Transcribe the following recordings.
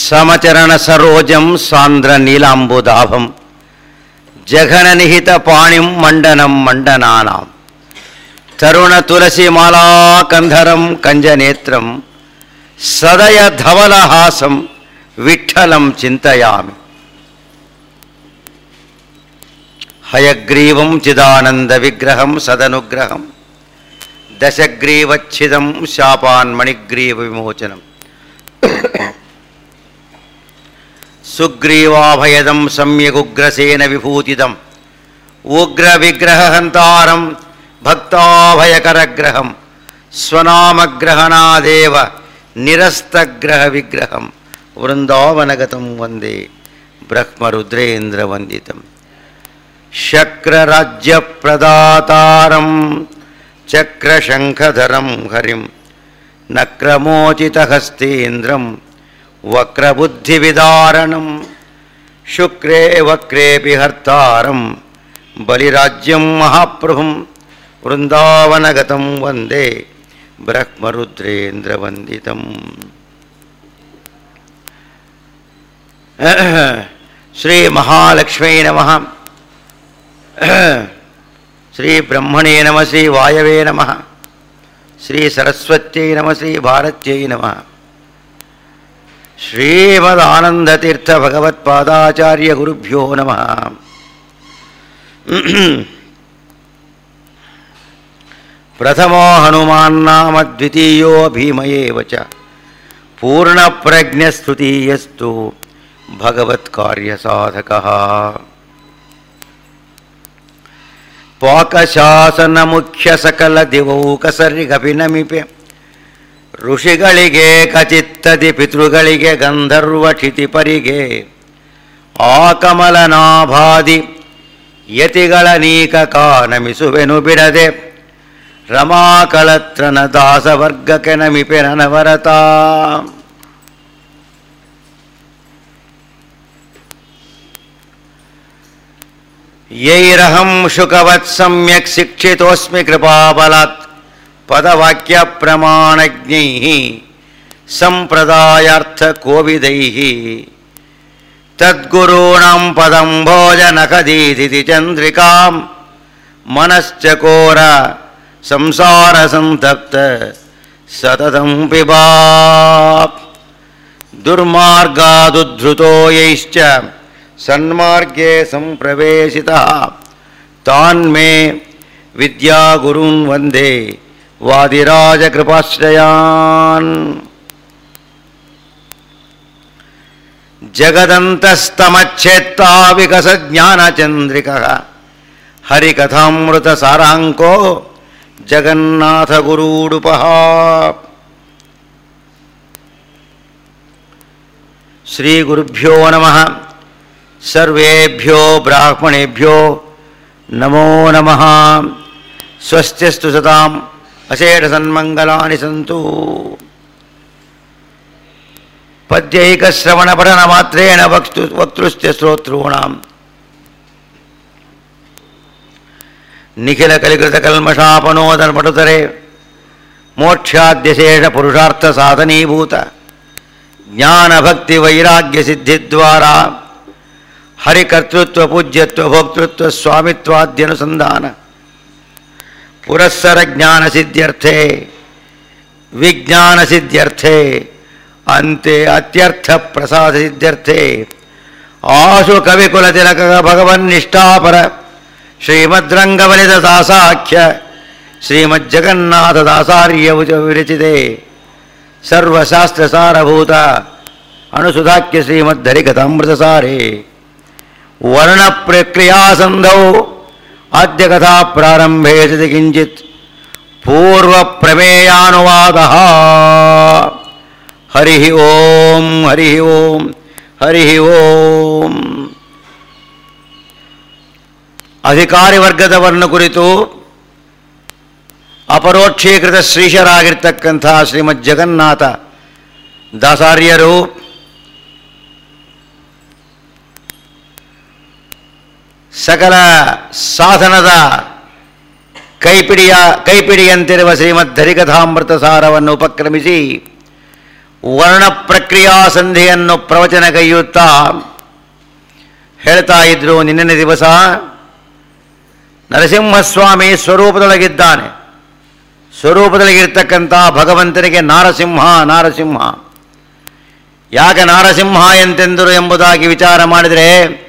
ಸಮಚರಣ ಸರೋಜಂ ಸಾಂದ್ರ ನೀಲಾಂಬುದಾಭಂ ಜಘನ ನಿಹಿತ ಪಾಣಿಂ ಮಂಡನಂ ಮಂಡನಾನಾಂ ತರುಣ ತುಳಸಿ ಮಾಲಾ ಕಂಧರಂ ಕಂಜನೇತ್ರಂ ಸದಯ ಧವಲಹಾಸಂ ವಿಠ್ಠಲಂ ಚಿಂತಯಾಮಿ ಹಯಗ್ರೀವಂ ಚಿದಾನಂದ ವಿಗ್ರಹಂ ಸದನುಗ್ರಹಂ ದಶಗ್ರೀವಚ್ಛಿದಂ ಶಾಪಾನ್ ಮಣಿಗ್ರೀವ ವಿಮೋಚನಂ ಸುಗ್ರೀವಾಭಯದಂ ಸಮ್ಯಗುಗ್ರಸೇನ ವಿಭೂತಿದಂ ಉಗ್ರ ವಿಗ್ರಹ ಹಂತಾರಂ ಭಕ್ತಾಭಯಕರಗ್ರಹಂ ಸ್ವನಾಮಗ್ರಹಣಾದೇವ ನಿರಸ್ತಗ್ರಹ ವಿಗ್ರಹಂ ವೃಂದಾವನಗತಂ ವಂದೇ ಬ್ರಹ್ಮರುದ್ರೇಂದ್ರ ವಂದಿತಂ ಶಕ್ರರಾಜ್ಯಪ್ರದಾತಾರಂ ಚಕ್ರಶಂಖಧರಂ ಹರಿಂ ನಕ್ರಮೋಚಿತಹಸ್ತೇಂದ್ರಂ ವಕ್ರಬುದ್ಧಿವಿದಾರಣಂ ಶುಕ್ರೇ ವಕ್ರೇಪಿ ಹರ್ತಾರಂ ಬಲಿರಾಜ್ಯಂ ಮಹಾಪ್ರಭುಂ ವೃಂದಾವನಗತಂ ವಂದೇ ಬ್ರಹ್ಮರುದ್ರೇಂದ್ರವಂದಿತಂ ಶ್ರೀ ಮಹಾಲಕ್ಷ್ಮೀ ನಮಃ ಶ್ರೀ ಬ್ರಹ್ಮಣೇ ನಮಃ ಶ್ರೀ ವಾಯವೇ ನಮಃ ಶ್ರೀ ಸರಸ್ವತ್ಯೈ ನಮಃ ಶ್ರೀ ಭಾರತ್ಯೈ ನಮಃ ಶ್ರೀಮದಾನಂದತೀರ್ಥ ಭಗವತ್ಪಾದಾಚಾರ್ಯ ಗುರುಭ್ಯೋ ನಮಃ ಪ್ರಥಮೋ ಹನುಮಾನ್ನಾಮ ದ್ವಿತೀಯೋ ಭೀಮಯೇವ ಚ ಪೂರ್ಣಪ್ರಜ್ಞಸ್ತುತೀಯಸ್ತು ಭಗವತ್ಕಾರ್ಯಸಾಧಕಃ ಪಾಕಶಾಸನ ಮುಖ್ಯ ಸಕಲ ದಿವೌಕಸರಿಗಭಿನಮಿಪೆ ಋಷಿಗಳಿಗೆ ಕಚಿತ್ತದಿ ಪಿತೃಗಳಿಗೆ ಗಂಧರ್ವ ಕ್ಷಿತಿಪರಿಗೆ ಆ ಕಮಲನಾಭಾದಿ ಯತಿಗಳ ನೀಕ ಕಾನಮಿಸುವೆನು ಬಿಡದೆ ರಮಾಕಳತ್ರನ ದಾಸವರ್ಗಕ್ಕೆ ನಮಿಪೆ ನನವರತ ಯೈರಹಂ ಶುಕವತ್ ಸಮ್ಯಕ್ ಶಿಕ್ಷಿತೋಸ್ಮಿ ಕೃಪಾಬಲಾತ್ ಪದವಾಕ್ಯ ಪ್ರಮಾಣಜ್ಞೈ ಸಂಪ್ರದಾಯಾರ್ಥ ಕೋವಿದೈ ತದ್ಗುರುಣಾಂ ಪದಂ ಭೋಜನಖದೀದಿತಿ ಚಂದ್ರಿಕಾಂ ಮನಶ್ಚಕೋರ ಸಂಸಾರ ಸಂತಪ್ತ ಸತತಂ ಪಿಬಾ ದುರ್ಮಾರ್ಗಾದುದ್ಧೃತೋ ಯೈಶ್ಚ ಸನ್ಮಾರ್ಗೇ ಸಂಪ್ರವೇಶಿತಃ ತಾನ್ಮೇ ವಿದ್ಯಾಗುರುನ್ ವಂದೇ ವಾದಿರಾಜಕೃಪಾಶ್ರಯಾನ್ ಜಗದಂತಸ್ತಮಚ್ಛೇತ್ತಾ ವಿಕಸಜ್ಞಾನಚಂದ್ರಿಕಃ ಹರಿಕಥಾಮೃತಸಾರಾಂಕೋ ಜಗನ್ನಾಥಗುರೂಡುಪಃ ಶ್ರೀಗುರುಭ್ಯೋ ನಮಃ ಸರ್ವೇಭ್ಯೋ ಬ್ರಾಹ್ಮಣೇಭ್ಯೋ ನಮೋ ನಮಃ ಸ್ವಸ್ತ್ಯಸ್ತು ಸತಾಂ ಅಶೇಷಸನ್ಮಂಗಲಾನಿ ಸಂತು ಪದ್ಯೈಕಶ್ರವಣಪಠನ ಮಾತ್ರೇಣ ವಕ್ತು ವಕ್ತೃಶ್ಚ ಶ್ರೋತॄಣಾಂ ನಿಖಿಲ ಕಲಿಕೃತ ಕಲ್ಮಷಾಪನೋದನ ಪಟುತರೆ ಮೋಕ್ಷಾದ್ಯಶೇಷ ಪುರುಷಾರ್ಥ ಸಾಧನೀಭೂತ ಜ್ಞಾನ ಭಕ್ತಿ ವೈರಾಗ್ಯ ಸಿದ್ಧಿದ್ವಾರ ಹರಿಕರ್ತೃತ್ವ ಪೂಜ್ಯತ್ವ ಭೋಕ್ತೃತ್ವ ಸ್ವಾಮಿತ್ವಾದ್ಯನುಸಂಧಾನ ಪುರಸ್ಸರ ಜ್ಞಾನ ಸಿದ್ಧ್ಯರ್ಥೆ ವಿಜ್ಞಾನ ಸಿದ್ಧ್ಯರ್ಥೆ ಅಂತೆ ಅತ್ಯರ್ಥ ಪ್ರಸಾದ ಸಿದ್ಧ್ಯರ್ಥೆ ಆಶು ಕವಿಕುಲ ತಿಲಕ ಭಗವನ್ನಿಷ್ಠಾಪರ ಶ್ರೀಮದ್ರಂಗಬಲಿತ ದಾಸಾಖ್ಯ ಶ್ರೀಮಜ್ಜಗನ್ನಾಥ ದಾಸಾರ್ಯ ವಿರಚಿತೆ ಸರ್ವಶಾಸ್ತ್ರಸಾರಭೂತ ಅಣುಸುಧಾಖ್ಯ ಶ್ರೀಮದ್ಧರಿಕಥಾಮೃತಸಾರೇ ವರ್ಣಪ್ರಕ್ರಿಯಾಸಂಧೌ ಆದ್ಯ ಕಥಾ ಪ್ರಾರಂಭೆ ಸತಿ ಕಿಂಚಿತ್ ಪೂರ್ವ ಪ್ರಮೇಯಾನುವಾದ ಹರಿ ಓಂ ಹರಿ ಓಂ ಹರಿ ಓಂ ಅಧಿಕಾರಿ ವರ್ಗದವರನ್ನು ಕುರಿತು ಅಪರೋಕ್ಷೀಕೃತ ಶ್ರೀಶರಾಗಿರ್ತಕ್ಕಂಥ ಶ್ರೀಮದ್ ಜಗನ್ನಾಥ ದಾಸಾರ್ಯರು ಸಕಲ ಸಾಧನದ ಕೈಪಿಡಿಯ ಕೈಪಿಡಿಯಂತಿರುವ ಶ್ರೀಮದ್ ಹರಿಕಥಾಮೃತ ಸಾರವನ್ನು ಉಪಕ್ರಮಿಸಿ ವರ್ಣ ಪ್ರಕ್ರಿಯಾ ಸಂಧಿಯನ್ನು ಪ್ರವಚನಗೈಯುತ್ತಾ ಹೇಳ್ತಾ ಇದ್ರು ನಿನ್ನೆ ದಿವಸ ನರಸಿಂಹಸ್ವಾಮಿ ಸ್ವರೂಪದೊಳಗಿದ್ದಾನೆ ಸ್ವರೂಪದೊಳಗಿರ್ತಕ್ಕಂಥ ಭಗವಂತನಿಗೆ ನಾರಸಿಂಹ ನಾರಸಿಂಹ ಯಾಕೆ ನಾರಸಿಂಹ ಎಂತೆಂದರು ಎಂಬುದಾಗಿ ವಿಚಾರ ಮಾಡಿದರೆ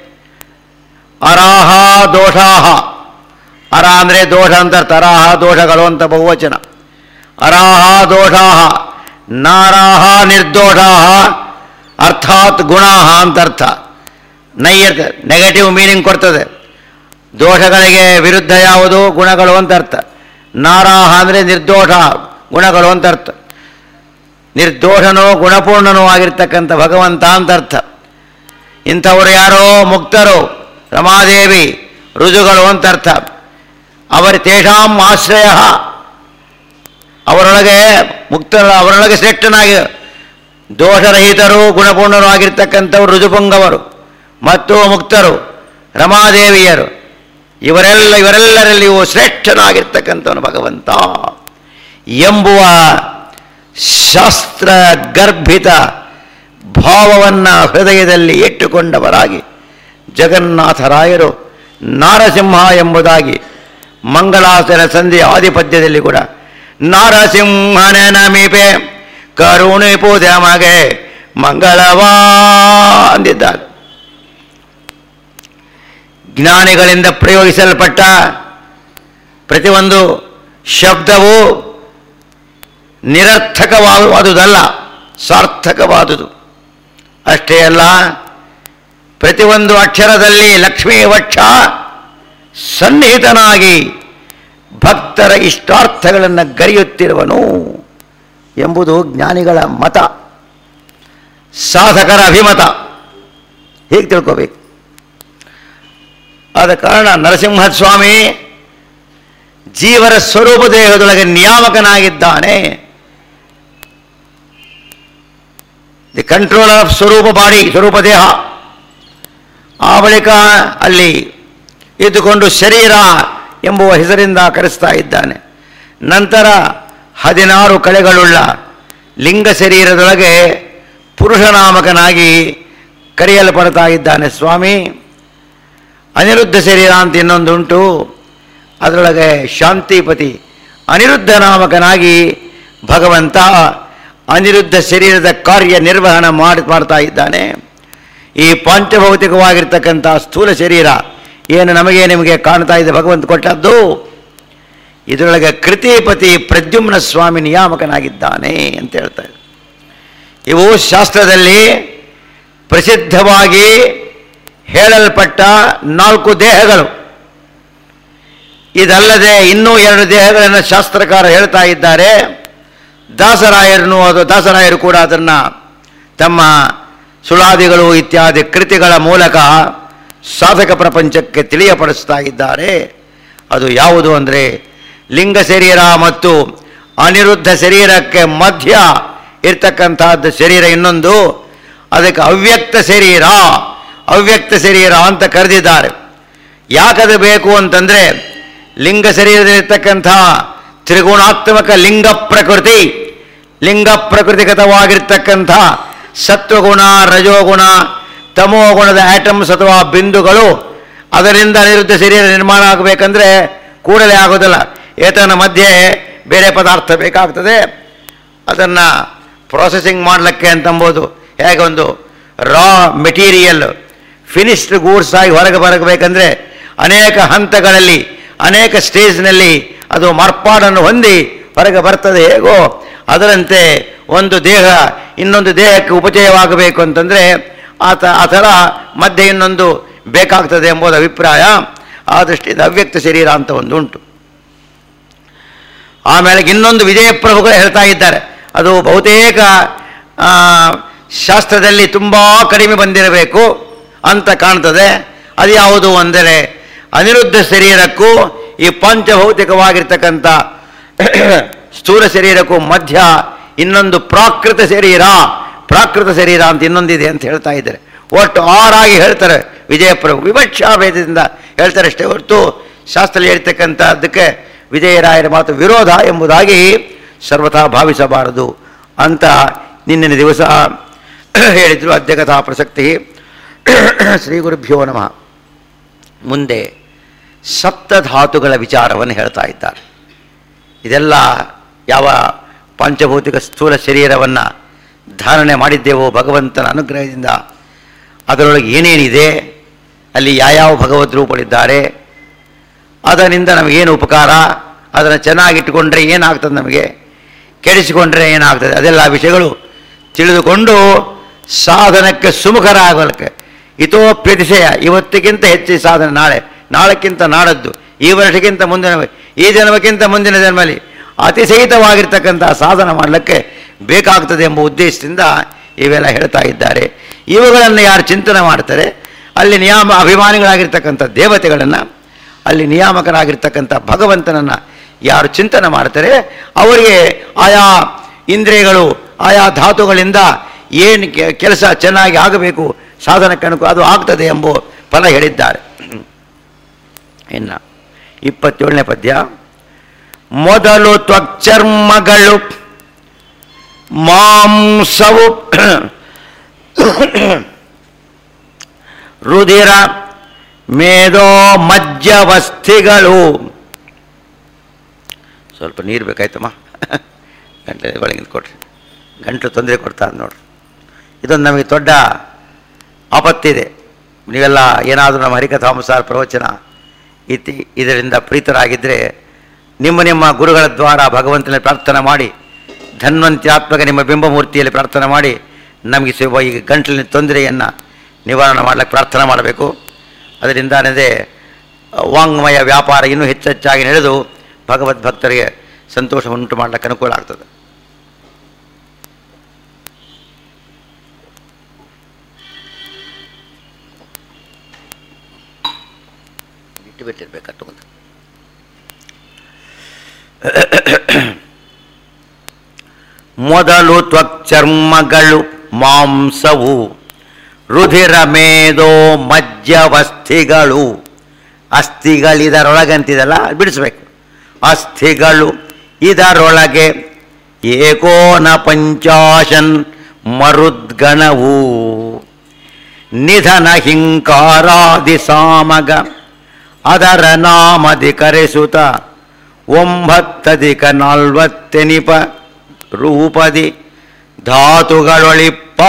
ಅರಾಹ ದೋಷಾಹ ಅರ ಅಂದರೆ ದೋಷ ಅಂತ ಅರ್ಥ ಅರಾಹ ದೋಷಗಳು ಅಂತ ಬಹುವಚನ ಅರಾಹ ದೋಷಾಹ ನಾರಾಹ ನಿರ್ದೋಷಾಹ ಅರ್ಥಾತ್ ಗುಣಾಹ ಅಂತ ಅರ್ಥ ನೈಯರ್ ನೆಗೆಟಿವ್ ಮೀನಿಂಗ್ ಕೊಡ್ತದೆ ದೋಷಗಳಿಗೆ ವಿರುದ್ಧ ಯಾವುದು ಗುಣಗಳು ಅಂತ ಅರ್ಥ ನಾರಾಹ ಅಂದರೆ ನಿರ್ದೋಷ ಗುಣಗಳು ಅಂತ ಅರ್ಥ ನಿರ್ದೋಷನೋ ಗುಣಪೂರ್ಣನೋ ಆಗಿರ್ತಕ್ಕಂಥ ಭಗವಂತ ಅಂತ ಅರ್ಥ ಇಂಥವರು ಯಾರೋ ಮುಕ್ತರು ರಮಾದೇವಿ ರುಜುಗಳು ಅಂತ ಅರ್ಥ ಅವರ ತೇಷಾಂ ಆಶ್ರಯ ಅವರೊಳಗೆ ಮುಕ್ತರ ಅವರೊಳಗೆ ಶ್ರೇಷ್ಠನಾಗಿ ದೋಷರಹಿತರು ಗುಣಪೂರ್ಣರು ಆಗಿರ್ತಕ್ಕಂಥವರು ರುಜುಪುಂಗವರು ಮತ್ತು ಮುಕ್ತರು ರಮಾದೇವಿಯರು ಇವರೆಲ್ಲ ಇವರೆಲ್ಲರಲ್ಲಿಯೂ ಶ್ರೇಷ್ಠನಾಗಿರ್ತಕ್ಕಂಥವನು ಭಗವಂತ ಎಂಬುವ ಶಾಸ್ತ್ರ ಗರ್ಭಿತ ಭಾವವನ್ನು ಹೃದಯದಲ್ಲಿ ಇಟ್ಟುಕೊಂಡವರಾಗಿ ಜಗನ್ನಾಥರಾಯರು ನಾರಸಿಂಹ ಎಂಬುದಾಗಿ ಮಂಗಳಾಸನ ಸಂಧಿಯ ಆದಿಪದ್ಯದಲ್ಲಿ ಕೂಡ ನಾರಸಿಂಹನ ನಮಿಪೆ ಕರುಣೆ ಪೂಜೆ ಮಗೆ ಮಂಗಳವಾ ಅಂದಿದ್ದಾರೆ ಜ್ಞಾನಿಗಳಿಂದ ಪ್ರಯೋಗಿಸಲ್ಪಟ್ಟ ಪ್ರತಿಯೊಂದು ಶಬ್ದವು ನಿರರ್ಥಕವಾದುದಲ್ಲ ಸಾರ್ಥಕವಾದುದು ಅಷ್ಟೇ ಅಲ್ಲ ಪ್ರತಿಯೊಂದು ಅಕ್ಷರದಲ್ಲಿ ಲಕ್ಷ್ಮೀ ವಕ್ಷ ಸನ್ನಿಹಿತನಾಗಿ ಭಕ್ತರ ಇಷ್ಟಾರ್ಥಗಳನ್ನು ಗರಿಯುತ್ತಿರುವನು ಎಂಬುದು ಜ್ಞಾನಿಗಳ ಮತ ಸಾಧಕರ ಅಭಿಮತ ಹೀಗೆ ತಿಳ್ಕೋಬೇಕು ಆದ ಕಾರಣ ನರಸಿಂಹಸ್ವಾಮಿ ಜೀವರ ಸ್ವರೂಪ ದೇಹದೊಳಗೆ ನಿಯಾಮಕನಾಗಿದ್ದಾನೆ ದಿ ಕಂಟ್ರೋಲರ್ ಆಫ್ ಸ್ವರೂಪ ಬಾಡಿ ಸ್ವರೂಪ ದೇಹ ಆ ಬಳಿಕ ಅಲ್ಲಿ ಇದ್ದುಕೊಂಡು ಶರೀರ ಎಂಬುವ ಹೆಸರಿಂದ ಕರೆಸ್ತಾ ಇದ್ದಾನೆ ನಂತರ ಹದಿನಾರು ಕಳೆಗಳುಳ್ಳ ಲಿಂಗ ಶರೀರದೊಳಗೆ ಪುರುಷನಾಮಕನಾಗಿ ಕರೆಯಲ್ಪಡ್ತಾ ಇದ್ದಾನೆ ಸ್ವಾಮಿ ಅನಿರುದ್ಧ ಶರೀರ ಅಂತ ಇನ್ನೊಂದುಂಟು ಅದರೊಳಗೆ ಶಾಂತಿಪತಿ ಅನಿರುದ್ಧ ನಾಮಕನಾಗಿ ಭಗವಂತ ಅನಿರುದ್ಧ ಶರೀರದ ಕಾರ್ಯ ನಿರ್ವಹಣೆ ಮಾಡಿ ಮಾಡ್ತಾ ಇದ್ದಾನೆ ಈ ಪಾಂಚಭೌತಿಕವಾಗಿರ್ತಕ್ಕಂಥ ಸ್ಥೂಲ ಶರೀರ ಏನು ನಮಗೆ ನಿಮಗೆ ಕಾಣ್ತಾ ಇದೆ ಭಗವಂತ ಕೊಟ್ಟದ್ದು ಇದರೊಳಗೆ ಕೃತಿಪತಿ ಪ್ರದ್ಯುಮ್ನ ಸ್ವಾಮಿ ನಿಯಾಮಕನಾಗಿದ್ದಾನೆ ಅಂತ ಹೇಳ್ತಾರೆ ಇವು ಶಾಸ್ತ್ರದಲ್ಲಿ ಪ್ರಸಿದ್ಧವಾಗಿ ಹೇಳಲ್ಪಟ್ಟ ನಾಲ್ಕು ದೇಹಗಳು ಇದಲ್ಲದೆ ಇನ್ನೂ ಎರಡು ದೇಹಗಳನ್ನು ಶಾಸ್ತ್ರಕಾರ ಹೇಳ್ತಾ ಇದ್ದಾರೆ ದಾಸರಾಯರನ್ನು ಅದು ದಾಸರಾಯರು ಕೂಡ ಅದನ್ನು ತಮ್ಮ ಸುಳಾದಿಗಳು ಇತ್ಯಾದಿ ಕೃತಿಗಳ ಮೂಲಕ ಸಾಧಕ ಪ್ರಪಂಚಕ್ಕೆ ತಿಳಿಯಪಡಿಸ್ತಾ ಇದ್ದಾರೆ ಅದು ಯಾವುದು ಅಂದರೆ ಲಿಂಗ ಶರೀರ ಮತ್ತು ಅನಿರುದ್ಧ ಶರೀರಕ್ಕೆ ಮಧ್ಯ ಇರ್ತಕ್ಕಂತಹದ್ದು ಶರೀರ ಇನ್ನೊಂದು ಅದಕ್ಕೆ ಅವ್ಯಕ್ತ ಶರೀರ ಅವ್ಯಕ್ತ ಶರೀರ ಅಂತ ಕರೆದಿದ್ದಾರೆ ಯಾಕದು ಬೇಕು ಅಂತಂದರೆ ಲಿಂಗ ಶರೀರದಲ್ಲಿರ್ತಕ್ಕಂಥ ತ್ರಿಗುಣಾತ್ಮಕ ಲಿಂಗ ಪ್ರಕೃತಿ ಲಿಂಗ ಪ್ರಕೃತಿಗತವಾಗಿರ್ತಕ್ಕಂಥ ಸತ್ವಗುಣ ರಜೋಗುಣ ತಮೋಗುಣದ ಆಟಮ್ಸ್ ಅಥವಾ ಬಿಂದುಗಳು ಅದರಿಂದ ಅನಿರುದ್ಧ ಶರೀರ ನಿರ್ಮಾಣ ಆಗಬೇಕಂದ್ರೆ ಕೂಡಲೇ ಆಗೋದಿಲ್ಲ ಏತನ ಮಧ್ಯೆ ಬೇರೆ ಪದಾರ್ಥ ಬೇಕಾಗ್ತದೆ ಅದನ್ನು ಪ್ರೊಸೆಸಿಂಗ್ ಮಾಡಲಿಕ್ಕೆ ಅಂತಂಬೋದು ಹೇಗೆ ಒಂದು ರಾ ಮೆಟೀರಿಯಲ್ ಫಿನಿಶ್ಡ್ ಗೂಡ್ಸ್ ಆಗಿ ಹೊರಗೆ ಬರಬೇಕಂದ್ರೆ ಅನೇಕ ಹಂತಗಳಲ್ಲಿ ಅನೇಕ ಸ್ಟೇಜ್ನಲ್ಲಿ ಅದು ಮಾರ್ಪಾಡನ್ನು ಹೊಂದಿ ಹೊರಗೆ ಬರ್ತದೆ ಹೇಗೋ ಅದರಂತೆ ಒಂದು ದೇಹ ಇನ್ನೊಂದು ದೇಹಕ್ಕೆ ಉಪಚಯವಾಗಬೇಕು ಅಂತಂದರೆ ಆತ ಆ ಥರ ಮಧ್ಯೆ ಇನ್ನೊಂದು ಬೇಕಾಗ್ತದೆ ಎಂಬುದು ಅಭಿಪ್ರಾಯ ಆ ದೃಷ್ಟಿಯಿಂದ ಅವ್ಯಕ್ತ ಶರೀರ ಅಂತ ಒಂದು ಉಂಟು ಆಮೇಲೆ ಇನ್ನೊಂದು ವಿಜಯಪ್ರಭುಗಳು ಹೇಳ್ತಾ ಇದ್ದಾರೆ ಅದು ಬಹುತೇಕ ಆ, ಶಾಸ್ತ್ರದಲ್ಲಿ ತುಂಬ ಕಡಿಮೆ ಬಂದಿರಬೇಕು ಅಂತ ಕಾಣ್ತದೆ ಅದು ಯಾವುದು ಅಂದರೆ ಅನಿರುದ್ಧ ಶರೀರಕ್ಕೂ ಈ ಪಂಚಭೌತಿಕವಾಗಿರ್ತಕ್ಕಂಥ ಸ್ಥೂಲ ಶರೀರಕ್ಕೂ ಮಧ್ಯ ಇನ್ನೊಂದು ಪ್ರಾಕೃತ ಶರೀರ ಪ್ರಾಕೃತ ಶರೀರ ಅಂತ ಇನ್ನೊಂದಿದೆ ಅಂತ ಹೇಳ್ತಾ ಇದ್ದಾರೆ ಒಟ್ಟು ಆರಾಗಿ ಹೇಳ್ತಾರೆ ವಿಜಯಪ್ರಭು ವಿವಕ್ಷಾ ಭೇದದಿಂದ ಹೇಳ್ತಾರೆ ಅಷ್ಟೇ ಹೊರತು ಶಾಸ್ತ್ರದಲ್ಲಿ ಹೇಳ್ತಕ್ಕಂಥದ್ದಕ್ಕೆ ವಿಜಯರಾಯರ ಮಾತು ವಿರೋಧ ಎಂಬುದಾಗಿ ಸರ್ವಥಾ ಭಾವಿಸಬಾರದು ಅಂತ ನಿನ್ನಿನ ದಿವಸ ಹೇಳಿದರು ಅಧ್ಯಕಥಾ ಪ್ರಸಕ್ತಿ ಶ್ರೀ ಗುರುಭ್ಯೋ ನಮಃ ಮುಂದೆ ಸಪ್ತಧಾತುಗಳ ವಿಚಾರವನ್ನು ಹೇಳ್ತಾ ಇದ್ದಾರೆ ಇದೆಲ್ಲ ಯಾವ ಪಂಚಭೌತಿಕ ಸ್ಥೂಲ ಶರೀರವನ್ನು ಧಾರಣೆ ಮಾಡಿದ್ದೇವೋ ಭಗವಂತನ ಅನುಗ್ರಹದಿಂದ ಅದರೊಳಗೆ ಏನೇನಿದೆ ಅಲ್ಲಿ ಯಾವ್ಯಾವ ಭಗವದ್ ರೂಪಗಳಿದ್ದಾರೆ ಅದರಿಂದ ನಮಗೇನು ಉಪಕಾರ ಅದನ್ನು ಚೆನ್ನಾಗಿಟ್ಟುಕೊಂಡ್ರೆ ಏನಾಗ್ತದೆ ನಮಗೆ ಕೆಡಿಸಿಕೊಂಡ್ರೆ ಏನಾಗ್ತದೆ ಅದೆಲ್ಲ ವಿಷಯಗಳು ತಿಳಿದುಕೊಂಡು ಸಾಧನಕ್ಕೆ ಸುಮುಖರಾಗಲಿಕ್ಕೆ ಇತೋಪ್ಯತಿಶಯ ಇವತ್ತಿಗಿಂತ ಹೆಚ್ಚು ಸಾಧನೆ ನಾಳೆ ನಾಳಕ್ಕಿಂತ ನಾಡದ್ದು ಈ ವರ್ಷಕ್ಕಿಂತ ಮುಂದಿನ ಈ ಜನ್ಮಕ್ಕಿಂತ ಮುಂದಿನ ಜನ್ಮಲ್ಲಿ ಅತಿಶಯಿತವಾಗಿರ್ತಕ್ಕಂಥ ಸಾಧನ ಮಾಡಲಿಕ್ಕೆ ಬೇಕಾಗ್ತದೆ ಎಂಬ ಉದ್ದೇಶದಿಂದ ಇವೆಲ್ಲ ಹೇಳ್ತಾ ಇದ್ದಾರೆ ಇವುಗಳನ್ನು ಯಾರು ಚಿಂತನೆ ಮಾಡ್ತಾರೆ ಅಲ್ಲಿ ನಿಯಾಮ ಅಭಿಮಾನಿಗಳಾಗಿರ್ತಕ್ಕಂಥ ದೇವತೆಗಳನ್ನು ಅಲ್ಲಿ ನಿಯಾಮಕರಾಗಿರ್ತಕ್ಕಂಥ ಭಗವಂತನನ್ನು ಯಾರು ಚಿಂತನೆ ಮಾಡ್ತಾರೆ ಅವರಿಗೆ ಆಯಾ ಇಂದ್ರಿಯಗಳು ಆಯಾ ಧಾತುಗಳಿಂದ ಏನು ಕೆಲಸ ಚೆನ್ನಾಗಿ ಆಗಬೇಕು ಸಾಧನಕ್ಕೆ ಅನುಕೂಲ ಅದು ಆಗ್ತದೆ ಎಂಬ ಫಲ ಹೇಳಿದ್ದಾರೆ ಇನ್ನು ಇಪ್ಪತ್ತೇಳನೇ ಪದ್ಯ ಮೊದಲು ತ್ವಕ್ಚರ್ಮಗಳು ಮಾಂಸವು ರುಧಿರ ಮೇದೋ ಮಜ್ಜವಸ್ಥಿಗಳು ಸ್ವಲ್ಪ ನೀರು ಬೇಕಾಯ್ತಮ್ಮ ಗಂಟೆ ಒಳಗಿಂದ ಕೊಡ್ರಿ ಗಂಟಲು ತೊಂದರೆ ಕೊಡ್ತಾ ನೋಡ್ರಿ ಇದೊಂದು ನಮಗೆ ದೊಡ್ಡ ಆಪತ್ತಿದೆ ನೀವೆಲ್ಲ ಏನಾದರೂ ನಮ್ಮ ಹರಿಕಥಾಂಸಾರ ಪ್ರವಚನ ಇತಿ ಇದರಿಂದ ಪ್ರೀತರಾಗಿದ್ದರೆ ನಿಮ್ಮ ನಿಮ್ಮ ಗುರುಗಳ ದ್ವಾರ ಭಗವಂತನ ಪ್ರಾರ್ಥನೆ ಮಾಡಿ ಧನ್ವಂತ್ಯಾತ್ಮಕ ನಿಮ್ಮ ಬಿಂಬಮೂರ್ತಿಯಲ್ಲಿ ಪ್ರಾರ್ಥನೆ ಮಾಡಿ ನಮಗೆ ಸಿಗುವ ಈ ಗಂಟಲಿನ ತೊಂದರೆಯನ್ನು ನಿವಾರಣೆ ಮಾಡಲಿಕ್ಕೆ ಪ್ರಾರ್ಥನೆ ಮಾಡಬೇಕು ಅದರಿಂದಾನದೇ ವಾಂಗ್ಮಯ ವ್ಯಾಪಾರ ಇನ್ನೂ ಹೆಚ್ಚೆಚ್ಚಾಗಿ ನಡೆದು ಭಗವದ್ ಭಕ್ತರಿಗೆ ಸಂತೋಷ ಉಂಟು ಮಾಡಲಿಕ್ಕೆ ಅನುಕೂಲ ಆಗ್ತದೆ ಬಿಟ್ಟು ಬಿಟ್ಟಿರ್ಬೇಕು ಮುಂದೆ ಮೊದಲು ತ್ವಕ್ಚರ್ಮಗಳು ಮಾಂಸವು ರುಧಿರ ಮೇದೋ ಮಜ್ಜವಸ್ಥಿಗಳು ಅಸ್ಥಿಗಳು ಇದರೊಳಗಂತಿದಲ್ಲ ಬಿಡಿಸ್ಬೇಕು ಅಸ್ಥಿಗಳು ಇದರೊಳಗೆ ಏಕೋನ ಪಂಚಾಶನ್ ಮರುದ್ಗಣವು ನಿಧನ ಹಿಂಕಾರಾದಿ ಸಾಮಗ ಅದರ ನಾಮದಿ ಕರೆಸುತ್ತ ಒಂಬತ್ತಧಿಕ ನಲ್ವತ್ತೆನಿಪ ರೂಪದಿ ಧಾತುಗಳೊಳಿಪ್ಪ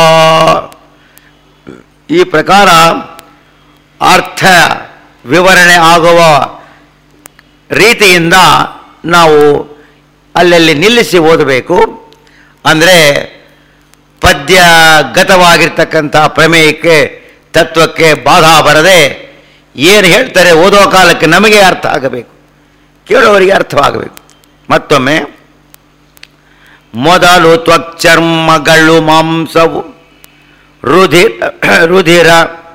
ಈ ಪ್ರಕಾರ ಅರ್ಥ ವಿವರಣೆ ಆಗುವ ರೀತಿಯಿಂದ ನಾವು ಅಲ್ಲಲ್ಲಿ ನಿಲ್ಲಿಸಿ ಓದಬೇಕು ಅಂದರೆ ಪದ್ಯಗತವಾಗಿರ್ತಕ್ಕಂಥ ಪ್ರಮೇಯಕ್ಕೆ ತತ್ವಕ್ಕೆ ಬಾಧಾ ಬರದೆ ಏನು ಹೇಳ್ತಾರೆ ಓದೋ ಕಾಲಕ್ಕೆ ನಮಗೆ ಅರ್ಥ ಆಗಬೇಕು ಕೇಳೋವರಿಗೆ ಅರ್ಥವಾಗಬೇಕು ಮತ್ತೊಮ್ಮೆ ಮೊದಲು ತ್ವಕ್ಚರ್ಮಗಳು ಮಾಂಸವು ರುಧಿರ ರುಧಿರ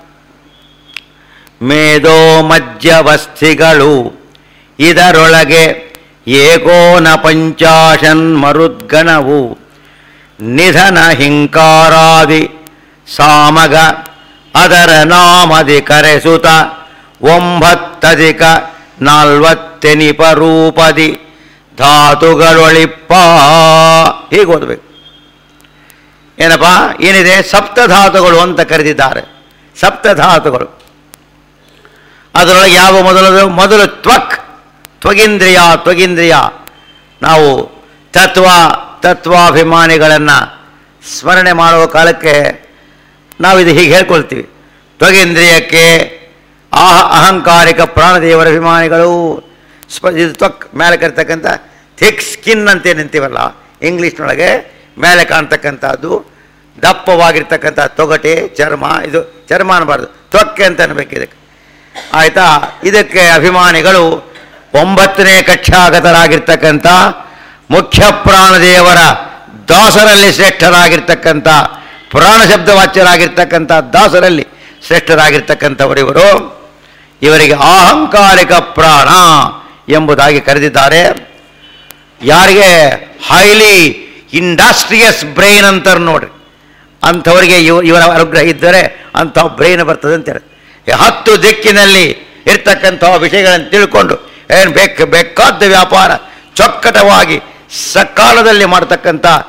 ಮೇದೋ ಮಜ್ಜವಸ್ಥಿಗಳು ಇದರೊಳಗೆ ಏಕೋನ ಪಂಚಾಶನ್ ಮರುದ್ಗಣವು ನಿಧನ ಹಿಂಕಾರಾದಿ ಸಾಮಗ ಅದರ ನಾಮದಿ ಕರೆಸುತ ಒಂಬತ್ತಧಿಕ ನಾಲ್ವತ್ತೆನಿಪ ರೂಪದಿ ಧಾತುಗಳೊಳಿಪ್ಪ ಹೀಗೆ ಓದಬೇಕು ಏನಪ್ಪ ಏನಿದೆ ಸಪ್ತಧಾತುಗಳು ಅಂತ ಕರೆದಿದ್ದಾರೆ ಸಪ್ತಧಾತುಗಳು ಅದರೊಳಗೆ ಯಾವ ಮೊದಲದು ಮೊದಲು ತ್ವಕ್ ತ್ವಗಿಂದ್ರಿಯ ತ್ವಗಿಂದ್ರಿಯ ನಾವು ತತ್ವ ತತ್ವಾಭಿಮಾನಿಗಳನ್ನು ಸ್ಮರಣೆ ಮಾಡುವ ಕಾಲಕ್ಕೆ ನಾವು ಇದು ಹೀಗೆ ಹೇಳ್ಕೊಳ್ತೀವಿ ತ್ವಗೇಂದ್ರಿಯಕ್ಕೆ ಆಹ ಅಹಂಕಾರಿಕ ಪ್ರಾಣದೇವರ ಅಭಿಮಾನಿಗಳು ಸ್ಪ ಇದು ತ್ವಕ್ ಮೇಲೆ ಕರಿತಕ್ಕಂಥ ಥಿಕ್ ಸ್ಕಿನ್ ಅಂತ ಏನಂತೀವಲ್ಲ ಇಂಗ್ಲೀಷ್ನೊಳಗೆ ಮೇಲೆ ಕಾಣ್ತಕ್ಕಂಥದ್ದು ದಪ್ಪವಾಗಿರ್ತಕ್ಕಂಥ ತೊಗಟೆ ಚರ್ಮ ಇದು ಚರ್ಮ ಅನ್ನಬಾರ್ದು ತ್ವಕ್ಕೆ ಅಂತ ಅನ್ಬೇಕು ಇದಕ್ಕೆ ಆಯಿತಾ ಇದಕ್ಕೆ ಅಭಿಮಾನಿಗಳು ಒಂಬತ್ತನೇ ಕಕ್ಷಾಗತರಾಗಿರ್ತಕ್ಕಂಥ ಮುಖ್ಯ ಪ್ರಾಣದೇವರ ದಾಸರಲ್ಲಿ ಶ್ರೇಷ್ಠರಾಗಿರ್ತಕ್ಕಂಥ ಪುರಾಣ ಶಬ್ದವಾಚ್ಯರಾಗಿರ್ತಕ್ಕಂಥ ದಾಸರಲ್ಲಿ ಶ್ರೇಷ್ಠರಾಗಿರ್ತಕ್ಕಂಥವರು ಇವರು ಇವರಿಗೆ ಆಹಂಕಾರಿಕ ಪ್ರಾಣ ಎಂಬುದಾಗಿ ಕರೆದಿದ್ದಾರೆ ಯಾರಿಗೆ ಹೈಲಿ ಇಂಡಸ್ಟ್ರಿಯಸ್ ಬ್ರೈನ್ ಅಂತಾರೆ ನೋಡ್ರಿ ಅಂಥವರಿಗೆ ಇವ ಇವರ ಅನುಗ್ರಹ ಇದ್ದರೆ ಅಂಥ ಬ್ರೈನ್ ಬರ್ತದೆ ಅಂತೇಳಿ ಈ ಹತ್ತು ದಿಕ್ಕಿನಲ್ಲಿ ಇರ್ತಕ್ಕಂಥ ವಿಷಯಗಳನ್ನು ತಿಳ್ಕೊಂಡು ಏನು ಬೇಕು ಬೇಕಾದ ವ್ಯಾಪಾರ ಚೊಕ್ಕಟವಾಗಿ ಸಕಾಲದಲ್ಲಿ ಮಾಡ್ತಕ್ಕಂಥ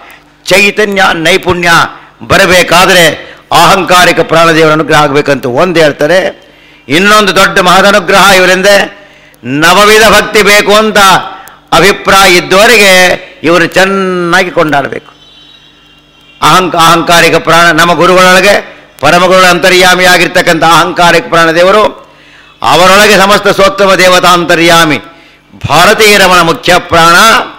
ಚೈತನ್ಯ ನೈಪುಣ್ಯ ಬರಬೇಕಾದ್ರೆ ಅಹಂಕಾರಿಕ ಪ್ರಾಣದೇವರ ಅನುಗ್ರಹ ಆಗಬೇಕಂತ ಒಂದು ಹೇಳ್ತಾರೆ ಇನ್ನೊಂದು ದೊಡ್ಡ ಮಹದನುಗ್ರಹ ಇವರಿಂದ ನವವಿಧ ಭಕ್ತಿ ಬೇಕು ಅಂತ ಅಭಿಪ್ರಾಯ ಇದ್ದವರಿಗೆ ಇವರು ಚೆನ್ನಾಗಿ ಕೊಂಡಾಡಬೇಕು ಅಹಂಕ ಅಹಂಕಾರಿಕ ಪ್ರಾಣ ನಮ್ಮ ಗುರುಗಳೊಳಗೆ ಪರಮಗುರುಗಳ ಅಂತರ್ಯಾಮಿಯಾಗಿರ್ತಕ್ಕಂಥ ಅಹಂಕಾರಿಕ ಪ್ರಾಣದೇವರು ಅವರೊಳಗೆ ಸಮಸ್ತ ಸೋತ್ತಮ ದೇವತಾ ಅಂತರ್ಯಾಮಿ ಭಾರತೀಯ ರಮಣ ಮುಖ್ಯ ಪ್ರಾಣ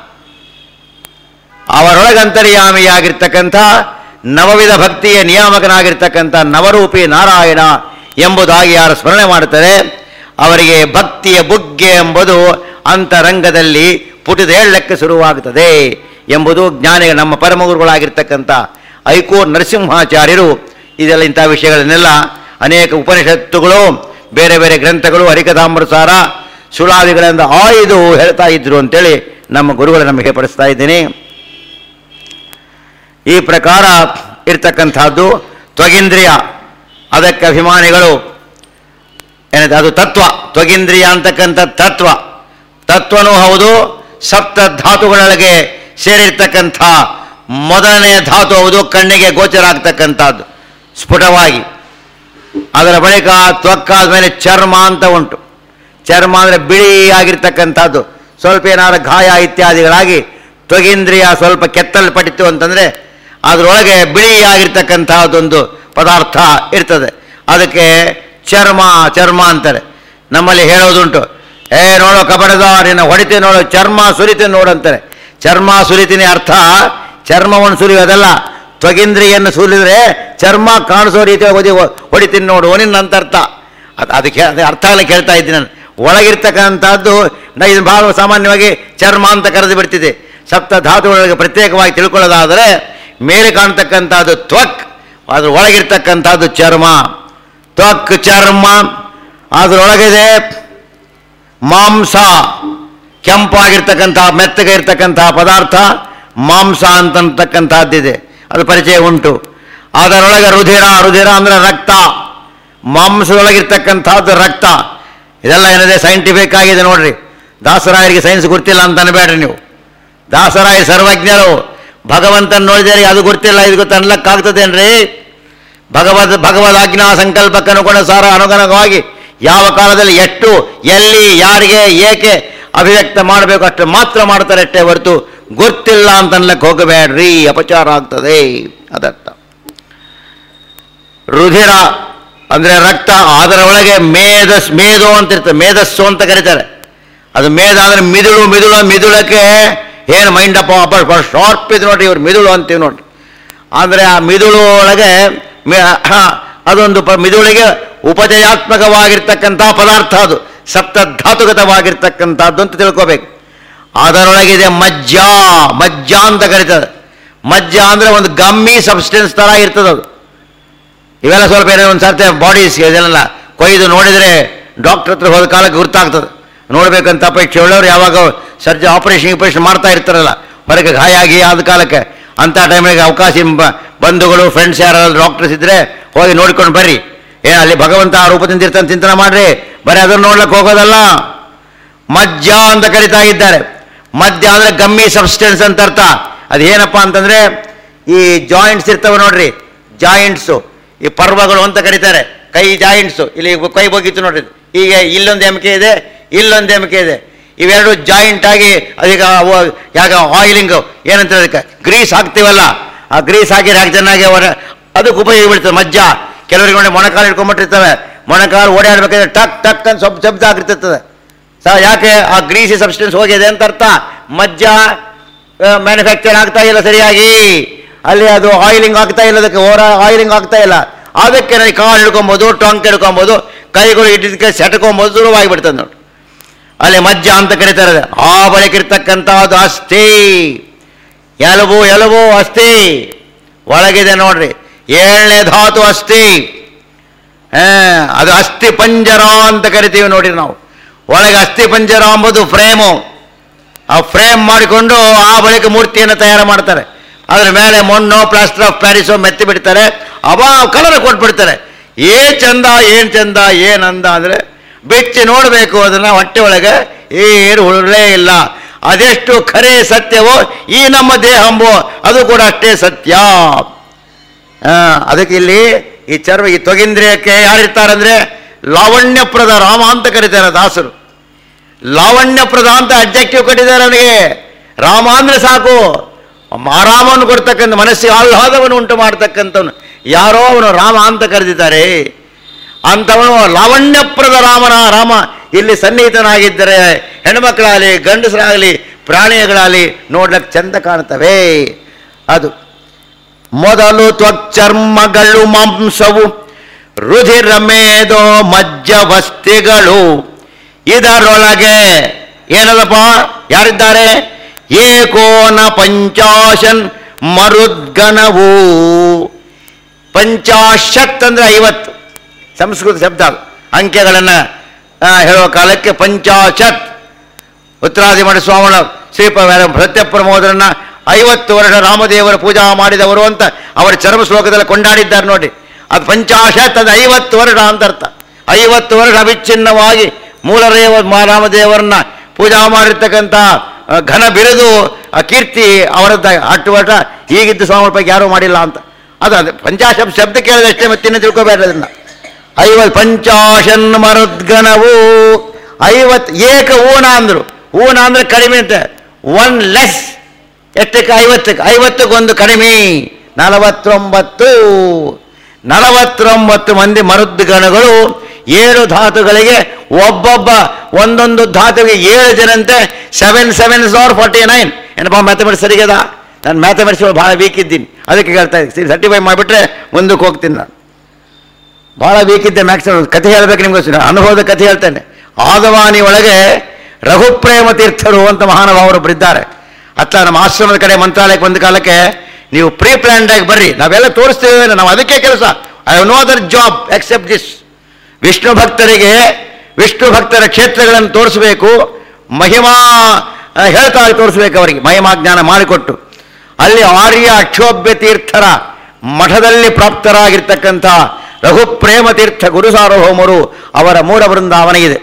ಅವರೊಳಗೆ ಅಂತರ್ಯಾಮಿಯಾಗಿರ್ತಕ್ಕಂಥ ನವವಿಧ ಭಕ್ತಿಯ ನಿಯಾಮಕನಾಗಿರ್ತಕ್ಕಂಥ ನವರೂಪಿ ನಾರಾಯಣ ಎಂಬುದಾಗಿ ಯಾರು ಸ್ಮರಣೆ ಮಾಡುತ್ತಾರೆ ಅವರಿಗೆ ಭಕ್ತಿಯ ಬುಗ್ಗೆ ಎಂಬುದು ಅಂತರಂಗದಲ್ಲಿ ಪುಟಿದ ಹೇಳಕ್ಕೆ ಶುರುವಾಗುತ್ತದೆ ಎಂಬುದು ಜ್ಞಾನಿಗ ನಮ್ಮ ಪರಮಗುರುಗಳಾಗಿರ್ತಕ್ಕಂಥ ಐಕೂರ್ ನರಸಿಂಹಾಚಾರ್ಯರು ಇದೆಲ್ಲ ಇಂಥ ವಿಷಯಗಳನ್ನೆಲ್ಲ ಅನೇಕ ಉಪನಿಷತ್ತುಗಳು ಬೇರೆ ಬೇರೆ ಗ್ರಂಥಗಳು ಹರಿಕಥಾಮೃತಸಾರ ಸುಳಾದಿಗಳಿಂದ ಆಯ್ದು ಹೇಳ್ತಾ ಇದ್ರು ಅಂತೇಳಿ ನಮ್ಮ ಗುರುಗಳು ನಮಗೆ ಪಡಿಸ್ತಾ ಇದ್ದೀನಿ ಈ ಪ್ರಕಾರ ಇರ್ತಕ್ಕಂಥದ್ದು ತ್ವಗೇಂದ್ರಿಯ ಅದಕ್ಕೆ ಅಭಿಮಾನಿಗಳು ಏನಿದೆ ಅದು ತತ್ವ ತ್ವಗೇಂದ್ರಿಯ ಅಂತಕ್ಕಂಥ ತತ್ವ ತತ್ವನೂ ಹೌದು ಸಪ್ತ ಧಾತುಗಳೊಳಗೆ ಸೇರಿರ್ತಕ್ಕಂಥ ಮೊದಲನೆಯ ಧಾತು ಹೌದು ಕಣ್ಣಿಗೆ ಗೋಚರ ಆಗ್ತಕ್ಕಂಥದ್ದು ಸ್ಫುಟವಾಗಿ ಅದರ ಬಳಿಕ ತ್ವಕ್ಕಾದ ಮೇಲೆ ಚರ್ಮ ಅಂತ ಉಂಟು ಚರ್ಮ ಅಂದರೆ ಬಿಳಿಯಾಗಿರ್ತಕ್ಕಂಥದ್ದು ಸ್ವಲ್ಪ ಏನಾದ್ರು ಗಾಯ ಇತ್ಯಾದಿಗಳಾಗಿ ತ್ವಗೇಂದ್ರಿಯ ಸ್ವಲ್ಪ ಕೆತ್ತಲ್ಪಟ್ಟಿತ್ತು ಅಂತಂದರೆ ಅದರೊಳಗೆ ಬಿಳಿಯಾಗಿರ್ತಕ್ಕಂಥದ್ದೊಂದು ಪದಾರ್ಥ ಇರ್ತದೆ ಅದಕ್ಕೆ ಚರ್ಮ ಚರ್ಮ ಅಂತಾರೆ ನಮ್ಮಲ್ಲಿ ಹೇಳೋದುಂಟು ಏ ನೋಡೋ ಕಬಡದ ನಿನ್ನ ಹೊಡಿತೀನಿ ನೋಡು ಚರ್ಮ ಸುರಿತೀನಿ ನೋಡು ಅಂತಾರೆ ಚರ್ಮ ಸುರಿತೀನಿ ಅರ್ಥ ಚರ್ಮವನ್ನು ಸುರಿಯೋದಲ್ಲ ತ್ವಗೇಂದ್ರಿಯನ್ನು ಸುರಿದ್ರೆ ಚರ್ಮ ಕಾಣಿಸೋ ರೀತಿ ಓದಿ ಹೊಡಿತೀನಿ ನೋಡು ನಿನ್ನ ಅಂತ ಅರ್ಥ ಅದು ಅದಕ್ಕೆ ಅದೇ ಅರ್ಥ ಎಲ್ಲ ಕೇಳ್ತಾ ಇದ್ದೀನಿ ನಾನು ಒಳಗಿರ್ತಕ್ಕಂಥದ್ದು ನಾ ಇದು ಭಾಳ ಸಾಮಾನ್ಯವಾಗಿ ಚರ್ಮ ಅಂತ ಕರೆದು ಬಿಡ್ತಿದೆ ಸಪ್ತ ಧಾತುಗಳಿಗೆ ಪ್ರತ್ಯೇಕವಾಗಿ ತಿಳ್ಕೊಳ್ಳೋದಾದರೆ ಮೇಲೆ ಕಾಣ್ತಕ್ಕಂಥದ್ದು ತ್ವಕ್ ಅದ್ರ ಒಳಗಿರ್ತಕ್ಕಂಥದ್ದು ಚರ್ಮ ತ್ವಕ್ ಚರ್ಮ ಅದರೊಳಗಿದೆ ಮಾಂಸ ಕೆಂಪಾಗಿರ್ತಕ್ಕಂಥ ಮೆತ್ತಗೆ ಇರ್ತಕ್ಕಂಥ ಪದಾರ್ಥ ಮಾಂಸ ಅಂತಕ್ಕಂಥದ್ದಿದೆ ಅದು ಪರಿಚಯ ಉಂಟು ಅದರೊಳಗೆ ರುಧಿರ ರುಧಿರ ಅಂದರೆ ರಕ್ತ ಮಾಂಸದೊಳಗಿರ್ತಕ್ಕಂಥದ್ದು ರಕ್ತ ಇದೆಲ್ಲ ಏನಿದೆ ಸೈಂಟಿಫಿಕ್ ಆಗಿದೆ ನೋಡ್ರಿ ದಾಸರಾಯರಿಗೆ ಸೈನ್ಸ್ ಗೊತ್ತಿಲ್ಲ ಅಂತ ಅನ್ಬೇಡ್ರಿ ನೀವು ದಾಸರಾಯ ಸರ್ವಜ್ಞರು ಭಗವಂತನ ನೋಡಿದರೆ ಅದು ಗೊತ್ತಿಲ್ಲ ಇದು ಗೊತ್ತು ಅನ್ಲಕ್ಕಾಗ್ತದೇನ್ರಿ ಭಗವದ್ ಭಗವದ್ ಆಜ್ಞಾ ಸಂಕಲ್ಪಕ್ಕೆ ಅನುಗುಣ ಸಾರ ಅನುಗುಣವಾಗಿ ಯಾವ ಕಾಲದಲ್ಲಿ ಎಷ್ಟು ಎಲ್ಲಿ ಯಾರಿಗೆ ಏಕೆ ಅಭಿವ್ಯಕ್ತ ಮಾಡಬೇಕು ಅಷ್ಟು ಮಾತ್ರ ಮಾಡ್ತಾರೆ ಅಷ್ಟೇ ಹೊರತು ಗೊತ್ತಿಲ್ಲ ಅಂತ ಅನ್ಲಕ್ಕೆ ಹೋಗಬೇಡ್ರಿ ಅಪಚಾರ ಆಗ್ತದೆ ಅದರ್ಥ ರುಧಿರ ಅಂದರೆ ರಕ್ತ ಅದರ ಒಳಗೆ ಮೇಧಸ್ ಮೇಧೋ ಅಂತ ಇರ್ತದೆ ಮೇಧಸ್ಸು ಅಂತ ಕರೀತಾರೆ ಅದು ಮೇಧ ಅಂದರೆ ಮಿದುಳು ಮಿದುಳು ಮಿದುಳಕ್ಕೆ ಏನು ಮೈಂಡಪ್ಪ ಅಪ್ಪ ಶಾರ್ಪ್ ಇದು ನೋಡ್ರಿ ಇವ್ರು ಮಿದುಳು ಅಂತೀವಿ ನೋಡ್ರಿ ಅಂದರೆ ಆ ಮಿದುಳು ಒಳಗೆ ಮಿ- ಹ, ಅದೊಂದು ಪ ಮಿದುಳಿಗೆ ಉಪಜಯಾತ್ಮಕವಾಗಿರ್ತಕ್ಕಂಥ ಪದಾರ್ಥ ಅದು ಸಪ್ತ ಧಾತುಗತವಾಗಿರ್ತಕ್ಕಂಥದ್ದು ಅಂತ ತಿಳ್ಕೋಬೇಕು ಅದರೊಳಗಿದೆ ಮಜ್ಜ ಮಜ್ಜ ಅಂತ ಕರೀತದೆ ಮಜ್ಜ ಅಂದರೆ ಒಂದು ಗಮ್ಮಿ ಸಬ್ಸ್ಟೆನ್ಸ್ ಥರ ಇರ್ತದೆ ಅದು ಇವೆಲ್ಲ ಸ್ವಲ್ಪ ಏನೋ ಒಂದು ಸರ್ತಿ ಬಾಡೀಸ್ ಇದೆಲ್ಲ ಕೊಯ್ದು ನೋಡಿದರೆ ಡಾಕ್ಟರ್ ಹತ್ರ ಹೋದ ಕಾಲಕ್ಕೆ ಗುರ್ತಾಗ್ತದೆ ನೋಡ್ಬೇಕಂತ ಅಪೇಕ್ಷೆ ಉಳ್ಳವ್ರು ಯಾವಾಗ ಸರ್ಜಿ ಆಪರೇಷನ್ ಗಿಪರೇಷನ್ ಮಾಡ್ತಾ ಇರ್ತಾರಲ್ಲ ಹೊರಗೆ ಗಾಯ ಆಗಿ ಆದ ಕಾಲಕ್ಕೆ ಅಂಥ ಟೈಮಿಗೆ ಅವಕಾಶ ಬ- ಬಂಧುಗಳು ಫ್ರೆಂಡ್ಸ್ ಯಾರಾದ್ರು ಡಾಕ್ಟರ್ಸ್ ಇದ್ದರೆ ಹೋಗಿ ನೋಡ್ಕೊಂಡು ಬರ್ರಿ ಏನು ಅಲ್ಲಿ ಭಗವಂತ ಆ ರೂಪದಿಂದ ಇರ್ತಾನೆ ಚಿಂತನೆ ಮಾಡ್ರಿ ಬರೀ ಅದನ್ನು ನೋಡ್ಲಿಕ್ಕೆ ಹೋಗೋದಲ್ಲ ಮಜ್ಜ ಅಂತ ಕರಿತಾ ಇದ್ದಾರೆ ಮಧ್ಯ ಅಂದರೆ ಗಮ್ಮಿ ಸಬ್ಸ್ಟೆನ್ಸ್ ಅಂತ ಅರ್ಥ ಅದೇನಪ್ಪ ಅಂತಂದರೆ ಈ ಜಾಯಿಂಟ್ಸ್ ಇರ್ತವೆ ನೋಡ್ರಿ ಜಾಯಿಂಟ್ಸು ಈ ಪರ್ವಗಳು ಅಂತ ಕರೀತಾರೆ ಕೈ ಜಾಯಿಂಟ್ಸು ಇಲ್ಲಿ ಕೈ ಹೋಗಿತ್ತು ನೋಡ್ರಿ ಈಗ ಇಲ್ಲೊಂದು ಎಮ್ಕೆ ಇದೆ ಇಲ್ಲೊಂದು ಎಮ್ಕೆ ಇದೆ ಇವೆರಡು ಜಾಯಿಂಟ್ ಆಗಿ ಅದೀಗ ಅವು ಯಾಗ ಆಯಿಲಿಂಗ್ ಏನಂತ ಅದಕ್ಕೆ ಗ್ರೀಸ್ ಹಾಕ್ತೀವಲ್ಲ ಆ ಗ್ರೀಸ್ ಹಾಕಿದ್ರೆ ಯಾಕೆ ಚೆನ್ನಾಗಿ ಅವರ ಅದಕ್ಕೆ ಉಪಯೋಗ ಬೀಳ್ತದೆ ಮಜ್ಜ ಕೆಲವರಿಗೆ ನೋಡಿ ಮೊಣಕಾಲು ಹಿಡ್ಕೊಂಡ್ಬಿಟ್ಟಿರ್ತವೆ ಮೊಣಕಾಲು ಓಡಾಡ್ಬೇಕಾದ್ರೆ ಟಕ್ ಟಕ್ ಅಂತ ಸ್ವಲ್ಪ ಶಬ್ದ ಆಗಿರ್ತಿರ್ತದೆ ಸ ಯಾಕೆ ಆ ಗ್ರೀಸಿ ಸಬ್ಸ್ಟೆನ್ಸ್ ಹೋಗಿದೆ ಅಂತ ಅರ್ಥ ಮಜ್ಜ ಮ್ಯಾನುಫ್ಯಾಕ್ಚರ್ ಆಗ್ತಾ ಇಲ್ಲ ಸರಿಯಾಗಿ ಅಲ್ಲಿ ಅದು ಆಯಿಲಿಂಗ್ ಆಗ್ತಾ ಇಲ್ಲ ಅದಕ್ಕೆ ಓರ ಆಯಿಲಿಂಗ್ ಆಗ್ತಾ ಇಲ್ಲ ಅದಕ್ಕೆ ನನಗೆ ಕಾಲು ಹಿಡ್ಕೊಬೋದು ಟೊಂಕ್ ಹಿಡ್ಕೊಬೋದು ಕೈಗಳು ಇಟ್ಟಿದ್ದಕ್ಕೆ ಸೆಟ್ಕೊಬೋದು ಶುರುವಾಗಿ ಬಿಡ್ತದೆ ನೋಡಿ ಅಲ್ಲಿ ಮಜ್ಜ ಅಂತ ಕರೀತಾರೆ ಆ ಬಳಿಕ ಇರ್ತಕ್ಕಂಥದ್ದು ಅಸ್ಥಿ ಎಲುಬು ಎಲುಬು ಅಸ್ಥಿ ಒಳಗಿದೆ ನೋಡ್ರಿ ಏಳನೇ ಧಾತು ಅಸ್ಥಿ ಆ, ಅದು ಅಸ್ಥಿ ಪಂಜರ ಅಂತ ಕರಿತೀವಿ ನೋಡಿ ನಾವು ಒಳಗೆ ಅಸ್ಥಿ ಪಂಜರ ಎಂಬುದು ಫ್ರೇಮು ಆ ಫ್ರೇಮ್ ಮಾಡಿಕೊಂಡು ಆ ಬಳಿಕ ಮೂರ್ತಿಯನ್ನು ತಯಾರು ಮಾಡ್ತಾರೆ ಅದ್ರ ಮೇಲೆ ಮಣ್ಣು ಪ್ಲಾಸ್ಟರ್ ಆಫ್ ಪ್ಯಾರಿಸು ಮೆತ್ತಿ ಬಿಡ್ತಾರೆ ಅವಾ ಕಲರ್ ಕೊಟ್ಬಿಡ್ತಾರೆ ಏ ಚಂದ ಏನು ಚಂದ ಏನಂದ ಅಂದರೆ ಬಿಚ್ಚಿ ನೋಡಬೇಕು ಅದನ್ನು ಹೊಟ್ಟೆ ಒಳಗೆ ಏನು ಉಳ್ಳೆ ಇಲ್ಲ ಅದೆಷ್ಟು ಖರೆ ಸತ್ಯವೋ ಈ ನಮ್ಮ ದೇಹ ಎಂಬೋ ಅದು ಕೂಡ ಅಷ್ಟೇ ಸತ್ಯ ಆ, ಅದಕ್ಕೆ ಇಲ್ಲಿ ಈ ಚರ್ಮ ಈ ತೊಗಿಂದ್ರಿಯಕ್ಕೆ ಯಾರಿರ್ತಾರಂದ್ರೆ ಲಾವಣ್ಯಪ್ರದ ರಾಮ ಅಂತ ಕರೀತಾರೆ ದಾಸರು ಲಾವಣ್ಯಪ್ರದ ಅಂತ ಅಬ್ಜೆಕ್ಟಿವ್ ಕೊಟ್ಟಿದ್ದಾರೆ ಅವನಿಗೆ ರಾಮ ಅಂದ್ರೆ ಸಾಕು ಆರಾಮವನ್ನು ಕೊಡ್ತಕ್ಕಂಥ ಮನಸ್ಸಿಗೆ ಆಹ್ಲಾದವನ್ನು ಉಂಟು ಮಾಡ್ತಕ್ಕಂಥವನು ಯಾರೋ ಅವನು ರಾಮ ಅಂತ ಕರೆದಿದ್ದಾರೆ ಅಂಥವನು ಲಾವಣ್ಯಪ್ರದ ರಾಮನ ರಾಮ ಇಲ್ಲಿ ಸನ್ನಿಹಿತನಾಗಿದ್ದರೆ ಹೆಣ್ಮಕ್ಳಾಗಲಿ ಗಂಡಸರಾಗಲಿ ಪ್ರಾಣಿಗಳಾಗಲಿ ನೋಡ್ಲಿಕ್ಕೆ ಚಂದ ಕಾಣ್ತವೆ ಅದು ಮೊದಲು ತ್ವಚ್ಚರ್ಮಗಳು ಮಾಂಸವು ರುಧಿರ ಮೇದೋ ಮಜ್ಜವಸ್ತಿಗಳು ಇದರೊಳಗೆ ಏನದಪ್ಪ ಯಾರಿದ್ದಾರೆ ಏಕೋನ ಪಂಚಾಶನ್ ಮರುದ್ಗಣವು ಪಂಚಾಶತ್ ಅಂದ್ರೆ ಐವತ್ತು ಸಂಸ್ಕೃತ ಶಬ್ದ ಅದು ಅಂಕೆಗಳನ್ನು ಹೇಳುವ ಕಾಲಕ್ಕೆ ಪಂಚಾಶತ್ ಉತ್ತರಾದಿಮಠ ಸ್ವಾಮಿಗಳ ಶ್ರೀಪ ಸತ್ಯಪ್ರಮೋದರನ್ನ ಐವತ್ತು ವರ್ಷ ರಾಮದೇವರ ಪೂಜಾ ಮಾಡಿದವರು ಅಂತ ಅವರ ಚರ್ಮ ಶ್ಲೋಕದಲ್ಲಿ ಕೊಂಡಾಡಿದ್ದಾರೆ ನೋಡಿ ಅದು ಪಂಚಾಶತ್ ಅದು ಐವತ್ತು ವರ್ಷ ಅಂತ ಅರ್ಥ ಐವತ್ತು ವರ್ಷ ಅವಿಚ್ಛಿನ್ನವಾಗಿ ಮೂಲರೇವ ಮ- ರಾಮದೇವರನ್ನ ಪೂಜಾ ಮಾಡಿರ್ತಕ್ಕಂಥ ಆ, ಘನ ಬಿರುದು ಆ ಕೀರ್ತಿ ಅವರದ್ದ ಅಟ್ಟು ವರ್ಷ ಈಗಿದ್ದು ಸ್ವಾಮಿ ಪೈಕಿ ಯಾರೂ ಮಾಡಿಲ್ಲ ಅಂತ ಅದು ಅದು ಪಂಚಾಶತ್ ಶಬ್ದ ಕೇಳಿದಷ್ಟೇ ಮತ್ತಿನ್ನು ತಿಳ್ಕೊಬೇಡ ಅದನ್ನ ಐವತ್ ಪಂಚಾಶನ್ ಮರುದ್ಗಣವು ಐವತ್ ಏಕ ಊನ ಅಂದ್ರು ಊನ ಅಂದ್ರೆ ಕಡಿಮೆ ಅಂತ ಒನ್ ಲೆಸ್ ಎಷ್ಟಕ್ಕೆ ಐವತ್ತಕ್ಕೆ ಐವತ್ತಕ್ಕೊಂದು ಕಡಿಮೆ ನಲವತ್ತೊಂಬತ್ತು ನಲವತ್ತೊಂಬತ್ತು ಮಂದಿ ಮರುದ್ಗಣಗಳು ಏಳು ಧಾತುಗಳಿಗೆ ಒಬ್ಬೊಬ್ಬ ಒಂದೊಂದು ಧಾತುವಿಗೆ ಏಳು ಜನಂತೆ ಸೆವೆನ್ ಸೆವೆನ್ ಸಾವಿರ ಫಾರ್ಟಿ ನೈನ್ ಏನಪ್ಪ ಮ್ಯಾಥಮೆಟಿಕ್ಸ್ ಸರಿಗದ ನಾನು ಮ್ಯಾಥಮೆಟಿಕ್ಸ್ ಭಾಳ ವೀಕ್ ಇದ್ದೀನಿ ಅದಕ್ಕೆ ಹೇಳ್ತಾ ಇದ್ದೀನಿ ಸರ್ಟಿಫೈ ಮಾಡಿಬಿಟ್ರೆ ಮುಂದಕ್ಕೆ ಹೋಗ್ತೀನಿ ನಾನು ಭಾಳ ವೀಕ್ ಇದ್ದೆ ಮ್ಯಾಕ್ಸಿಮಮ್ ಕಥೆ ಹೇಳ್ಬೇಕು ನಿಮ್ಗೆ ಅನುಭವದ ಕಥೆ ಹೇಳ್ತೇನೆ ಆದವಾನಿ ಒಳಗೆ ರಘುಪ್ರೇಮ ತೀರ್ಥರು ಅಂತ ಮಹಾನುಭಾವರೊಬ್ಬರು ಇದ್ದಾರೆ ಅತ್ತ ನಮ್ಮ ಆಶ್ರಮದ ಕಡೆ ಮಂತ್ರಾಲಯಕ್ಕೆ ಬಂದ ಕಾಲಕ್ಕೆ ನೀವು ಪ್ರೀ ಪ್ಲ್ಯಾಂಡ್ ಆಗಿ ಬರ್ರಿ ನಾವೆಲ್ಲ ತೋರಿಸ್ತೇವೆ ನಾವು ಅದಕ್ಕೆ ಕೆಲಸ I have no other job except this Vishnu ಭಕ್ತರಿಗೆ ವಿಷ್ಣು ಭಕ್ತರ ಕ್ಷೇತ್ರಗಳನ್ನು ತೋರಿಸಬೇಕು ಮಹಿಮಾ ಆ, ಹೇಳ್ತಾ ತೋರಿಸ್ಬೇಕು ಅವರಿಗೆ ಮಹಿಮಾ ಜ್ಞಾನ ಮಾಡಿಕೊಟ್ಟು ಅಲ್ಲಿ ಆರ್ಯ ಅಕ್ಷೋಭ್ಯ ತೀರ್ಥರ ಮಠದಲ್ಲಿ ಪ್ರಾಪ್ತರಾಗಿರ್ತಕ್ಕಂಥ ರಘುಪ್ರೇಮ ತೀರ್ಥ ಗುರು ಸಾರ್ವಭೌಮರು ಅವರ ಮೂಲ ಬೃಂದಾವನ ಇದೆ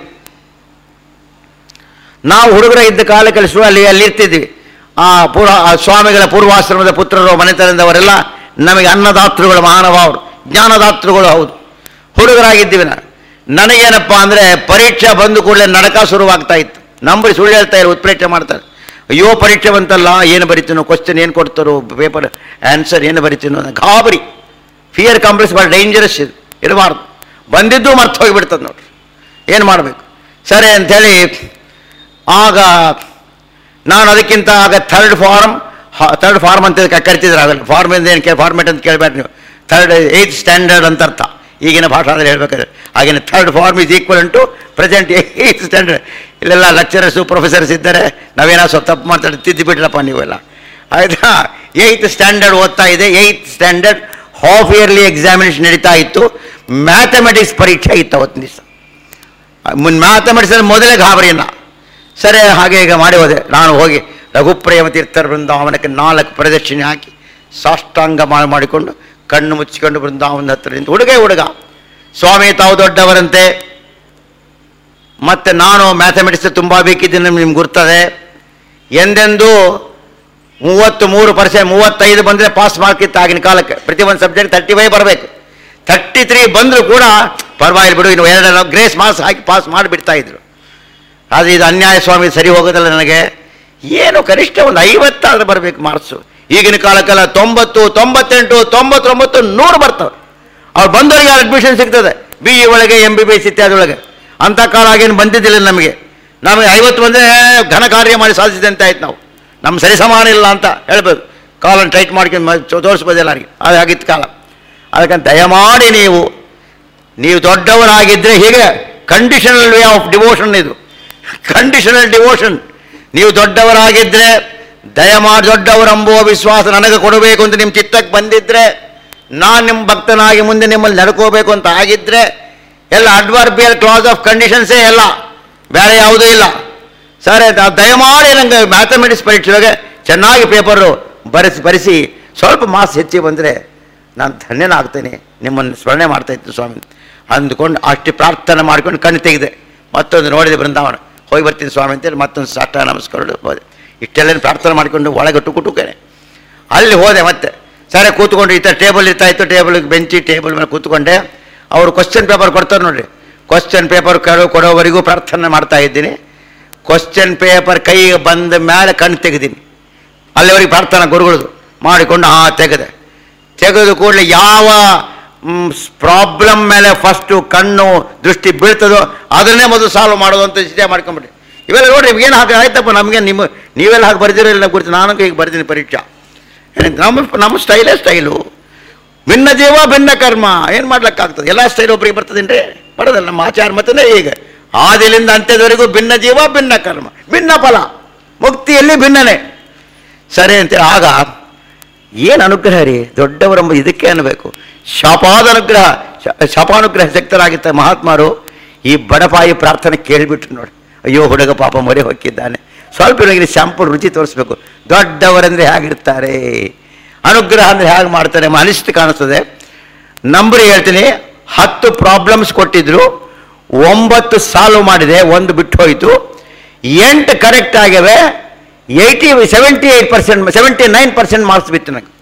ನಾವು ಹುಡುಗರ ಇದ್ದ ಕಾಲಕ್ಕೆ ಶು- ಅಲ್ಲಿ ಅಲ್ಲಿ ಇರ್ತಿದ್ವಿ ಆ ಪೂರ್ವ ಆ ಸ್ವಾಮಿಗಳ ಪೂರ್ವಾಶ್ರಮದ ಪುತ್ರರು ಮನೆತನದವರೆಲ್ಲ ನಮಗೆ ಅನ್ನದಾತೃಗಳು ಮಹಾನುಭಾವರು ಜ್ಞಾನದಾತೃಗಳು ಹೌದು ಹುಡುಗರಾಗಿದ್ದೀವಿ ನಾನು ನನಗೇನಪ್ಪ ಅಂದರೆ ಪರೀಕ್ಷೆ ಬಂದು ಕೂಡಲೇ ನಡಕ ಶುರುವಾಗ್ತಾ ಇತ್ತು ನಂಬರಿ ಸುಳ್ಳು ಹೇಳ್ತಾ ಇರೋ ಉತ್ಪ್ರೇಕ್ಷೆ ಮಾಡ್ತಾರೆ ಅಯ್ಯೋ ಪರೀಕ್ಷೆ ಬಂತಲ್ಲ ಏನು ಬರಿತೀನೋ ಕ್ವಶನ್ ಏನು ಕೊಡ್ತಾರೋ ಪೇಪರ್ ಆನ್ಸರ್ ಏನು ಬರಿತೀನೋ ಅನ್ನೋ ಗಾಬರಿ ಫಿಯರ್ ಕಾಂಪ್ಲೆಕ್ಸ್ ಭಾಳ ಡೇಂಜರಸ್ ಇದು ಇರಬಾರ್ದು ಬಂದಿದ್ದು ಮರ್ತು ಹೋಗಿಬಿಡ್ತದೆ ನೋಡ್ರಿ ಏನು ಮಾಡಬೇಕು ಸರಿ ಅಂಥೇಳಿ ಆಗ ನಾನು ಅದಕ್ಕಿಂತ ಆಗ ಥರ್ಡ್ ಫಾರ್ಮ್ ಥರ್ಡ್ ಫಾರ್ಮ್ ಅಂತ ಕ- ಕರಿತಿದ್ರು ಆಗಲ್ಲ ಫಾರ್ಮ್ ಇಂದ ಏನು ಕೇಳಿ ಫಾರ್ಮೆಟ್ ಅಂತ ಕೇಳಬೇಡ ನೀವು ಥರ್ಡ್ ಏಯ್ತ್ ಸ್ಟ್ಯಾಂಡರ್ಡ್ ಅಂತ ಅರ್ಥ ಈಗಿನ ಭಾಷಾದಲ್ಲಿ ಹೇಳ್ಬೇಕಾದ್ರೆ ಆಗಿನ third form is equal to present eighth standard ಇಲ್ಲೆಲ್ಲ ಲೆಕ್ಚರರ್ಸು ಪ್ರೊಫೆಸರ್ಸ್ ಇದ್ದಾರೆ ನಾವೇನೋ ಸ್ವಲ್ಪ ತಪ್ಪು ಮಾತಾಡಿ ತಿದ್ದಿ ಬಿಡ್ರಪ್ಪ ನೀವೆಲ್ಲ ಆಯ್ತಾ ಏಯ್ತ್ ಸ್ಟ್ಯಾಂಡರ್ಡ್ ಓದ್ತಾ ಇದೆ eighth standard half yearly examination ನಡೀತಾ ಇತ್ತು ಮ್ಯಾಥಮೆಟಿಕ್ಸ್ ಪರೀಕ್ಷೆ ಇತ್ತು ಅವತ್ತಿನ ದಿವಸ ಮುನ್ ಮ್ಯಾಥಮೆಟಿಕ್ಸಲ್ಲಿ ಮೊದಲೇ ಗಾಬರಿನ ಸರಿ ಹಾಗೆ ಈಗ ಮಾಡಿ ಹೋದೆ ನಾನು ಹೋಗಿ ರಘುಪ್ರೇಮ ತೀರ್ಥರ ಬೃಂದಾವನಕ್ಕೆ ನಾಲ್ಕು ಪ್ರದಕ್ಷಿಣೆ ಹಾಕಿ ಸಾಷ್ಟಾಂಗ ಮಾಡಿ ಮಾಡಿಕೊಂಡು ಕಣ್ಣು ಮುಚ್ಚಿಕೊಂಡು ಬೃಂದಾವನದ ಹತ್ರ ನಿಂತು ಹುಡುಗ ಹುಡುಗ ಸ್ವಾಮಿ ತಾವು ದೊಡ್ಡವರಂತೆ ಮತ್ತು ನಾನು ಮ್ಯಾಥಮೆಟಿಕ್ಸ್ ತುಂಬ ಬೇಕಿದ್ದೀನಿ ನಿಮ್ಗೆ ಗುರ್ತದೆ ಎಂದೆಂದೂ ಮೂವತ್ತು ಮೂರು ಪರ್ಸೆಂಟ್ ಮೂವತ್ತೈದು ಬಂದರೆ ಪಾಸ್ ಮಾರ್ಕ್ ಇತ್ತು ಆಗಿನ ಕಾಲಕ್ಕೆ ಪ್ರತಿ ಒಂದು ಸಬ್ಜೆಕ್ಟ್ ತರ್ಟಿ ಫೈವ್ ಬರಬೇಕು ತರ್ಟಿ ತ್ರೀ ಬಂದರೂ ಕೂಡ ಪರವಾಗಿಲ್ಲ ಬಿಡು ಇನ್ನು ಎರಡೆಲ್ಲ ಗ್ರೇಸ್ ಮಾರ್ಕ್ಸ್ ಹಾಕಿ ಪಾಸ್ ಮಾಡಿಬಿಡ್ತಾ ಇದ್ರು ಆದರೆ ಇದು ಅನ್ಯಾಯ ಸ್ವಾಮಿ ಸರಿ ಹೋಗೋದಲ್ಲ ನನಗೆ ಏನು ಕನಿಷ್ಠ ಒಂದು ಐವತ್ತಾದ್ರೆ ಬರಬೇಕು ಮಾರ್ಕ್ಸು ಈಗಿನ ಕಾಲಕ್ಕೆಲ್ಲ ತೊಂಬತ್ತು ತೊಂಬತ್ತೆಂಟು ತೊಂಬತ್ತೊಂಬತ್ತು ನೂರು ಬರ್ತವೆ ಅವ್ರು ಬಂದವರಿಗೆ ಅಡ್ಮಿಷನ್ ಸಿಗ್ತದೆ ಬಿ ಇ ಒಳಗೆ ಎಂ ಬಿ ಬಿ ಎಸ್ ಇತ್ಯಾದಿ ಒಳಗೆ ಅಂಥ ಕಾಲ ಆಗೇನು ಬಂದಿದ್ದಿಲ್ಲ ನಮಗೆ ನಮಗೆ ಐವತ್ತು ಬಂದರೆ ಘನ ಕಾರ್ಯ ಮಾಡಿ ಸಾಧಿಸಿದೆ ಅಂತ ಆಯ್ತು ನಾವು ನಮ್ಮ ಸರಿ ಸಮಾನ ಇಲ್ಲ ಅಂತ ಹೇಳ್ಬೇಕು ಕಾಲನ್ನು ಟೈಟ್ ಮಾಡ್ಕೊಂಡು ಮ- ತೋ- ತೋರಿಸ್ಬೋದು ಎಲ್ಲರಿಗೆ ಅದು ಆಗಿತ್ತು ಕಾಲ ಅದಕ್ಕಂತ ದಯಮಾಡಿ ನೀವು ನೀವು ದೊಡ್ಡವರಾಗಿದ್ದರೆ ಹೀಗೆ ಕಂಡೀಷನಲ್ ವೇ ಆಫ್ ಡಿವೋಷನ್ ಇದು ಕಂಡೀಷನಲ್ ಡಿವೋಷನ್ ನೀವು ದೊಡ್ಡವರಾಗಿದ್ದರೆ ದಯಮಾಡಿ ದೊಡ್ಡವರೆಂಬುವ ವಿಶ್ವಾಸ ನನಗೆ ಕೊಡಬೇಕು ಅಂತ ನಿಮ್ಮ ಚಿತ್ತಕ್ಕೆ ಬಂದಿದ್ದರೆ ನಾನು ನಿಮ್ಮ ಭಕ್ತನಾಗಿ ಮುಂದೆ ನಿಮ್ಮಲ್ಲಿ ನಡ್ಕೋಬೇಕು ಅಂತ ಆಗಿದ್ದರೆ ಎಲ್ಲ ಅಡ್ವರ್ಬಿಯಲ್ ಕ್ಲಾಸ್ ಆಫ್ ಕಂಡೀಷನ್ಸೇ ಎಲ್ಲ ಬೇರೆ ಯಾವುದೂ ಇಲ್ಲ ಸರಿ ದ- ದಯಮಾಡಿ ನನಗೆ ಮ್ಯಾಥಮೆಟಿಕ್ಸ್ ಪರೀಕ್ಷೆಗೆ ಚೆನ್ನಾಗಿ ಪೇಪರು ಬರೆಸಿ ಬರೆಸಿ ಸ್ವಲ್ಪ ಮಾರ್ಕ್ಸ್ ಹೆಚ್ಚಿ ಬಂದರೆ ನಾನು ಧನ್ಯನಾಗ್ತೇನೆ ನಿಮ್ಮನ್ನು ಸ್ಮರಣೆ ಮಾಡ್ತಾ ಇತ್ತು ಸ್ವಾಮಿ ಅಂದುಕೊಂಡು ಅಷ್ಟು ಪ್ರಾರ್ಥನೆ ಮಾಡ್ಕೊಂಡು ಕಣ್ಣು ತೆಗೆದೆ ಮತ್ತೊಂದು ನೋಡಿದೆ ಬೃಂದಾವನ ಹೋಗಿ ಬರ್ತೀನಿ ಸ್ವಾಮಿ ಅಂತೇಳಿ ಮತ್ತೊಂದು ಸಾಷ್ಟ ನಮಸ್ಕಾರ ಹೋದೆ ಇಷ್ಟೆಲ್ಲ ಪ್ರಾರ್ಥನೆ ಮಾಡಿಕೊಂಡು ಒಳಗೆ ಟುಕು ಟುಕನೆ ಅಲ್ಲಿ ಹೋದೆ ಮತ್ತೆ ಸರಿ ಕೂತ್ಕೊಂಡು ಈ ಥರ ಟೇಬಲ್ ಇರ್ತಾ ಇತ್ತು ಟೇಬಲ್ ಬೆಂಚಿ ಟೇಬಲ್ ಮೇಲೆ ಕೂತ್ಕೊಂಡೆ ಅವರು ಕ್ವಶನ್ ಪೇಪರ್ ಕೊಡ್ತಾರೆ ನೋಡ್ರಿ ಕ್ವಶನ್ ಪೇಪರ್ ಕೇಳೋ ಕೊಡೋವರೆಗೂ ಪ್ರಾರ್ಥನೆ ಮಾಡ್ತಾ ಇದ್ದೀನಿ ಕ್ವಶನ್ ಪೇಪರ್ ಕೈಗೆ ಬಂದ ಮೇಲೆ ಕಣ್ಣು ತೆಗೆದೀನಿ ಅಲ್ಲಿವರೆಗೆ ಪ್ರಾರ್ಥನಾ ಗುರುಗಳದು ಮಾಡಿಕೊಂಡು ಆ ತೆಗೆದೆ ತೆಗೆದು ಕೂಡಲೇ ಯಾವ ಪ್ರಾಬ್ಲಮ್ ಮೇಲೆ ಫಸ್ಟು ಕಣ್ಣು ದೃಷ್ಟಿ ಬೀಳ್ತದೋ ಅದನ್ನೇ ಮೊದಲು ಸಾಲ್ವ್ ಮಾಡೋದು ಅಂತ ಚಿಂತೆ ಮಾಡ್ಕೊಂಬಿಡಿ ಇವೆಲ್ಲ ನೋಡ್ರಿ ಏನು ಹಾಗೆ ಆಯ್ತಪ್ಪ ನಮಗೆ ನಿಮ್ಮ ನೀವೆಲ್ಲ ಹಾಗೆ ಬರ್ದಿರಲಿಲ್ಲ ಗುರುತು ನಾನು ಈಗ ಬರ್ತೀನಿ ಪರೀಕ್ಷಾ ಏನ್ ನಮ್ಮ ನಮ್ಮ ಸ್ಟೈಲೇ ಸ್ಟೈಲು ಭಿನ್ನ ಜೀವ ಭಿನ್ನ ಕರ್ಮ ಏನು ಮಾಡ್ಲಿಕ್ಕಾಗ್ತದೆ ಎಲ್ಲ ಸ್ಟೈಲ್ ಒಬ್ಬರಿಗೆ ಬರ್ತದೇನ್ರಿ ಬರೋದಲ್ಲ ನಮ್ಮ ಆಚಾರ ಮತನೇ ಈಗ ಆದಿಲಿಂದ ಅಂತ್ಯದವರೆಗೂ ಭಿನ್ನ ಜೀವ ಭಿನ್ನ ಕರ್ಮ ಭಿನ್ನ ಫಲ ಮುಕ್ತಿಯಲ್ಲಿ ಭಿನ್ನನೇ ಸರಿ ಅಂತೇಳಿ ಆಗ ಏನು ಅನುಗ್ರಹ ರೀ ದೊಡ್ಡವರೆಂಬ ಇದಕ್ಕೆ ಅನ್ನಬೇಕು ಶಾಪಾದ ಅನುಗ್ರಹ ಶ- ಶಾಪಾನುಗ್ರಹ ಶಕ್ತರಾಗಿದ್ದ ಮಹಾತ್ಮರು ಈ ಬಡಪಾಯಿ ಪ್ರಾರ್ಥನೆ ಕೇಳಿಬಿಟ್ರು ನೋಡಿ ಅಯ್ಯೋ ಹುಡುಗ ಪಾಪ ಮೊರೆ ಹೊಕ್ಕಿದ್ದಾನೆ ಸ್ವಲ್ಪ ಇವನಿಗೆ ಶಾಂಪಲ್ ರುಚಿ ತೋರಿಸ್ಬೇಕು ದೊಡ್ಡವರಂದ್ರೆ ಹೇಗಿರ್ತಾರೆ ಅನುಗ್ರಹ ಅಂದರೆ ಹೇಗೆ ಮಾಡ್ತಾರೆ ಎಂಬ ಅನಿಶ್ಚಿತ ಕಾಣಿಸ್ತದೆ ನಂಬರ್ ಹೇಳ್ತೀನಿ ಹತ್ತು ಪ್ರಾಬ್ಲಮ್ಸ್ ಕೊಟ್ಟಿದ್ರು ಒಂಬತ್ತು ಸಾಲ್ವ್ ಮಾಡಿದೆ ಒಂದು ಬಿಟ್ಟು ಹೋಯಿತು ಎಂಟು ಕರೆಕ್ಟ್ ಆಗಿವೆ eighty seventy eight percent seventy nine percent marks ಬಿತ್ತು ನನಗೆ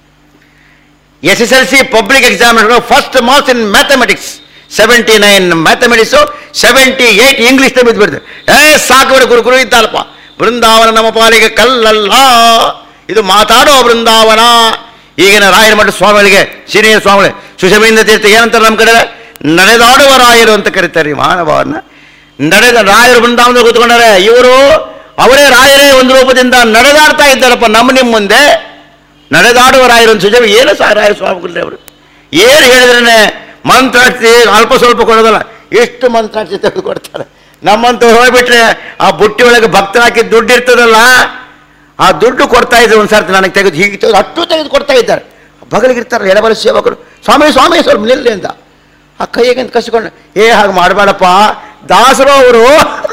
S S L C public exam first marks in mathematics seventy nine mathematics seventy eight English ಬಿದ್ದು ಬಿಡ್ತು ಏ ಸಾಕು ಗುರು ಗುರು ಇದ್ದಲ್ಲಪ್ಪ ಬೃಂದಾವನ ನಮ್ಮ ಪಾಲಿಗೆ ಕಲ್ಲಲ್ಲ ಇದು ಮಾತಾಡೋ ಬೃಂದಾವನ ಈಗಿನ ರಾಯರ ಮಠ ಸ್ವಾಮಿಗಳಿಗೆ ಸಿರಿಯ ಸ್ವಾಮಿಗಳಿಗೆ ಸುಷಮೇಂದ್ರ ತೀರ್ಥ ಏನಂತಾರೆ ನಮ್ಮ ಕಡೆ ನಡೆದಾಡುವ ರಾಯರು ಅಂತ ಕರೀತಾರೆ ಈ ಮಾನವನ್ನ ನಡೆದ ರಾಯರು ಬೃಂದಾವನದಲ್ಲಿ ಕೂತ್ಕೊಂಡಾರೆ ಇವರು ಅವರೇ ರಾಯರೇ ಒಂದು ರೂಪದಿಂದ ನಡೆದಾಡ್ತಾ ಇದ್ದಾರಪ್ಪ ನಮ್ಮ ನಿಮ್ಮ ಮುಂದೆ ನಡೆದಾಡುವ ರಾಯರು ಒಂದು ಸುಜಮ ಏನು ಸಹ ರಾಯ ಸ್ವಾಮಿಗಳೇ ಅವರು ಏನು ಹೇಳಿದ್ರೆ ಮಂತ್ರಾಕ್ಷಿ ಅಲ್ಪ ಸ್ವಲ್ಪ ಕೊಡೋದಲ್ಲ ಎಷ್ಟು ಮಂತ್ರಾಕ್ಷಿ ತೆಗೆದು ಕೊಡ್ತಾರೆ ನಮ್ಮಂತವ್ರು ಹೋಗ್ಬಿಟ್ರೆ ಆ ಬುಟ್ಟಿ ಒಳಗೆ ಭಕ್ತರ ಹಾಕಿ ದುಡ್ಡು ಇರ್ತದಲ್ಲ ಆ ದುಡ್ಡು ಕೊಡ್ತಾ ಇದ್ರು ಒಂದು ಸರ್ತಿ ನನಗೆ ತೆಗೆದು ಹೀಗೆ ತೆಗೆದು ಅಷ್ಟು ತೆಗೆದು ಕೊಡ್ತಾ ಇದ್ದಾರೆ ಬಗಲಿಗಿರ್ತಾರೆ ಎಡಬಲ ಸೇವಕರು ಸ್ವಾಮಿ ಸ್ವಾಮಿ ಸ್ವಲ್ಪ ನಿಲ್ಲಿ ಅಂತ ಆ ಕೈಗೆ ಅಂತ ಕಸಿಕೊಂಡು ಏ ಹಾಗೆ ಮಾಡಬೇಡಪ್ಪ ದಾಸರು ಅವರು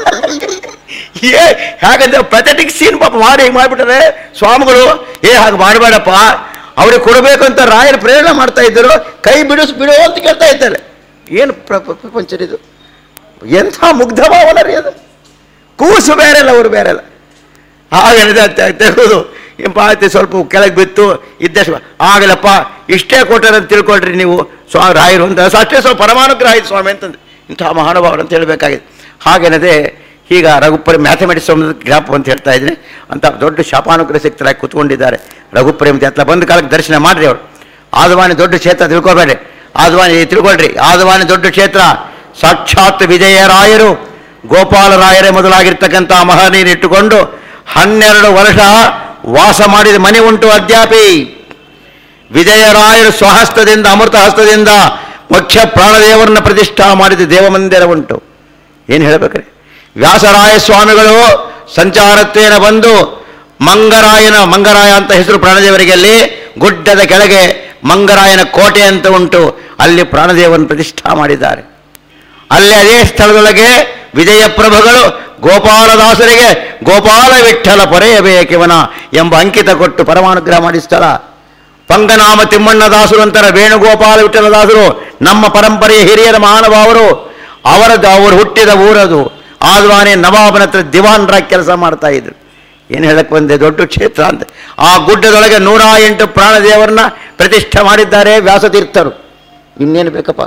ಏ ಹಾಗಂದ್ರೆ ಪಥೆಟಿಕ್ ಸೀನ್ ಪಾಪ ಮಾಡಿ ಹಿಂಗೆ ಮಾಡಿಬಿಟ್ರೆ ಸ್ವಾಮಿಗಳು ಏ ಹಾಗೆ ಮಾಡಬೇಡಪ್ಪ ಅವ್ರಿಗೆ ಕೊಡಬೇಕು ಅಂತ ರಾಯರು ಪ್ರೇರಣೆ ಮಾಡ್ತಾ ಇದ್ದರು ಕೈ ಬಿಡಿಸ್ ಬಿಡು ಅಂತ ಕೇಳ್ತಾ ಇದ್ದಾರೆ ಏನು ಪ್ರ- ಪ್ರ- ಪ್ರಪಂಚ ಇದು ಎಂಥ ಮುಗ್ಧ ಭಾವನ ರೀ ಅದು ಕೂಸು ಬೇರೆಲ್ಲ ಅವರು ಬೇರೆಲ್ಲ ಹಾಗೇನಿದೆ ತೆಗೆದು ಇಂಪಾತಿ ಸ್ವಲ್ಪ ಕೆಳಗೆ ಬಿತ್ತು ಇದ್ದಷ್ಟು ಆಗಲಪ್ಪ ಇಷ್ಟೇ ಕೊಟ್ಟಾರೆ ಅಂತ ತಿಳ್ಕೊಳ್ರಿ ನೀವು ಸ್ವಾ ರಾಯರು ಅಂತ ಸ- ಅಷ್ಟೇ ಸ್ವಲ್ಪ ಪರಮಾನುಗ್ರಹ ಆಯ್ತು ಸ್ವಾಮಿ ಅಂತಂದು ಇಂಥ ಮಹಾನುಭಾವರು ಅಂತ ಹೇಳಬೇಕಾಗಿದೆ ಹಾಗೇನದೆ ಈಗ ರಘುಪರಿ ಮ್ಯಾಥಮೆಟಿಕ್ಸ್ ಗ್ರಾಪ್ ಅಂತ ಹೇಳ್ತಾ ಇದ್ದೀನಿ ಅಂತ ದೊಡ್ಡ ಶಾಪಾನುಗ್ರಹ ಸಿಕ್ತರಾಗಿ ಕೂತ್ಕೊಂಡಿದ್ದಾರೆ ರಘುಪ್ರೇಮ್ ಅಂತ ಬಂದ ಕಾಲಕ್ಕೆ ದರ್ಶನ ಮಾಡ್ರಿ ಅವರು ಆದವಾನಿ ದೊಡ್ಡ ಕ್ಷೇತ್ರ ತಿಳ್ಕೊಬೇಡ್ರಿ ಆದವಾನಿ ತಿಳ್ಕೊಳ್ರಿ ಆದವಾನಿ ದೊಡ್ಡ ಕ್ಷೇತ್ರ ಸಾಕ್ಷಾತ್ ವಿಜಯರಾಯರು ಗೋಪಾಲರಾಯರೇ ಮೊದಲಾಗಿರ್ತಕ್ಕಂಥ ಮಹನೀಯರು ಇಟ್ಟುಕೊಂಡು ಹನ್ನೆರಡು ವರ್ಷ ವಾಸ ಮಾಡಿದ ಮನೆ ಉಂಟು ಅದ್ಯಾಪಿ ವಿಜಯರಾಯರು ಸ್ವಹಸ್ತದಿಂದ ಅಮೃತ ಹಸ್ತದಿಂದ ಮುಖ್ಯ ಪ್ರಾಣದೇವರನ್ನ ಪ್ರತಿಷ್ಠಾ ಮಾಡಿದ ದೇವಮಂದಿರ ಉಂಟು ಏನು ಹೇಳಬೇಕ್ರಿ ವ್ಯಾಸರಾಯ ಸ್ವಾಮಿಗಳು ಸಂಚಾರತ್ವೇನ ಬಂದು ಮಂಗರಾಯನ ಮಂಗರಾಯ ಅಂತ ಹೆಸರು ಪ್ರಾಣದೇವರಿಗೆ ಅಲ್ಲಿ ಗುಡ್ಡದ ಕೆಳಗೆ ಮಂಗರಾಯನ ಕೋಟೆ ಅಂತ ಉಂಟು ಅಲ್ಲಿ ಪ್ರಾಣದೇವರನ್ನು ಪ್ರತಿಷ್ಠಾ ಮಾಡಿದ್ದಾರೆ ಅಲ್ಲಿ ಅದೇ ಸ್ಥಳದೊಳಗೆ ವಿಜಯ ಪ್ರಭುಗಳು ಗೋಪಾಲದಾಸರಿಗೆ ಗೋಪಾಲ ವಿಠಲ ಪೊರೆಯಬೇಕಿವನ ಎಂಬ ಅಂಕಿತ ಕೊಟ್ಟು ಪರಮಾನುಗ್ರಹ ಮಾಡಿ ಸ್ಥಳ ಪಂಗನಾಮ ತಿಮ್ಮಣ್ಣ ದಾಸರು ಅಂತಾರೆ ವೇಣುಗೋಪಾಲ ವಿಠಲ ದಾಸರು ನಮ್ಮ ಪರಂಪರೆಯ ಹಿರಿಯರ ಮಹಾನುಭಾವರು ಅವರದ್ದು ಅವರು ಹುಟ್ಟಿದ ಊರದು ಆದ್ವಾನೆ ನವಾಬನ ಹತ್ರ ದಿವಾನ್ರಾಗಿ ಕೆಲಸ ಮಾಡ್ತಾ ಇದ್ರು ಏನು ಹೇಳಕ್ ಬಂದೆ ದೊಡ್ಡ ಕ್ಷೇತ್ರ ಅಂತ ಆ ಗುಡ್ಡದೊಳಗೆ ನೂರ ಎಂಟು ಪ್ರಾಣದೇವರನ್ನ ಪ್ರತಿಷ್ಠೆ ಮಾಡಿದ್ದಾರೆ ವ್ಯಾಸತೀರ್ಥರು ಇನ್ನೇನು ಬೇಕಪ್ಪ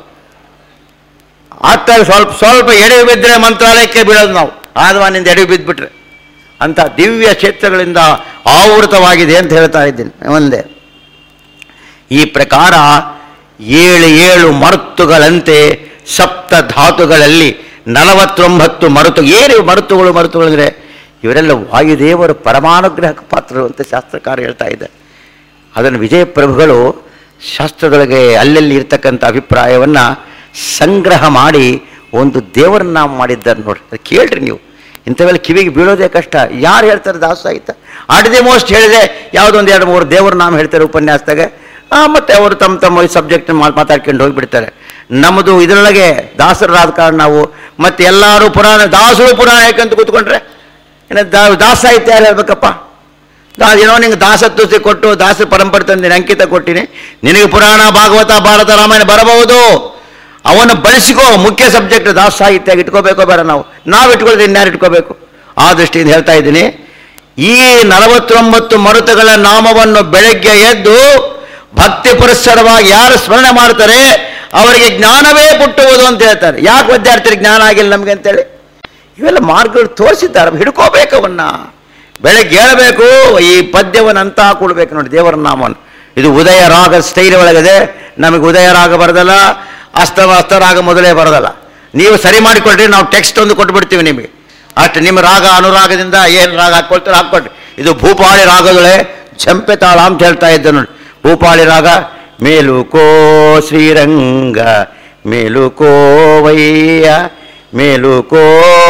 ಆತ ಸ್ವಲ್ಪ ಸ್ವಲ್ಪ ಎಡವಿ ಬಿದ್ದರೆ ಮಂತ್ರಾಲಯಕ್ಕೆ ಬೀಳೋದು ನಾವು ಆದವಾನಿಂದ ಎಡವಿ ಬಿದ್ದುಬಿಟ್ರೆ ಅಂತ ದಿವ್ಯ ಕ್ಷೇತ್ರಗಳಿಂದ ಆವೃತವಾಗಿದೆ ಅಂತ ಹೇಳ್ತಾ ಇದ್ದೀನಿ ಒಂದೇ ಈ ಪ್ರಕಾರ ಏಳು ಏಳು ಮರುತ್ತುಗಳಂತೆ ಸಪ್ತ ಧಾತುಗಳಲ್ಲಿ ನಲವತ್ತೊಂಬತ್ತು ಮರುತು ಏನು ಮರುತುಗಳು ಮರುತುಗಳು ಅಂದರೆ ಇವರೆಲ್ಲ ವಾಯುದೇವರು ಪರಮಾನುಗ್ರಹಕ್ಕೆ ಪಾತ್ರರು ಅಂತ ಶಾಸ್ತ್ರಕಾರ ಹೇಳ್ತಾ ಇದ್ದಾರೆ ಅದನ್ನು ವಿಜಯ ಪ್ರಭುಗಳು ಶಾಸ್ತ್ರದೊಳಗೆ ಅಲ್ಲಲ್ಲಿ ಇರ್ತಕ್ಕಂಥ ಅಭಿಪ್ರಾಯವನ್ನು ಸಂಗ್ರಹ ಮಾಡಿ ಒಂದು ದೇವರನ್ನ ನಾಮ ಮಾಡಿದ್ದಾರೆ ನೋಡಿ ಅದು ಕೇಳ್ರಿ ನೀವು ಇಂಥವೆಲ್ಲ ಕಿವಿಗೆ ಬೀಳೋದೇ ಕಷ್ಟ ಯಾರು ಹೇಳ್ತಾರೆ ದಾಸ ಸಾಹಿತ್ಯ ಅಟ್ ದಿ ಮೋಸ್ಟ್ ಹೇಳಿದೆ ಯಾವುದೋ ಒಂದು ಎರಡು ಮೂರು ದೇವ್ರ ನಾಮ ಹೇಳ್ತಾರೆ ಉಪನ್ಯಾಸದಾಗ ಆ, ಮತ್ತೆ ಅವರು ತಮ್ಮ ತಮ್ಮ ಸಬ್ಜೆಕ್ಟ್ ಮಾತಾಡ್ಕೊಂಡು ಹೋಗಿಬಿಡ್ತಾರೆ ನಮ್ಮದು ಇದರೊಳಗೆ ದಾಸರಾದ ಕಾರಣ ನಾವು ಮತ್ತೆ ಎಲ್ಲರೂ ಪುರಾಣ ದಾಸರು ಪುರಾಣ ಯಾಕಂತ ಕೂತ್ಕೊಂಡ್ರೆ ಏನು ದಾ ದಾಸ ಸಾಹಿತ್ಯ ಯಾರು ಹೇಳ್ಬೇಕಪ್ಪ ದಾ ಏನೋ ನಿಂಗೆ ದಾಸತ್ವ ಕೊಟ್ಟು ದಾಸ ಪರಂಪರೆ ತಂದಿನಿ ಅಂಕಿತ ಕೊಟ್ಟಿನಿ ನಿನಗೆ ಪುರಾಣ ಭಾಗವತ ಭಾರತ ರಾಮಾಯಣ ಬರಬಹುದು ಅವನ್ನ ಬಳಸಿಕೋ ಮುಖ್ಯ ಸಬ್ಜೆಕ್ಟ್ ದಾಸ ಸಾಹಿತ್ಯ ಇಟ್ಕೋಬೇಕೋ ಬೇಡ ನಾವು ನಾವು ಇಟ್ಕೊಳ್ತೀವಿ ಇನ್ಯಾರು ಇಟ್ಕೋಬೇಕು ಆ ದೃಷ್ಟಿಯಿಂದ ಹೇಳ್ತಾ ಇದ್ದೀನಿ ಈ ನಲವತ್ತೊಂಬತ್ತು ಮರುತುಗಳ ನಾಮವನ್ನು ಬೆಳಗ್ಗೆ ಎದ್ದು ಭಕ್ತಿ ಪುರಸ್ಸರವಾಗಿ ಯಾರು ಸ್ಮರಣೆ ಮಾಡ್ತಾರೆ ಅವರಿಗೆ ಜ್ಞಾನವೇ ಪುಟ್ಟುವುದು ಅಂತ ಹೇಳ್ತಾರೆ ಯಾಕೆ ವಿದ್ಯಾರ್ಥಿಗಳಿಗೆ ಜ್ಞಾನ ಆಗಿಲ್ಲ ನಮಗೆ ಅಂತೇಳಿ ಇವೆಲ್ಲ ಮಾರ್ಗಗಳು ತೋರಿಸಿದ್ದಾರೆ ಹಿಡ್ಕೋಬೇಕು ಅವನ್ನ ಬೆಳಗ್ಗೆ ಹೇಳಬೇಕು ಈ ಪದ್ಯವನ್ನು ಅಂತ ಹಾಕೊಳ್ಬೇಕು ನೋಡಿ ದೇವರ ನಾಮವನ್ನು ಇದು ಉದಯ ರಾಗ ಸ್ಟೈಲ್ ಒಳಗಿದೆ ನಮಗೆ ಉದಯ ರಾಗ ಬರೋದಲ್ಲ ಅಸ್ತ ಅಸ್ತ ರಾಗ ಮೊದಲೇ ಬರೋದಲ್ಲ ನೀವು ಸರಿ ಮಾಡಿಕೊಳ್ರಿ ನಾವು ಟೆಕ್ಸ್ಟ್ ಒಂದು ಕೊಟ್ಬಿಡ್ತೀವಿ ನಿಮಗೆ ಅಷ್ಟು ನಿಮ್ಮ ರಾಗ ಅನುರಾಗದಿಂದ ಏನು ರಾಗ ಹಾಕ್ಕೊಳ್ತೀರೋ ಹಾಕ್ಕೊಳ್ರಿ ಇದು ಭೂಪಾಳಿ ರಾಗದೊಳೆ ಚಂಪೆ ತಾಳ ಅಂತ ಹೇಳ್ತಾ ಇದ್ದೆ ನೋಡಿ ಭೂಪಾಳಿ ರಾಗ ಮೇಲುಕೋ ಶ್ರೀರಂಗ ಮೇಲುಕೋವಯ್ಯ ಮೇಲುಕೋ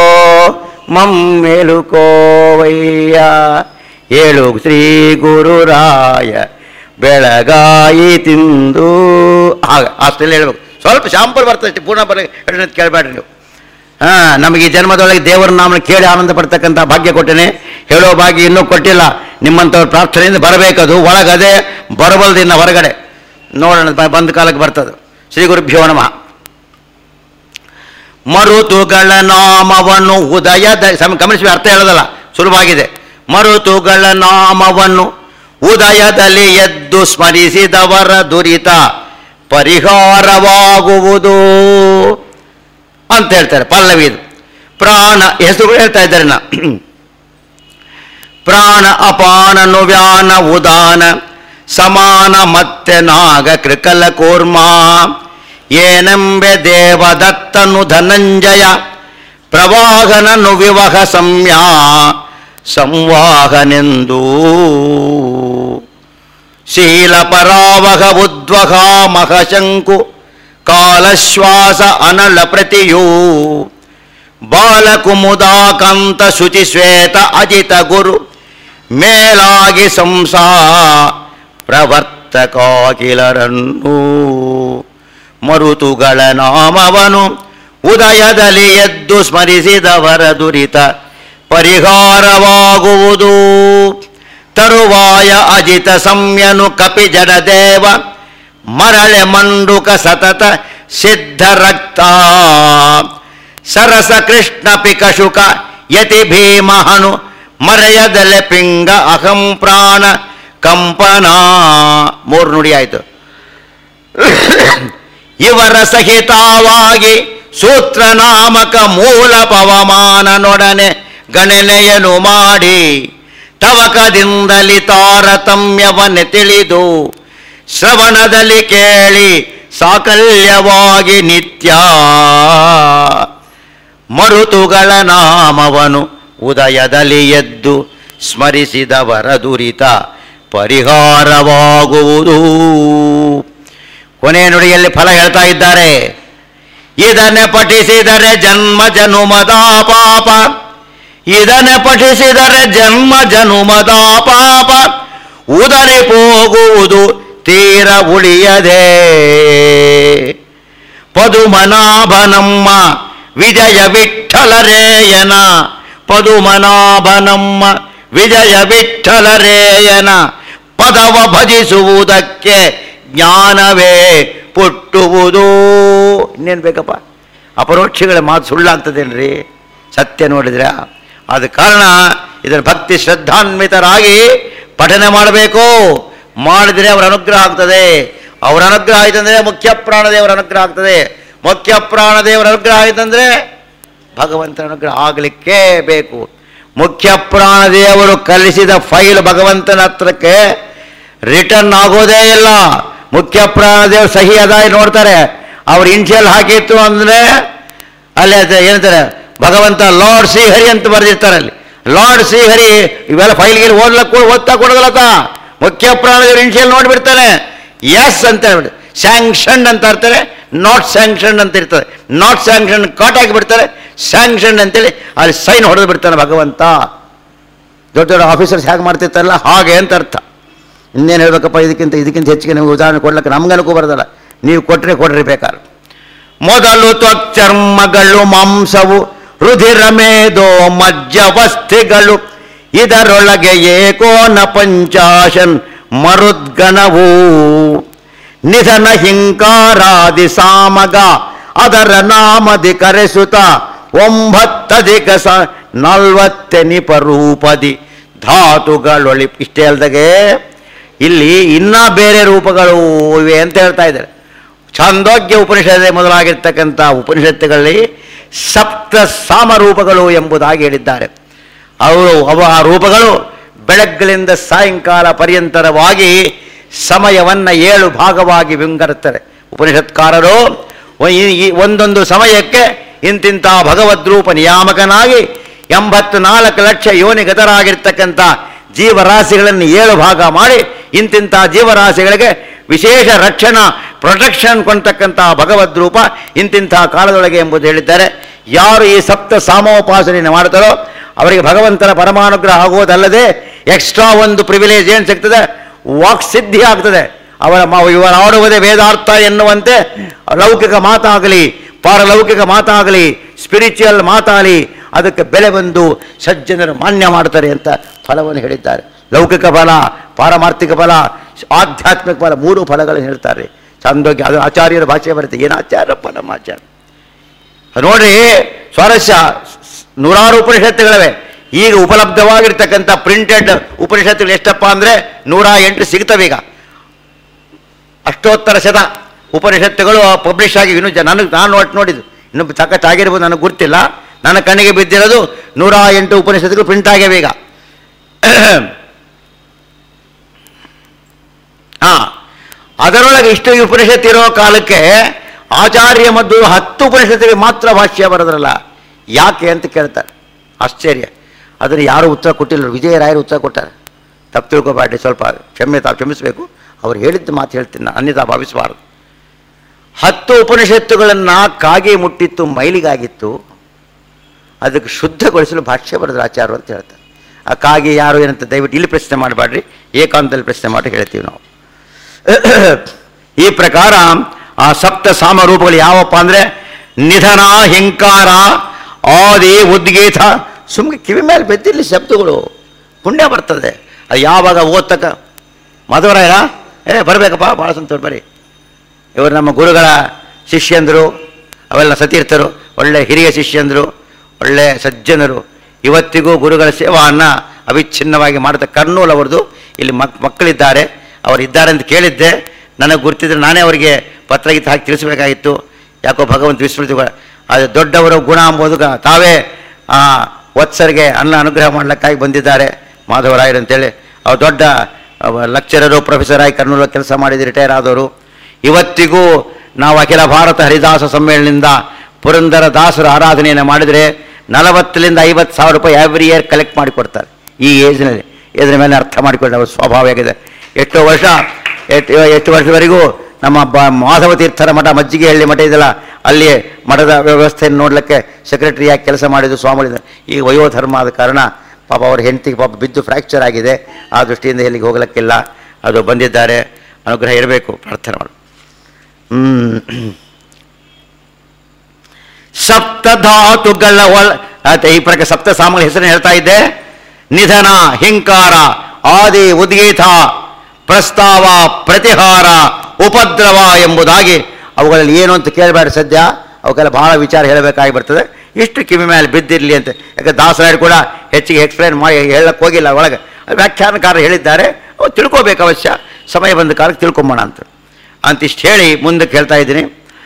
ಮಮ್ಮೇಲುಕೋವಯ್ಯ ಏಳು ಶ್ರೀ ಗುರುರಾಯ ಬೆಳಗಾಯಿ ತಿಂದು ಆಗ ಅಷ್ಟೆಲ್ಲ ಹೇಳ್ಬೇಕು ಸ್ವಲ್ಪ ಶಾಂಪಲ್ ಬರ್ತದೆ ಪೂರ್ಣ ಬರ ಕೇಳಬೇಡ್ರಿ ನೀವು ಹಾ ನಮಗೆ ಈ ಜನ್ಮದೊಳಗೆ ದೇವರ ನಾಮನ ಕೇಳಿ ಆನಂದ ಪಡ್ತಕ್ಕಂಥ ಭಾಗ್ಯ ಕೊಟ್ಟೇನೆ ಹೇಳೋ ಭಾಗ್ಯ ಇನ್ನೂ ಕೊಟ್ಟಿಲ್ಲ ನಿಮ್ಮಂಥವ್ರ ಪ್ರಾರ್ಥನೆಯಿಂದ ಬರಬೇಕದು ಒಳಗದೆ ಬರಬಲ್ದಿನ್ನ ಹೊರಗಡೆ ನೋಡೋಣ ಬ- ಬಂದ ಕಾಲಕ್ಕೆ ಬರ್ತದೆ ಶ್ರೀ ಗುರುಭ್ಯೋ ನಮಃ ಮರುತುಗಳ ನಾಮವನ್ನು ಉದಯದ ಸಮ ಗಮನಿಸಿ ಅರ್ಥ ಹೇಳೋದಲ್ಲ ಸುಲಭವಾಗಿದೆ ಮರುತುಗಳ ನಾಮವನ್ನು ಉದಯದಲ್ಲಿ ಎದ್ದು ಸ್ಮರಿಸಿದವರ ದುರಿತ ಪರಿಹಾರವಾಗುವುದು ಅಂತ ಹೇಳ್ತಾರೆ ಪಲ್ಲವಿ ಇದು ಪ್ರಾಣ ಹೆಸರು ಹೇಳ್ತಾ ಇದ್ದಾರೆ ನಾ ಪ್ರಾಣ ಅಪಾನನು ವ್ಯಾನ ಉದಾನ ಸಮಾನ ಮತ್ತೆ ನಾಗ ಕೃಕಲ ಕೂರ್ಮ ಏನೆಂಬೆ ದೇವದತ್ತನು ಧನಂಜಯ ಪ್ರವಾಹನನು ವಿವಹ ಸಂಯಾ ಸಂವಾಹನೆಂದೂ ಶೀಲ ಪರಾವಹ ಉದ್ವಹ ಮಹಶಂಕು ಕಾಲಶ್ವಾಸ ಅನಲ ಪ್ರತಿಯೂ ಬಾಲಕುಮುದಾಕಾಂತ ಶುಚಿ ಶ್ವೇತ ಅಜಿತ ಗುರು ಮೇಲಾಗಿ ಸಂಸಾ ಪ್ರವರ್ತಕಾಕಿಲರನ್ನು ಮರುತುಗಳ ನಾಮವನು ಉದಯದಲ್ಲಿ ಎದ್ದು ಸ್ಮರಿಸಿದವರ ದುರಿತ ಪರಿಹಾರವಾಗುವುದು ತರುವಾಯ ಅಜಿತ ಸಂಯನು ಕಪಿ ಜಡದೇವ ಮರಳೆ ಮಂಡುಕ ಸತತ ಸಿದ್ಧ ರಕ್ತ ಸರಸ ಕೃಷ್ಣ ಪಿಕಶುಕ ಯತಿ ಭೀಮಹನು ಮರೆಯದಲೆ ಪಿಂಗ ಅಹಂ ಪ್ರಾಣ ಕಂಪನ ಮೂರು ನುಡಿ ಆಯಿತು ಇವರ ಸಹಿತವಾಗಿ ಸೂತ್ರ ನಾಮಕ ಮೂಲ ಪವಮಾನನೊಡನೆ ಗಣನೆಯನ್ನು ಮಾಡಿ ತವಕದಿಂದಲಿ ತಾರತಮ್ಯವನ್ನೇ ತಿಳಿದು ಶ್ರವಣದಲ್ಲಿ ಕೇಳಿ ಸಾಕಲ್ಯವಾಗಿ ನಿತ್ಯ ಮರುತುಗಳ ನಾಮವನು ಉದಯದಲ್ಲಿ ಎದ್ದು ಸ್ಮರಿಸಿದವರ ದುರಿತ ಪರಿಹಾರವಾಗುವುದು ಕೊನೆಯ ನುಡಿಯಲ್ಲಿ ಫಲ ಹೇಳ್ತಾ ಇದ್ದಾರೆ ಇದನ್ನೇ ಪಠಿಸಿದರೆ ಜನ್ಮ ಜನುಮದ ಪಾಪ ಇದನ್ನೇ ಪಠಿಸಿದರೆ ಜನ್ಮ ಜನುಮದ ಪಾಪ ಉದರಿ ಹೋಗುವುದು ತೀರ ಉಳಿಯದೆ ಪದುಮನಾಭನಮ್ಮ ವಿಜಯ ವಿಠಲರೇಯನ ಪದುಮನಾಭನಮ್ಮ ವಿಜಯ ವಿಠಲರೇಯನ ಪದವ ಭಜಿಸುವುದಕ್ಕೆ ಜ್ಞಾನವೇ ಪುಟ್ಟುವುದು ಇನ್ನೇನು ಬೇಕಪ್ಪ ಅಪರೋಕ್ಷಗಳ ಮಾತು ಸುಳ್ಳಾಗ್ತದೇನ್ರಿ ಸತ್ಯ ನೋಡಿದ್ರೆ ಆದ ಕಾರಣ ಇದರ ಭಕ್ತಿ ಶ್ರದ್ಧಾನ್ವಿತರಾಗಿ ಪಠನೆ ಮಾಡಬೇಕು ಮಾಡಿದರೆ ಅವರ ಅನುಗ್ರಹ ಆಗ್ತದೆ ಅವರ ಅನುಗ್ರಹ ಆಯ್ತಂದ್ರೆ ಮುಖ್ಯ ಪ್ರಾಣದೇವರ ಅನುಗ್ರಹ ಆಗ್ತದೆ ಮುಖ್ಯ ಪ್ರಾಣದೇವರ ಅನುಗ್ರಹ ಆಯ್ತಂದ್ರೆ ಭಗವಂತನ ಅನುಗ್ರಹ ಆಗಲಿಕ್ಕೇ ಬೇಕು ಮುಖ್ಯ ಪ್ರಾಣದೇವರು ಕಲಿಸಿದ ಫೈಲ್ ಭಗವಂತನ ಹತ್ರಕ್ಕೆ ರಿಟರ್ನ್ ಆಗೋದೇ ಇಲ್ಲ ಮುಖ್ಯ ಪ್ರಾಣದೇವರು ಸಹಿ ಅದಾಗಿ ನೋಡ್ತಾರೆ ಅವ್ರು ಇನ್ಷಿಯಲ್ ಹಾಕಿತ್ತು ಅಂದರೆ ಅಲ್ಲಿ ಅದು ಏನಂತಾರೆ ಭಗವಂತ ಲಾರ್ಡ್ ಶ್ರೀಹರಿ ಅಂತ ಬರೆದಿರ್ತಾರೆ ಅಲ್ಲಿ ಲಾರ್ಡ್ ಶ್ರೀಹರಿ ಇವೆಲ್ಲ ಫೈಲ್ಗೆ ಓದ್ಲಕ್ಕೆ ಓದ್ತಾ ಕೊಡೋದಲ್ಲತ್ತ ಮುಖ್ಯ ಪ್ರಾಣದೇವರು ಇನ್ಷಿಯಲ್ ನೋಡಿಬಿಡ್ತಾನೆ ಎಸ್ ಅಂತ ಹೇಳ್ಬಿಟ್ಟು ಸ್ಯಾಂಕ್ಷನ್ ಅಂತ ಇರ್ತಾರೆ ನಾಟ್ ಸ್ಯಾಂಕ್ಷನ್ ಅಂತ ಇರ್ತದೆ ನಾಟ್ ಸ್ಯಾಂಕ್ಷನ್ ಕಾಟ್ ಹಾಕಿಬಿಡ್ತಾರೆ ಸ್ಯಾಂಕ್ಷನ್ ಅಂತೇಳಿ ಅಲ್ಲಿ ಸೈನ್ ಹೊಡೆದು ಬಿಡ್ತಾನೆ ಭಗವಂತ ದೊಡ್ಡ ದೊಡ್ಡ ಆಫೀಸರ್ಸ್ ಹೇಗೆ ಮಾಡ್ತಿರ್ತಾರಲ್ಲ ಹಾಗೆ ಅಂತ ಅರ್ಥ ಇನ್ನೇನು ಹೇಳ್ಬೇಕಪ್ಪ ಇದಕ್ಕಿಂತ ಇದಕ್ಕಿಂತ ಹೆಚ್ಚಿಗೆ ನಿಮಗೆ ಉದಾಹರಣೆ ಕೊಡ್ಲಿಕ್ಕೆ ನಮ್ಗನಕ್ಕೂ ಬರೋದಲ್ಲ ನೀವು ಕೊಟ್ಟರೆ ಕೊಡ್ರಿ ಬೇಕಾದ್ರೆ ಮೊದಲು ತ್ವಚ್ಚರ್ಮಗಳು ಮಾಂಸವು ರುಧಿರ ಮೇದೋ ಮಜ್ಜವಸ್ಥಿಗಳು ಇದರೊಳಗೆ ಏಕೋನ ಪಂಚಾಶನ್ ಮರುದ್ಗಣವು ನಿಧನ ಹಿಂಕಾರಾದಿ ಸಾಮಗ ಅದರ ನಾಮದಿ ಕರೆಸುತ್ತ ಒಂಬತ್ತಧಿಕ ಸ ನಲ್ವತ್ತೆನಿಪ ರೂಪದಿ ಧಾತುಗಳೊಳಿ ಇಷ್ಟೇ ಅಲ್ದಾಗೆ ಇಲ್ಲಿ ಇನ್ನ ಬೇರೆ ರೂಪಗಳು ಇವೆ ಅಂತ ಹೇಳ್ತಾ ಇದ್ದಾರೆ ಛಾಂದೋಗ್ಯ ಉಪನಿಷತ್ ಮೊದಲಾಗಿರ್ತಕ್ಕಂಥ ಉಪನಿಷತ್ತುಗಳಲ್ಲಿ ಸಪ್ತ ಸಾಮರೂಪಗಳು ಎಂಬುದಾಗಿ ಹೇಳಿದ್ದಾರೆ ಅವರು ಅವ ಆ ರೂಪಗಳು ಬೆಳಗ್ಗಳಿಂದ ಸಾಯಂಕಾಲ ಪರ್ಯಂತರವಾಗಿ ಸಮಯವನ್ನು ಏಳು ಭಾಗವಾಗಿ ವಿಂಗಡಿಸ್ತಾರೆ ಉಪನಿಷತ್ಕಾರರು ಒ- ಈ- ಈ ಒಂದೊಂದು ಸಮಯಕ್ಕೆ ಇಂತಿಂಥ ಭಗವದ್ರೂಪ ನಿಯಾಮಕನಾಗಿ ಎಂಬತ್ತು ನಾಲ್ಕು ಲಕ್ಷ ಯೋನಿಗತರಾಗಿರ್ತಕ್ಕಂಥ ಜೀವರಾಶಿಗಳನ್ನು ಏಳು ಭಾಗ ಮಾಡಿ ಇಂತಿಂಥ ಜೀವರಾಶಿಗಳಿಗೆ ವಿಶೇಷ ರಕ್ಷಣಾ ಪ್ರೊಟೆಕ್ಷನ್ ಕೊಂಡ್ತಕ್ಕಂಥ ಭಗವದ್ರೂಪ ಇಂತಿಂಥ ಕಾಲದೊಳಗೆ ಎಂಬುದು ಹೇಳಿದ್ದಾರೆ ಯಾರು ಈ ಸಪ್ತ ಸಾಮೋಪಾಸನೆಯನ್ನು ಮಾಡ್ತಾರೋ ಅವರಿಗೆ ಭಗವಂತನ ಪರಮಾನುಗ್ರಹ ಆಗುವುದಲ್ಲದೆ ಎಕ್ಸ್ಟ್ರಾ ಒಂದು ಪ್ರಿವಿಲೇಜ್ ಏನು ಸಿಗ್ತದೆ ವಾಕ್ ಸಿದ್ಧಿ ಆಗ್ತದೆ ಅವರ ಮ- ಇವರ ಆಡುವುದೇ ವೇದಾರ್ಥ ಎನ್ನುವಂತೆ ಲೌಕಿಕ ಮಾತಾಗಲಿ ಪಾರಲೌಕಿಕ ಮಾತಾಗಲಿ ಸ್ಪಿರಿಚುವಲ್ ಮಾತಾಗಲಿ ಅದಕ್ಕೆ ಬೆಲೆ ಬಂದು ಸಜ್ಜನರು ಮಾನ್ಯ ಮಾಡ್ತಾರೆ ಅಂತ ಫಲವನ್ನು ಹೇಳಿದ್ದಾರೆ ಲೌಕಿಕ ಫಲ ಪಾರಮಾರ್ಥಿಕ ಫಲ ಆಧ್ಯಾತ್ಮಿಕ ಫಲ ಮೂರು ಫಲಗಳನ್ನು ಹೇಳ್ತಾರೆ ಚಂದೋಗಿ ಅದು ಆಚಾರ್ಯರ ಭಾಷೆ ಬರುತ್ತೆ ಏನು ಆಚಾರ್ಯಪ್ಪ ನಮ್ಮ ಆಚಾರ್ಯ ನೋಡ್ರಿ ಸ್ವಾರಸ್ಯ ನೂರಾರು ಉಪನಿಷತ್ತುಗಳಿವೆ ಈಗ ಉಪಲಬ್ಧವಾಗಿರ್ತಕ್ಕಂಥ ಪ್ರಿಂಟೆಡ್ ಉಪನಿಷತ್ತುಗಳು ಎಷ್ಟಪ್ಪ ಅಂದರೆ ನೂರ ಎಂಟು ಸಿಗ್ತವೆ ಈಗ ಅಷ್ಟೋತ್ತರ ಶತ ಉಪನಿಷತ್ತುಗಳು ಪಬ್ಲಿಷ್ ಆಗಿ ಇನ್ನೂ ಜ ನನಗೆ ನಾನು ಒಟ್ಟು ನೋಡಿದ್ದು ಇನ್ನು ಸಖತ್ತಾಗಿರ್ಬೋದು ನನಗೆ ಗೊತ್ತಿಲ್ಲ ನನ್ನ ಕಣ್ಣಿಗೆ ಬಿದ್ದಿರೋದು ನೂರ ಎಂಟು ಉಪನಿಷತ್ತುಗಳು ಪ್ರಿಂಟ್ ಆಗ್ಯಾವ ಈಗ ಹಾಂ ಅದರೊಳಗೆ ಇಷ್ಟು ಉಪನಿಷತ್ತು ಇರೋ ಕಾಲಕ್ಕೆ ಆಚಾರ್ಯ ಮದ್ದು ಹತ್ತು ಉಪನಿಷತ್ತಿಗೆ ಮಾತ್ರ ಭಾಷ್ಯ ಬರೋದ್ರಲ್ಲ ಯಾಕೆ ಅಂತ ಕೇಳ್ತಾರೆ ಆಶ್ಚರ್ಯ ಅದನ್ನು ಯಾರೂ ಉತ್ತರ ಕೊಟ್ಟಿಲ್ಲ ವಿಜಯರಾಯರು ಉತ್ತರ ಕೊಟ್ಟಾರೆ ತಪ್ಪು ತಿಳ್ಕೊಬೇಡಿ ಸ್ವಲ್ಪ ಕ್ಷಮೆ ತಾವು ಕ್ಷಮಿಸಬೇಕು ಅವ್ರು ಹೇಳಿದ್ದು ಮಾತು ಹೇಳ್ತೀನಿ ನಾನು ಅನ್ಯತಾ ಭಾವಿಸಬಾರದು ಹತ್ತು ಉಪನಿಷತ್ತುಗಳನ್ನು ಕಾಗೆ ಮುಟ್ಟಿತ್ತು ಮೈಲಿಗಾಗಿತ್ತು ಅದಕ್ಕೆ ಶುದ್ಧಗೊಳಿಸಲು ಭಾಷ್ಯ ಬರೆದ್ರು ಆಚಾರ್ಯ ಅಂತ ಹೇಳ್ತಾರೆ ಆ ಕಾಗೆ ಯಾರು ಏನಂತ ದಯವಿಟ್ಟು ಇಲ್ಲಿ ಪ್ರಶ್ನೆ ಮಾಡಬೇಡ್ರಿ ಏಕಾಂತದಲ್ಲಿ ಪ್ರಶ್ನೆ ಮಾಡಿ ಹೇಳ್ತೀವಿ ನಾವು ಈ ಪ್ರಕಾರ ಆ ಸಪ್ತ ಸಾಮರೂಪಗಳು ಯಾವಪ್ಪ ಅಂದರೆ ನಿಧನ ಹಿಂಕಾರ ಆದಿ ಉದ್ಗೀತ ಸುಮ್ಮನೆ ಕಿವಿ ಮೇಲೆ ಬೆದ್ದಿರಲಿ ಶಬ್ದಗಳು ಪುಣ್ಯ ಬರ್ತದೆ ಅದು ಯಾವಾಗ ಓದ್ತಕ್ಕ ಮಧುವರಾಯ ಏ ಬರಬೇಕಪ್ಪ ಭಾಳ ಸಂತೋಷ ಬರ್ರಿ ಇವರು ನಮ್ಮ ಗುರುಗಳ ಶಿಷ್ಯಂದರು ಅವೆಲ್ಲ ಸತೀರ್ಥರು ಒಳ್ಳೆ ಹಿರಿಯ ಶಿಷ್ಯಂದರು ಒಳ್ಳೆ ಸಜ್ಜನರು ಇವತ್ತಿಗೂ ಗುರುಗಳ ಸೇವಾವನ್ನು ಅವಿಚ್ಛಿನ್ನವಾಗಿ ಮಾಡಿದ ಕರ್ನೂಲ್ ಅವ್ರದ್ದು ಇಲ್ಲಿ ಮಕ್ ಮಕ್ಕಳಿದ್ದಾರೆ ಅವರು ಇದ್ದಾರೆ ಅಂತ ಕೇಳಿದ್ದೆ ನನಗೆ ಗುರ್ತಿದ್ರೆ ನಾನೇ ಅವರಿಗೆ ಪತ್ರಗೀತ ಹಾಕಿ ತಿಳಿಸಬೇಕಾಗಿತ್ತು ಯಾಕೋ ಭಗವಂತ ವಿಸ್ಮೃತಿಗಳ ಅದು ದೊಡ್ಡವರು ಗುಣ ಅಂಬೋದು ಗ- ತಾವೇ ಆ, ವತ್ಸರಿಗೆ ಅನ್ನ ಅನುಗ್ರಹ ಮಾಡಲಿಕ್ಕಾಗಿ ಬಂದಿದ್ದಾರೆ ಮಾಧವರಾಯರು ಅಂತೇಳಿ ಅವ್ರು ದೊಡ್ಡ ಲೆಕ್ಚರರು ಪ್ರೊಫೆಸರ್ ಆಗಿ ಕರ್ನೂಲ ಕೆಲಸ ಮಾಡಿದ್ದು ರಿಟೈರ್ ಆದವರು ಇವತ್ತಿಗೂ ನಾವು ಅಖಿಲ ಭಾರತ ಹರಿದಾಸ ಸಮ್ಮೇಳನದಿಂದ ಪುರಂದರ ದಾಸರ ಆರಾಧನೆಯನ್ನು ಮಾಡಿದರೆ ನಲವತ್ತರಿಂದ ಐವತ್ತು ಸಾವಿರ ರೂಪಾಯಿ ಎವ್ರಿ ಇಯರ್ ಕಲೆಕ್ಟ್ ಮಾಡಿ ಕೊಡ್ತಾರೆ ಈ ಏಜ್ನಲ್ಲಿ ಇದ್ರ ಮೇಲೆ ಅರ್ಥ ಮಾಡಿಕೊಂಡು ಅವ್ರ ಸ್ವಭಾವ ಆಗಿದೆ ಎಷ್ಟೋ ವರ್ಷ ಎಷ್ಟು ಎಷ್ಟು ವರ್ಷವರೆಗೂ ನಮ್ಮ ಬ ಮಾಧವ ತೀರ್ಥರ ಮಠ ಮಜ್ಜಿಗೆಹಳ್ಳಿ ಮಠ ಇದೆಯಲ್ಲ ಅಲ್ಲಿ ಮಠದ ವ್ಯವಸ್ಥೆಯನ್ನು ನೋಡಲಿಕ್ಕೆ ಸೆಕ್ರೆಟರಿಯಾಗಿ ಕೆಲಸ ಮಾಡಿದ್ದು ಸ್ವಾಮಿಗಳಿದ್ದಾರೆ ಈಗ ವಯೋಧರ್ಮ ಆದ ಕಾರಣ ಪಾಪ ಅವ್ರ ಹೆಂಡತಿಗೆ ಪಾಪ ಬಿದ್ದು ಫ್ರ್ಯಾಕ್ಚರ್ ಆಗಿದೆ ಆ ದೃಷ್ಟಿಯಿಂದ ಇಲ್ಲಿಗೆ ಹೋಗ್ಲಿಕ್ಕಿಲ್ಲ ಅದು ಬಂದಿದ್ದಾರೆ ಅನುಗ್ರಹ ಇರಬೇಕು ಪ್ರಾರ್ಥನೆ ಮಾಡು ಹ್ಮ್ ಸಪ್ತಧಾತುಗಳ ಒಳ ಆಯ್ತಾ ಈ ಪ್ರಕಾರ ಸಪ್ತ ಸಾಮಗಳ ಹೆಸರನ್ನು ಹೇಳ್ತಾ ಇದ್ದೆ ನಿಧನ ಹಿಂಕಾರ ಆದಿ ಉದ್ಗೀತ ಪ್ರಸ್ತಾವ ಪ್ರತಿಹಾರ ಉಪದ್ರವ ಎಂಬುದಾಗಿ ಅವುಗಳಲ್ಲಿ ಏನು ಅಂತ ಕೇಳಬೇಡ ಸದ್ಯ ಅವಕ್ಕೆಲ್ಲ ಬಹಳ ವಿಚಾರ ಹೇಳಬೇಕಾಗಿ ಬರ್ತದೆ ಇಷ್ಟು ಕಿವಿ ಮೇಲೆ ಬಿದ್ದಿರಲಿ ಅಂತ ಯಾಕೆ ದಾಸರಾಯರು ಕೂಡ ಹೆಚ್ಚಿಗೆ ಎಕ್ಸ್ಪ್ಲೇನ್ ಮಾಡಿ ಹೇಳಕ್ಕೆ ಹೋಗಿಲ್ಲ ಒಳಗೆ ಅದು ವ್ಯಾಖ್ಯಾನಕಾರರು ಹೇಳಿದ್ದಾರೆ ಅವು ತಿಳ್ಕೋಬೇಕು ಅವಶ್ಯ ಸಮಯ ಬಂದ ಕಾಲಕ್ಕೆ ತಿಳ್ಕೊಂಬೋಣ ಅಂತ ಅಂತಿಷ್ಟು ಹೇಳಿ ಮುಂದಕ್ಕೆ ಹೇಳ್ತಾ ಇದ್ದೀನಿ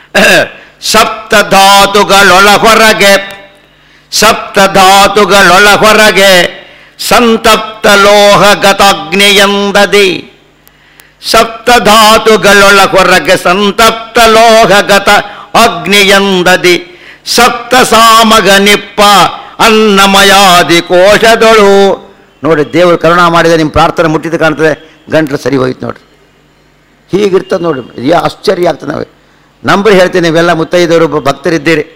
ಸಪ್ತಧಾತುಗಳೊಳ ಹೊರಗೆ ಸಪ್ತಧಾತುಗಳೊಳ ಹೊರಗೆ ಸಂತಪ್ತ ಲೋಹಗತಾಗ್ನಿಯಂದದಿ ಸಪ್ತಧಾತುಗಳೊಳ ಹೊರಗೆ ಸಂತಪ್ತ ಲೋಹಗತ ಅಗ್ನಿಯಂದದಿ ಸಪ್ತ ಸಾಮಗ ನಿಪ್ಪ ಅನ್ನಮಯಾದಿ ಕೋಶದೊಳು ನೋಡಿ ದೇವರು ಕರುಣಾ ಮಾಡಿದ ನಿಮ್ಮ ಪ್ರಾರ್ಥನೆ ಮುಟ್ಟಿದ್ದು ಕಾಣ್ತದೆ ಗಂಟ್ಲು ಸರಿ ಹೋಯ್ತು ನೋಡ್ರಿ ಹೀಗಿರ್ತದೆ ನೋಡಿ ಯಾ ಆಶ್ಚರ್ಯ ಆಗ್ತದೆ ನಾವು ನಂಬರ್ ಹೇಳ್ತೀನಿ ನೀವೆಲ್ಲ ಮುತ್ತೈದವರು ಬ- ಭಕ್ತರಿದ್ದೀರಿ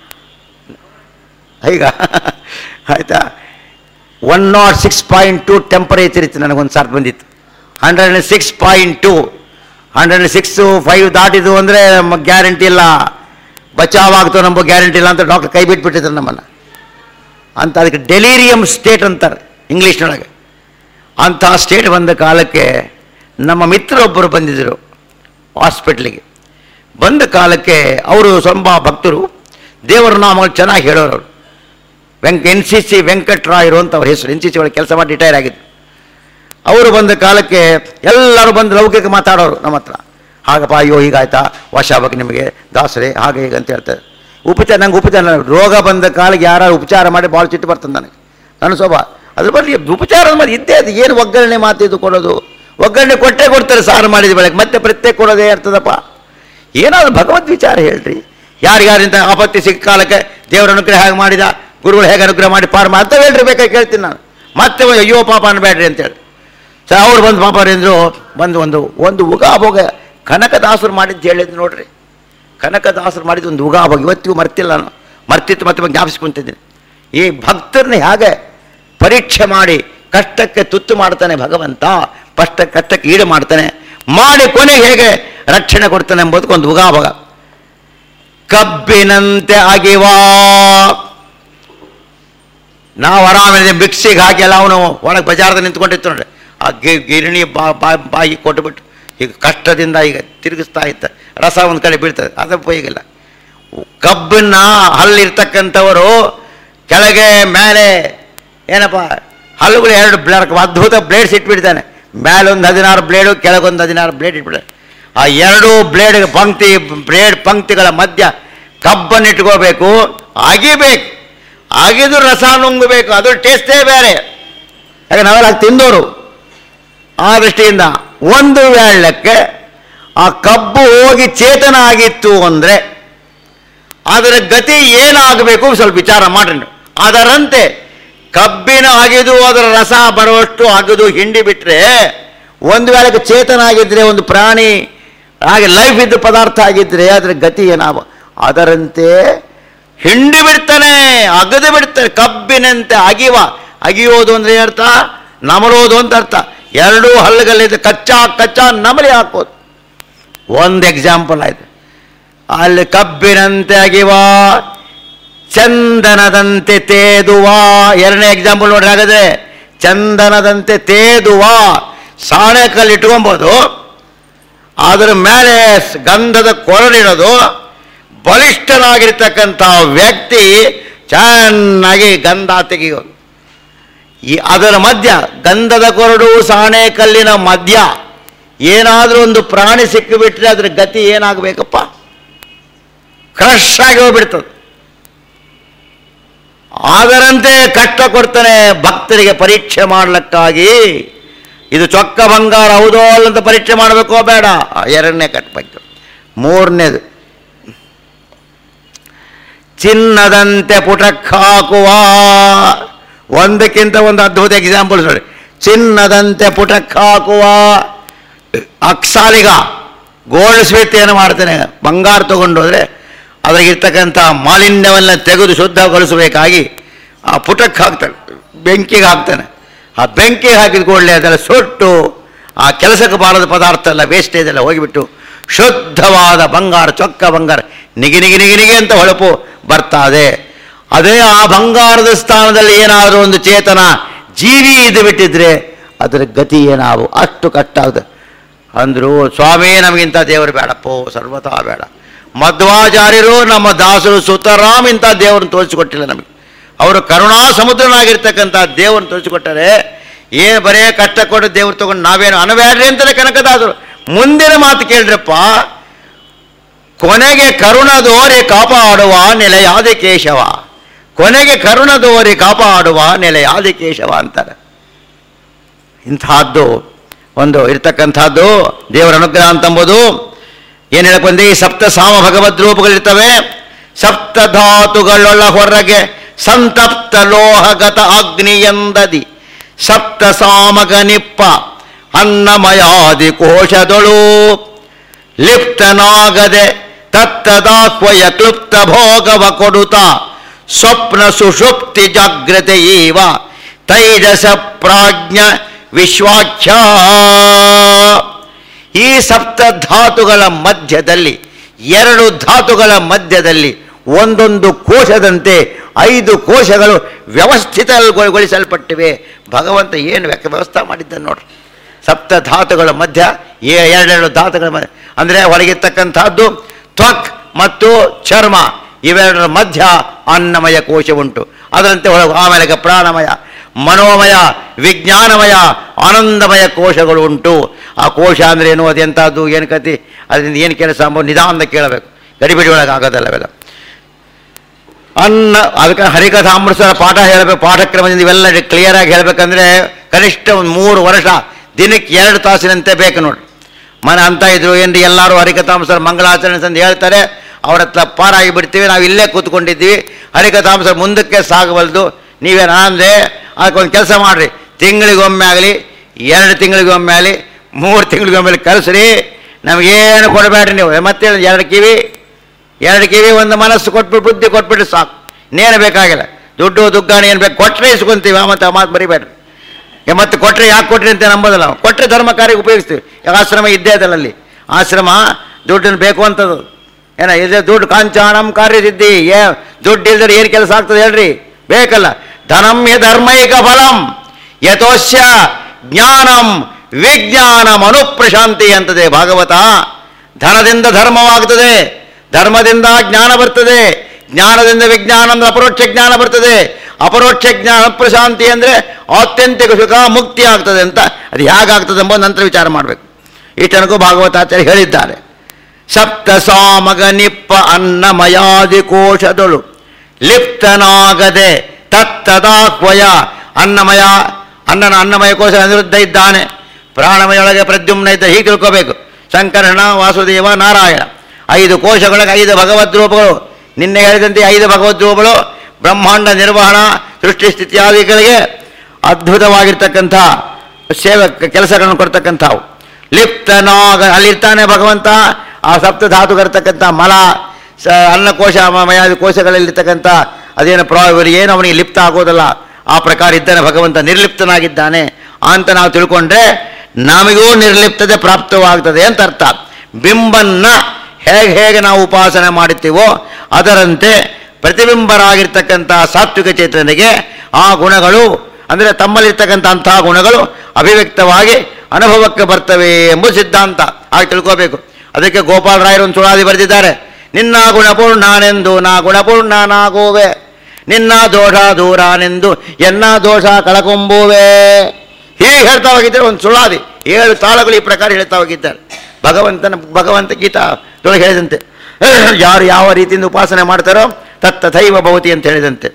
ಈಗ ಆಯಿತಾ one nought six point two temperature ಇತ್ತು ನನಗೊಂದು ಸಾರ್ ಬಂದಿತ್ತು hundred and six point two hundred and six five ದಾಟಿದು ಅಂದರೆ ಗ್ಯಾರಂಟಿ ಇಲ್ಲ ಬಚಾವಾಗ್ತೋ ನಂಬೋ ಗ್ಯಾರಂಟಿ ಇಲ್ಲ ಅಂತ ಡಾಕ್ಟರ್ ಕೈ ಬಿಟ್ಬಿಟ್ಟಿದ್ರು ನಮ್ಮನ್ನು ಅಂತ ಅದಕ್ಕೆ ಡೆಲೀರಿಯಂ ಸ್ಟೇಟ್ ಅಂತಾರೆ ಇಂಗ್ಲೀಷ್ನೊಳಗೆ ಅಂತಹ ಸ್ಟೇಟ್ ಬಂದ ಕಾಲಕ್ಕೆ ನಮ್ಮ ಮಿತ್ರರೊಬ್ಬರು ಬಂದಿದ್ದರು ಹಾಸ್ಪಿಟ್ಲಿಗೆ ಬಂದ ಕಾಲಕ್ಕೆ ಅವರು ಸ್ವಲ್ಪ ಭಕ್ತರು ದೇವರ ನಾಮಗಳು ಚೆನ್ನಾಗಿ ಹೇಳೋರು ಅವರು ವೆಂಕ ಎನ್ ಸಿ ಸಿ ವೆಂಕಟರಾಯರು ಅಂತ ಅವ್ರ ಹೆಸರು ಎನ್ ಸಿ ಸಿ ಒಳಗೆ ಕೆಲಸ ಮಾಡಿ ರಿಟೈರ್ ಆಗಿದ್ದು ಅವರು ಬಂದ ಕಾಲಕ್ಕೆ ಎಲ್ಲರೂ ಬಂದು ಲೌಕಿಕ ಮಾತಾಡೋರು ನಮ್ಮ ಹತ್ರ ಹಾಗಪ್ಪ ಅಯ್ಯೋ ಹೀಗಾಯ್ತಾ ವಶ ಬಗ್ಗೆ ನಿಮಗೆ ದಾಸರೇ ಹಾಗೆ ಹೀಗೆ ಅಂತ ಹೇಳ್ತಾರೆ ಉಪಚಾರ ನಂಗೆ ಉಪಚಾರ ರೋಗ ಬಂದ ಕಾಲಿಗೆ ಯಾರು ಉಪಚಾರ ಮಾಡಿ ಭಾಳ ಸಿಟ್ಟು ಬರ್ತದೆ ನನಗೆ ನನ್ನ ಸ್ವಭಾವ ಅದ್ರ ಬರಲಿ ಉಪಚಾರದ ಮೇಲೆ ಇದ್ದೇ ಅದು ಏನು ಒಗ್ಗರಣೆ ಮಾತಿದ್ದು ಕೊಡೋದು ಒಗ್ಗರಣೆ ಕೊಟ್ಟೇ ಕೊಡ್ತಾರೆ ಸಾರು ಮಾಡಿದ ಬೆಳಗ್ಗೆ ಮತ್ತೆ ಪ್ರತ್ಯೇಕ ಕೊಡೋದೇ ಇರ್ತದಪ್ಪ ಏನಾದ್ರು ಭಗವದ್ ವಿಚಾರ ಹೇಳ್ರಿ ಯಾರಿಗಾರಿಂದ ಆಪತ್ತಿ ಸಿಕ್ಕ ಕಾಲಕ್ಕೆ ದೇವರ ಅನುಗ್ರಹ ಹೇಗೆ ಮಾಡಿದ ಗುರುಗಳು ಹೇಗೆ ಅನುಗ್ರಹ ಮಾಡಿ ಪಾರು ಅಂತ ಹೇಳ್ರಿ ಬೇಕಾಗಿ ಕೇಳ್ತೀನಿ ನಾನು ಮತ್ತೆ ಅಯ್ಯೋ ಪಾಪ ಅನ್ಬೇಡ್ರಿ ಅಂತೇಳಿ ಸೊ ಅವ್ರು ಬಂದು ಪಾಪ ಅಂದರು ಬಂದು ಒಂದು ಒಂದು ಉಗಾಭೋಗ ಕನಕದಾಸರು ಮಾಡಿದ್ದು ಹೇಳಿದ್ದು ನೋಡ್ರಿ ಕನಕದಾಸರು ಮಾಡಿದ ಒಂದು ಉಗಾಭೋಗ ಇವತ್ತಿಗೂ ಮರ್ತಿಲ್ಲ ನಾನು ಮರ್ತಿತ್ತು ಮತ್ತೆ ಜ್ಞಾಪಿಸ್ಕೊಂತಿದ್ದೀನಿ ಈ ಭಕ್ತರನ್ನ ಹೇಗೆ ಪರೀಕ್ಷೆ ಮಾಡಿ ಕಷ್ಟಕ್ಕೆ ತುತ್ತು ಮಾಡ್ತಾನೆ ಭಗವಂತ ಕಷ್ಟ ಕಷ್ಟಕ್ಕೆ ಈಡು ಮಾಡ್ತಾನೆ ಮಾಡಿ ಕೊನೆಗೆ ಹೇಗೆ ರಕ್ಷಣೆ ಕೊಡ್ತಾನೆ ಎಂಬುದಕ್ಕೆ ಒಂದು ಉಗಾಭೋಗ ಕಬ್ಬಿನಂತೆ ಅಗಿವಾ ನಾವು ಆರಾಮಿದೆ ಮಿಕ್ಸಿಗೆ ಹಾಕಿ ಎಲ್ಲ ಅವನು ಒಳಗೆ ಬಜಾರ್ದಲ್ಲಿ ನಿಂತ್ಕೊಂಡಿತ್ತು ನೋಡ್ರಿ ಆ ಗಿ ಗಿರಣಿ ಬಾ ಬಾ ಬಾಯಿ ಕೊಟ್ಟುಬಿಟ್ಟು ಈಗ ಕಷ್ಟದಿಂದ ಈಗ ತಿರುಗಿಸ್ತಾ ಇತ್ತ ರಸ ಒಂದು ಕಡೆ ಬೀಳ್ತದೆ ಅದು ಉಪಯೋಗಿಲ್ಲ ಕಬ್ಬನ್ನ ಹಲ್ಲಿರ್ತಕ್ಕಂಥವರು ಕೆಳಗೆ ಮೇಲೆ ಏನಪ್ಪ ಹಲ್ಲುಗಳು ಎರಡು ಬ್ಲೇಡ್ ಅದ್ಭುತ ಬ್ಲೇಡ್ಸ್ ಇಟ್ಬಿಡ್ತಾನೆ ಮೇಲೊಂದು ಹದಿನಾರು ಬ್ಲೇಡು ಕೆಳಗೊಂದು ಹದಿನಾರು ಬ್ಲೇಡ್ ಇಟ್ಬಿಡ್ತಾನೆ ಆ ಎರಡು ಬ್ಲೇಡ್ ಪಂಕ್ತಿ ಬ್ಲೇಡ್ ಪಂಕ್ತಿಗಳ ಮಧ್ಯ ಕಬ್ಬನ್ನು ಇಟ್ಕೋಬೇಕು ಅಗಿಬೇಕು ಅಗಿದು ರಸ ನುಂಗಬೇಕು ಅದು ಟೇಸ್ಟೇ ಬೇರೆ ಯಾಕೆ ನಾವೆಲ್ಲ ತಿಂದವರು ಆ ದೃಷ್ಟಿಯಿಂದ ಒಂದು ವೇಳಕ್ಕೆ ಆ ಕಬ್ಬು ಹೋಗಿ ಚೇತನ ಆಗಿತ್ತು ಅಂದರೆ ಅದರ ಗತಿ ಏನಾಗಬೇಕು ಸ್ವಲ್ಪ ವಿಚಾರ ಮಾಡ್ರಿ ನೀವು. ಅದರಂತೆ ಕಬ್ಬಿನ ಅಗಿದು ಅದರ ರಸ ಬರುವಷ್ಟು ಅಗದು ಹಿಂಡಿ ಬಿಟ್ರೆ ಒಂದು ವೇಳೆಗೆ ಚೇತನ ಆಗಿದ್ರೆ ಒಂದು ಪ್ರಾಣಿ ಹಾಗೆ ಲೈಫ್ ಇದ್ದ ಪದಾರ್ಥ ಆಗಿದ್ರೆ ಅದರ ಗತಿ ಏನಾವ ಅದರಂತೆ ಹಿಂಡಿ ಬಿಡ್ತಾನೆ ಅಗದು ಬಿಡ್ತಾನೆ ಕಬ್ಬಿನಂತೆ ಅಗಿವ ಅಗಿಯೋದು ಅಂದ್ರೆ ಏನರ್ಥ ನಮರೋದು ಅಂತ ಅರ್ಥ ಎರಡೂ ಹಲ್ಲುಗಳಿಂದ ಕಚ್ಚಾ ಕಚ್ಚಾ ನಮಲಿ ಹಾಕೋದು ಒಂದು ಎಕ್ಸಾಂಪಲ್ ಆಯ್ತು ಅಲ್ಲಿ ಕಬ್ಬಿನಂತೆ ಅಗಿವ ಚಂದನದಂತೆ ತೇದುವ ಎರಡನೇ ಎಕ್ಸಾಂಪಲ್ ನೋಡ್ರಿ ಹಾಗಾದ್ರೆ ಚಂದನದಂತೆ ತೇದುವ ಸಾಣೆ ಕಲ್ಲು ಇಟ್ಕೊಬೋದು ಅದರ ಮೇಲೆ ಸ್- ಗಂಧದ ಕೊರಳಿಡೋದು ಬಲಿಷ್ಠನಾಗಿರ್ತಕ್ಕಂಥ ವ್ಯಕ್ತಿ ಚೆನ್ನಾಗಿ ಗಂಧ ತೆಗೆಯೋದು ಈ ಅದರ ಮಧ್ಯ ಗಂಧದ ಕೊರಡು ಸಾಣೆ ಕಲ್ಲಿನ ಮಧ್ಯ ಏನಾದರೂ ಒಂದು ಪ್ರಾಣಿ ಸಿಕ್ಕಿಬಿಟ್ರೆ ಅದರ ಗತಿ ಏನಾಗಬೇಕಪ್ಪ ಕ್ರಶ್ ಆಗಿ ಹೋಗ್ಬಿಡ್ತದೆ ಅದರಂತೆ ಕಷ್ಟ ಕೊಡ್ತಾನೆ ಭಕ್ತರಿಗೆ ಪರೀಕ್ಷೆ ಮಾಡ್ಲಿಕ್ಕಾಗಿ ಇದು ಚೊಕ್ಕ ಬಂಗಾರ ಹೌದೋ ಅಲ್ಲ ಅಂತ ಪರೀಕ್ಷೆ ಮಾಡಬೇಕೋ ಬೇಡ ಆ ಎರಡನೇ ಕಟ್ಟಬೇಕು ಮೂರನೇದು ಚಿನ್ನದಂತೆ ಪುಟಕ್ಕಾಕುವ ಒಂದಕ್ಕಿಂತ ಒಂದು ಅದ್ಭುತ ಎಕ್ಸಾಂಪಲ್ಸ್ ನೋಡಿ ಚಿನ್ನದಂತೆ ಪುಟಕ್ಕಾಕುವ ಅಕ್ಸಾಲಿಗ ಗೋಲ್ಡ್ ಸ್ಮಿತ್ ಏನು ಮಾಡ್ತಾನೆ ಬಂಗಾರ ತಗೊಂಡು ಹೋದರೆ ಅದ್ರಾಗಿರ್ತಕ್ಕಂಥ ಮಾಲಿನ್ಯವನ್ನು ತೆಗೆದು ಶುದ್ಧಗೊಳಿಸಬೇಕಾಗಿ ಆ ಪುಟಕ್ಕೆ ಹಾಕ್ತಾನೆ ಬೆಂಕಿಗೆ ಹಾಕ್ತಾನೆ ಆ ಬೆಂಕಿಗೆ ಹಾಕಿದ ಕೂಡಲೇ ಅದೆಲ್ಲ ಸುಟ್ಟು ಆ ಕೆಲಸಕ್ಕೆ ಬಾರದ ಪದಾರ್ಥ ಎಲ್ಲ ವೇಸ್ಟೇಜ್ ಎಲ್ಲ ಹೋಗಿಬಿಟ್ಟು ಶುದ್ಧವಾದ ಬಂಗಾರ ಚೊಕ್ಕ ಬಂಗಾರ ನಿಗಿ ನಿಗಿ ನಿಗಿ ನಿಗಿ ಅಂತ ಹೊಳಪು ಬರ್ತಾದೆ ಅದೇ ಆ ಬಂಗಾರದ ಸ್ಥಾನದಲ್ಲಿ ಏನಾದರೂ ಒಂದು ಚೇತನ ಜೀವಿ ಇದ್ದು ಬಿಟ್ಟಿದ್ರೆ ಅದರ ಗತಿ ಏನಾವು ಅಷ್ಟು ಕಟ್ಟಾಗುತ್ತೆ ಅಂದರು ಸ್ವಾಮಿ ನಮಗಿಂತ ದೇವರು ಬೇಡಪ್ಪೋ ಸರ್ವತಾ ಬೇಡ ಮಧ್ವಾಚಾರ್ಯರು ನಮ್ಮ ದಾಸರು ಸುತರಾಮ್ ಇಂಥ ದೇವರನ್ನು ತೋರಿಸಿಕೊಟ್ಟಿಲ್ಲ ನಮಗೆ ಅವರು ಕರುಣಾ ಸಮುದ್ರನಾಗಿರ್ತಕ್ಕಂಥ ದೇವರನ್ನು ತೋರಿಸಿಕೊಟ್ಟರೆ ಏನು ಬರೇ ಕಷ್ಟ ಕೊಟ್ಟು ದೇವ್ರು ತಗೊಂಡು ನಾವೇನು ಅನಬೇಡ್ರಿ ಅಂತಲೇ ಕನಕದಾಸರು ಮುಂದಿನ ಮಾತು ಕೇಳ್ರಪ್ಪ ಕೊನೆಗೆ ಕರುಣದೋರೆ ಕಾಪಾಡುವ ನೆಲೆಯಾದಿ ಕೇಶವ ಕೊನೆಗೆ ಕರುಣದೋರೆ ಕಾಪಾಡುವ ನೆಲೆಯಾದಿ ಕೇಶವ ಅಂತಾರೆ ಇಂತಹದ್ದು ಒಂದು ಇರ್ತಕ್ಕಂಥದ್ದು ದೇವರ ಅನುಗ್ರಹ ಅಂತಂಬುದು ಏನು ಹೇಳಕ್ ಬಂದೆ ಈ ಸಪ್ತ ಸಾಮ ಭಗವದ್ ರೂಪಗಳಿರ್ತವೆ ಸಪ್ತ ಧಾತುಗಳೊಳ ಹೊರಗೆ ಸಂತಪ್ತ ಲೋಹಗತ ಅಗ್ನಿಯಂದದಿ ಸಪ್ತ ಸಾಮಗ ನಿಪ್ಪ ಅನ್ನಮಯಾದಿ ಕೋಶದೊಳು ಲಿಪ್ತನಾಗದೆ ತತ್ತದಾಕ್ವಯ ಕ್ಲುಪ್ತ ಭೋಗವ ಕೊಡುತ್ತ ಸ್ವಪ್ನ ಸುಷುಪ್ತಿ ಜಾಗ್ರತೆ ಈವ ತೈಜಸ ಪ್ರಾಜ್ಞ ವಿಶ್ವಾಖ್ಯ ಈ ಸಪ್ತ ಧಾತುಗಳ ಮಧ್ಯದಲ್ಲಿ ಎರಡು ಧಾತುಗಳ ಮಧ್ಯದಲ್ಲಿ ಒಂದೊಂದು ಕೋಶದಂತೆ ಐದು ಕೋಶಗಳು ವ್ಯವಸ್ಥಿತಗೊಳಿಸಲ್ಪಟ್ಟಿವೆ ಭಗವಂತ ಏನು ವ್ಯ- ವ್ಯವಸ್ಥೆ ಮಾಡಿದ್ದಾನೆ ನೋಡ್ರಿ ಸಪ್ತ ಧಾತುಗಳ ಮಧ್ಯ ಎ- ಎರಡೆರಡು ಧಾತುಗಳ ಮಧ್ಯ ಅಂದರೆ ಹೊರಗಿರ್ತಕ್ಕಂಥದ್ದು ತ್ವಕ್ ಮತ್ತು ಚರ್ಮ ಇವೆರಡರ ಮಧ್ಯ ಅನ್ನಮಯ ಕೋಶ ಉಂಟು ಅದರಂತೆ ಒಳಗೆ ಆಮೇಲೆ ಪ್ರಾಣಮಯ ಮನೋಮಯ ವಿಜ್ಞಾನಮಯ ಆನಂದಮಯ ಕೋಶಗಳು ಉಂಟು ಆ ಕೋಶ ಅಂದ್ರೆ ಏನು ಅದೆಂಥದ್ದು ಏನು ಕತಿ ಅದರಿಂದ ಏನು ಕೆಲಸ ಅಂಬೋ ನಿಧಾನದ ಕೇಳಬೇಕು ಗಡಿಬಿಡಿ ಒಳಗೆ ಆಗೋದಲ್ಲ ಅವೆಲ್ಲ ಅನ್ನ ಅದಕ್ಕೆ ಹರಿಕಥಾಮೃತ ಪಾಠ ಹೇಳಬೇಕು ಪಾಠಕ್ರಮದಿಂದ ಇವೆಲ್ಲ ಕ್ಲಿಯರ್ ಆಗಿ ಹೇಳಬೇಕಂದ್ರೆ ಕನಿಷ್ಠ ಒಂದು ಮೂರು ವರ್ಷ ದಿನಕ್ಕೆ ಎರಡು ತಾಸಿನಂತೆ ಬೇಕು ನೋಡಿ ಮನೆ ಅಂತ ಇದ್ರು ಏನ್ರಿ ಎಲ್ಲರೂ ಹರಿಕಥಾಮೃತ ಮಂಗಳಾಚರಣೆ ಅಂತ ಹೇಳ್ತಾರೆ ಅವ್ರ ಹತ್ರ ಪಾರಾಗಿ ಬಿಡ್ತೀವಿ ನಾವು ಇಲ್ಲೇ ಕೂತ್ಕೊಂಡಿದ್ದೀವಿ ಹರಿಕಥಾಮೃತ ಮುಂದಕ್ಕೆ ಸಾಗಬಲ್ದು ನೀವೇನು ಅಂದರೆ ಅದಕ್ಕೊಂದು ಕೆಲಸ ಮಾಡಿರಿ ತಿಂಗಳಿಗೊಮ್ಮೆ ಆಗಲಿ ಎರಡು ತಿಂಗಳಿಗೊಮ್ಮೆ ಆಗಲಿ ಮೂರು ತಿಂಗಳಿಗೊಮ್ಮೆ ಕರೆಸ್ರಿ ನಮಗೇನು ಕೊಡಬೇಡ್ರಿ ನೀವು ಮತ್ತೆ ಎರಡು ಕಿವಿ ಎರಡು ಕಿವಿ ಒಂದು ಮನಸ್ಸು ಕೊಟ್ಬಿಟ್ಟು ಬುದ್ಧಿ ಕೊಟ್ಬಿಟ್ಟು ಸಾಕು ಇನ್ನೇನು ಬೇಕಾಗಿಲ್ಲ ದುಡ್ಡು ದುಗ್ಗಾಣಿ ಏನು ಬೇಕು ಕೊಟ್ಟರೆ ಇಸ್ಕೊಂತೀವಿ ಆ ಮತ್ತೆ ಆ ಮಾತು ಬರಿಬೇಡ್ರಿ ಏ ಮತ್ತೆ ಕೊಟ್ಟರೆ ಯಾಕೆ ಕೊಟ್ರಿ ಅಂತ ನಂಬೋದಲ್ಲ ನಾವು ಕೊಟ್ಟರೆ ಧರ್ಮ ಕಾರ್ಯಕ್ಕೆ ಉಪಯೋಗಿಸ್ತೀವಿ ಈಗ ಆಶ್ರಮ ಇದ್ದೇ ಅದಲ್ಲ ಅಲ್ಲಿ ಆಶ್ರಮ ದುಡ್ಡನ್ನು ಬೇಕು ಅಂತದ್ದು ಏನ ಇದೆ ದುಡ್ಡು ಕಾಂಚಾಣಂ ಕಾರ್ಯಸಿದ್ಧಿ ಏ ದುಡ್ಡು ಇಲ್ದರೆ ಏನು ಕೆಲಸ ಆಗ್ತದೆ ಹೇಳ್ರಿ ಬೇಕಲ್ಲ ಧನಂ ಹಿ ಧರ್ಮೈಕ ಫಲಂ ಯಥೋಶ್ಯ ಜ್ಞಾನಂ ವಿಜ್ಞಾನಂ ಅನುಪ್ರಶಾಂತಿ ಅಂತದೆ ಭಾಗವತ ಧನದಿಂದ ಧರ್ಮವಾಗ್ತದೆ ಧರ್ಮದಿಂದ ಜ್ಞಾನ ಬರ್ತದೆ ಜ್ಞಾನದಿಂದ ವಿಜ್ಞಾನ ಅಂದ್ರೆ ಅಪರೋಕ್ಷ ಜ್ಞಾನ ಬರ್ತದೆ ಅಪರೋಕ್ಷ ಜ್ಞಾನ ಪ್ರಶಾಂತಿ ಅಂದರೆ ಆತ್ಯಂತಿಕ ಸುಖ ಮುಕ್ತಿ ಆಗ್ತದೆ ಅಂತ ಅದು ಹೇಗಾಗ್ತದೆ ಎಂಬ ನಂತರ ವಿಚಾರ ಮಾಡಬೇಕು ಇಷ್ಟನಕ್ಕೂ ಭಾಗವತಾಚಾರ್ಯ ಹೇಳಿದ್ದಾರೆ ಸಪ್ತ ಸಾಮಗ ನಿಪ್ಪ ಅನ್ನಮಯಾದಿ ಕೋಶದೊಳು ಲಿಪ್ತನಾಗದೆ ತತ್ತದಾಕ್ವಯ ಅನ್ನಮಯ ಅನ್ನನ ಅನ್ನಮಯ ಕೋಶ ಅನಿರುದ್ಧ ಇದ್ದಾನೆ ಪ್ರಾಣಮಯೊಳಗೆ ಪ್ರದ್ಯುಮ್ನ ಇದ್ದ ಹೀಗೆ ತಿಳ್ಕೋಬೇಕು ಸಂಕರ್ಷಣ ವಾಸುದೇವ ನಾರಾಯಣ ಐದು ಕೋಶಗಳಿಗೆ ಐದು ಭಗವದ್ ರೂಪಗಳು ನಿನ್ನೆ ಹೇಳಿದಂತೆ ಐದು ಭಗವದ್ ರೂಪಗಳು ಬ್ರಹ್ಮಾಂಡ ನಿರ್ವಹಣಾ ಸೃಷ್ಟಿ ಸ್ಥಿತಿಯಾದಿಗಳಿಗೆ ಅದ್ಭುತವಾಗಿರ್ತಕ್ಕಂಥ ಸೇವೆ ಕೆಲಸಗಳನ್ನು ಕೊಡ್ತಕ್ಕಂಥವು ಲಿಪ್ತನಾಗ ಅಲ್ಲಿರ್ತಾನೆ ಭಗವಂತ ಆ ಸಪ್ತ ಧಾತುಗಳಿರ್ತಕ್ಕಂಥ ಮಲ ಸ ಅನ್ನಕೋಶ ಮಯಾದಿ ಕೋಶಗಳಲ್ಲಿರ್ತಕ್ಕಂಥ ಅದೇನು ಪ್ರಾ ಇವರಿಗೆ ಏನು ಅವನಿಗೆ ಲಿಪ್ತ ಆಗೋದಲ್ಲ ಆ ಪ್ರಕಾರ ಇದ್ದಾನೆ ಭಗವಂತ ನಿರ್ಲಿಪ್ತನಾಗಿದ್ದಾನೆ ಅಂತ ನಾವು ತಿಳ್ಕೊಂಡ್ರೆ ನಮಗೂ ನಿರ್ಲಿಪ್ತತೆ ಪ್ರಾಪ್ತವಾಗ್ತದೆ ಅಂತ ಅರ್ಥ ಬಿಂಬನ್ನ ಹೇಗೆ ಹೇಗೆ ನಾವು ಉಪಾಸನೆ ಮಾಡುತ್ತೀವೋ ಅದರಂತೆ ಪ್ರತಿಬಿಂಬರಾಗಿರ್ತಕ್ಕಂಥ ಸಾತ್ವಿಕ ಚೇತನಿಗೆ ಆ ಗುಣಗಳು ಅಂದರೆ ತಮ್ಮಲ್ಲಿರ್ತಕ್ಕಂಥ ಅಂತಹ ಗುಣಗಳು ಅಭಿವ್ಯಕ್ತವಾಗಿ ಅನುಭವಕ್ಕೆ ಬರ್ತವೆ ಎಂಬ ಸಿದ್ಧಾಂತ ಹಾಗೆ ತಿಳ್ಕೋಬೇಕು ಅದಕ್ಕೆ ಗೋಪಾಲರಾಯರು ಒಂದು ಸುಳಾದಿ ಬರೆದಿದ್ದಾರೆ ನಿನ್ನ ಗುಣಪೂರ್ಣನೆಂದು ನಾ ಗುಣಪೂರ್ಣನಾಗುವೆ ನಿನ್ನ ದೋಷ ದೂರನೆಂದು ಎನ್ನ ದೋಷ ಕಳಕೊಂಬುವೆ ಹೀಗೆ ಹೇಳ್ತಾ ಹೋಗಿದ್ದಾರೆ ಒಂದು ಸುಳಾದಿ ಏಳು ತಾಳಗಳು ಈ ಪ್ರಕಾರ ಹೇಳ್ತಾ ಹೋಗಿದ್ದಾರೆ ಭಗವಂತನ ಭಗವಂತ ಗೀತಾದೊಳಗೆ ಹೇಳಿದಂತೆ ಯಾರು ಯಾವ ರೀತಿಯಿಂದ ಉಪಾಸನೆ ಮಾಡ್ತಾರೋ ತತ್ತಥೈವ ಭವತಿ ಅಂತ ಹೇಳಿದಂತೆ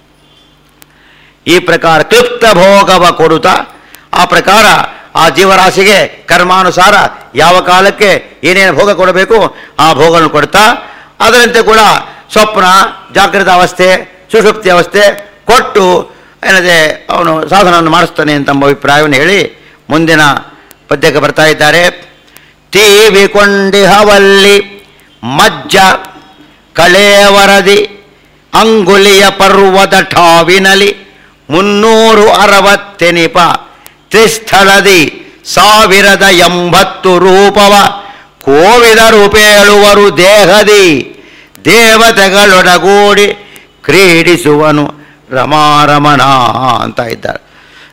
ಈ ಪ್ರಕಾರ ಕ್ಲಿಪ್ತ ಭೋಗವ ಕೊಡುತ್ತ ಆ ಪ್ರಕಾರ ಆ ಜೀವರಾಶಿಗೆ ಕರ್ಮಾನುಸಾರ ಯಾವ ಕಾಲಕ್ಕೆ ಏನೇನು ಭೋಗ ಕೊಡಬೇಕು ಆ ಭೋಗವನ್ನು ಕೊಡ್ತಾ ಅದರಂತೆ ಕೂಡ ಸ್ವಪ್ನ ಜಾಗೃತ ಅವಸ್ಥೆ ಸುಷುಪ್ತಿ ಅವಸ್ಥೆ ಕೊಟ್ಟು ಏನದೆ ಅವನು ಸಾಧನವನ್ನು ಮಾಡಿಸ್ತಾನೆ ಅಂತ ಎಂಬ ಅಭಿಪ್ರಾಯವನ್ನು ಹೇಳಿ ಮುಂದಿನ ಪದ್ಯಕ್ಕೆ ಬರ್ತಾ ಇದ್ದಾರೆ ತೀವಿ ಕೊಂಡಿಹವಲ್ಲಿ ಮಜ್ಜ ಕಳೇವರದಿ ಅಂಗುಲಿಯ ಪರ್ವದ ಠಾವಿನಲಿ ಮುನ್ನೂರು ಅರವತ್ತೆನಿಪ ತ್ರಿಸ್ಥಳದಿ ಸಾವಿರದ ಎಂಬತ್ತು ರೂಪವ ಕೋವಿದ ರೂಪೇಳುವರು ದೇಹದಿ ದೇವತೆಗಳೊಡಗೂಡಿ ಕ್ರೀಡಿಸುವನು ರಮಾರಮಣ ಅಂತ ಇದ್ದಾರೆ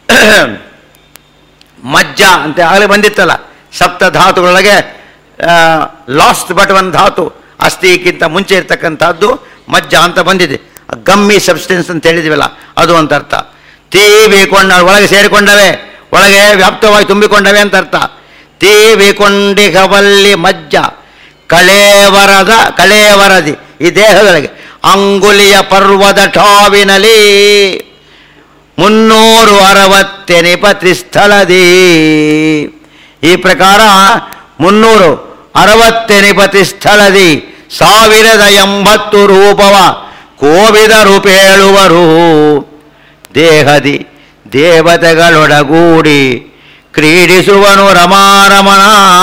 ಮಜ್ಜ ಅಂತ ಆಗಲೇ ಬಂದಿತ್ತಲ್ಲ ಸಪ್ತ ಧಾತುಗಳೊಳಗೆ ಲಾಸ್ಟ್ ಬಟ್ ಒಂದು ಧಾತು ಅಸ್ಥಿಗಿಂತ ಮುಂಚೆ ಇರ್ತಕ್ಕಂಥದ್ದು ಮಜ್ಜ ಅಂತ ಬಂದಿದೆ ಗಮ್ಮಿ ಸಬ್ಸ್ಟೆನ್ಸ್ ಅಂತ ಹೇಳಿದ್ವಲ್ಲ ಅದು ಅಂತ ಅರ್ಥ ತೀವಿಕೊಂಡ ಒಳಗೆ ಸೇರಿಕೊಂಡವೆ ಒಳಗೆ ವ್ಯಾಪ್ತವಾಗಿ ತುಂಬಿಕೊಂಡವೆ ಅಂತ ಅರ್ಥ ತೀವಿಕೊಂಡಿಗವಲ್ಲಿ ಮಜ್ಜ ಕಳೇವರದ ಕಳೇವರದಿ ಈ ದೇಹಗಳಿಗೆ ಅಂಗುಲಿಯ ಪರ್ವದ ಠಾವಿನಲಿ ಮುನ್ನೂರು ಅರವತ್ತೆನಿಪ ತ್ರಿಸ್ಥಳದಿ ಈ ಪ್ರಕಾರ ಮುನ್ನೂರು ಅರವತ್ತೆನಿಪ ತ್ರಿಸ್ಥಳದಿ ಸಾವಿರದ ಎಂಬತ್ತು ರೂಪವ ಕೋವಿದ ರೂಪೇಳುವರು ದೇಹದಿ ದೇವತೆಗಳೊಡಗೂಡಿ ಕ್ರೀಡಿಸುವನು ರಮಾರಮಣ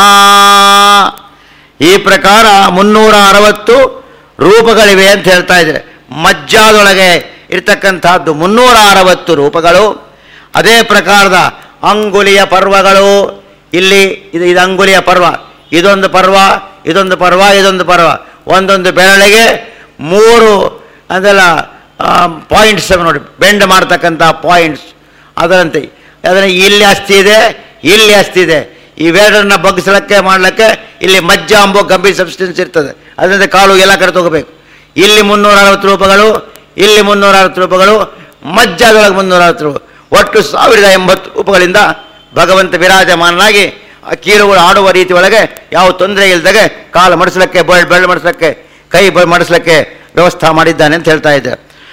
ಈ ಪ್ರಕಾರ ಮುನ್ನೂರ ಅರವತ್ತು ರೂಪಗಳಿವೆ ಅಂತ ಹೇಳ್ತಾ ಇದ್ದಾರೆ ಮಜ್ಜಾದೊಳಗೆ ಇರ್ತಕ್ಕಂಥದ್ದು ಮುನ್ನೂರ ಅರವತ್ತು ರೂಪಗಳು ಅದೇ ಪ್ರಕಾರದ ಅಂಗುಲಿಯ ಪರ್ವಗಳು ಇಲ್ಲಿ ಇದು ಇದು ಅಂಗುಲಿಯ ಪರ್ವ ಇದೊಂದು ಪರ್ವ ಇದೊಂದು ಪರ್ವ ಇದೊಂದು ಪರ್ವ ಒಂದೊಂದು ಬೆರಳಿಗೆ ಮೂರು ಅದೆಲ್ಲ ಪಾಯಿಂಟ್ಸ್ ನೋಡಿ ಬೆಂಡ್ ಮಾಡ್ತಕ್ಕಂಥ ಪಾಯಿಂಟ್ಸ್ ಅದರಂತೆ ಅದನ್ನು ಇಲ್ಲಿ ಅಸ್ಥಿ ಇದೆ ಇಲ್ಲಿ ಅಸ್ಥಿ ಇದೆ ಇವೆರಡನ್ನ ಬಗ್ಗಿಸಲಿಕ್ಕೆ ಮಾಡಲಿಕ್ಕೆ ಇಲ್ಲಿ ಮಜ್ಜ ಅಂಬೋ ಗಂಭೀರ ಸಬ್ಸ್ಟೆನ್ಸ್ ಇರ್ತದೆ ಅದರಿಂದ ಕಾಲು ಎಲ್ಲ ಕಡೆ ತಗೋಬೇಕು ಇಲ್ಲಿ ಮುನ್ನೂರ ಅರವತ್ತು ರೂಪಗಳು ಇಲ್ಲಿ ಮುನ್ನೂರ ಅರವತ್ತು ರೂಪಗಳು ಮಜ್ಜಾದೊಳಗೆ ಮುನ್ನೂರ ಅರವತ್ತು ರೂಪ ಒಟ್ಟು ಸಾವಿರದ ಎಂಬತ್ತು ರೂಪಗಳಿಂದ ಭಗವಂತ ವಿರಾಜಮಾನನಾಗಿ ಆ ಕೀಲುಗಳು ಆಡುವ ರೀತಿ ಒಳಗೆ ಯಾವ ತೊಂದರೆ ಇಲ್ದಾಗೆ ಕಾಲು ಮಡಿಸ್ಲಿಕ್ಕೆ ಬೆಳ್ ಬೆಳ್ಳು ಮಡಿಸ್ಲಿಕ್ಕೆ ಕೈ ಬ- ಮಡಿಸ್ಲಿಕ್ಕೆ ವ್ಯವಸ್ಥೆ ಮಾಡಿದ್ದಾನೆ ಅಂತ ಹೇಳ್ತಾ ಇದ್ದೆ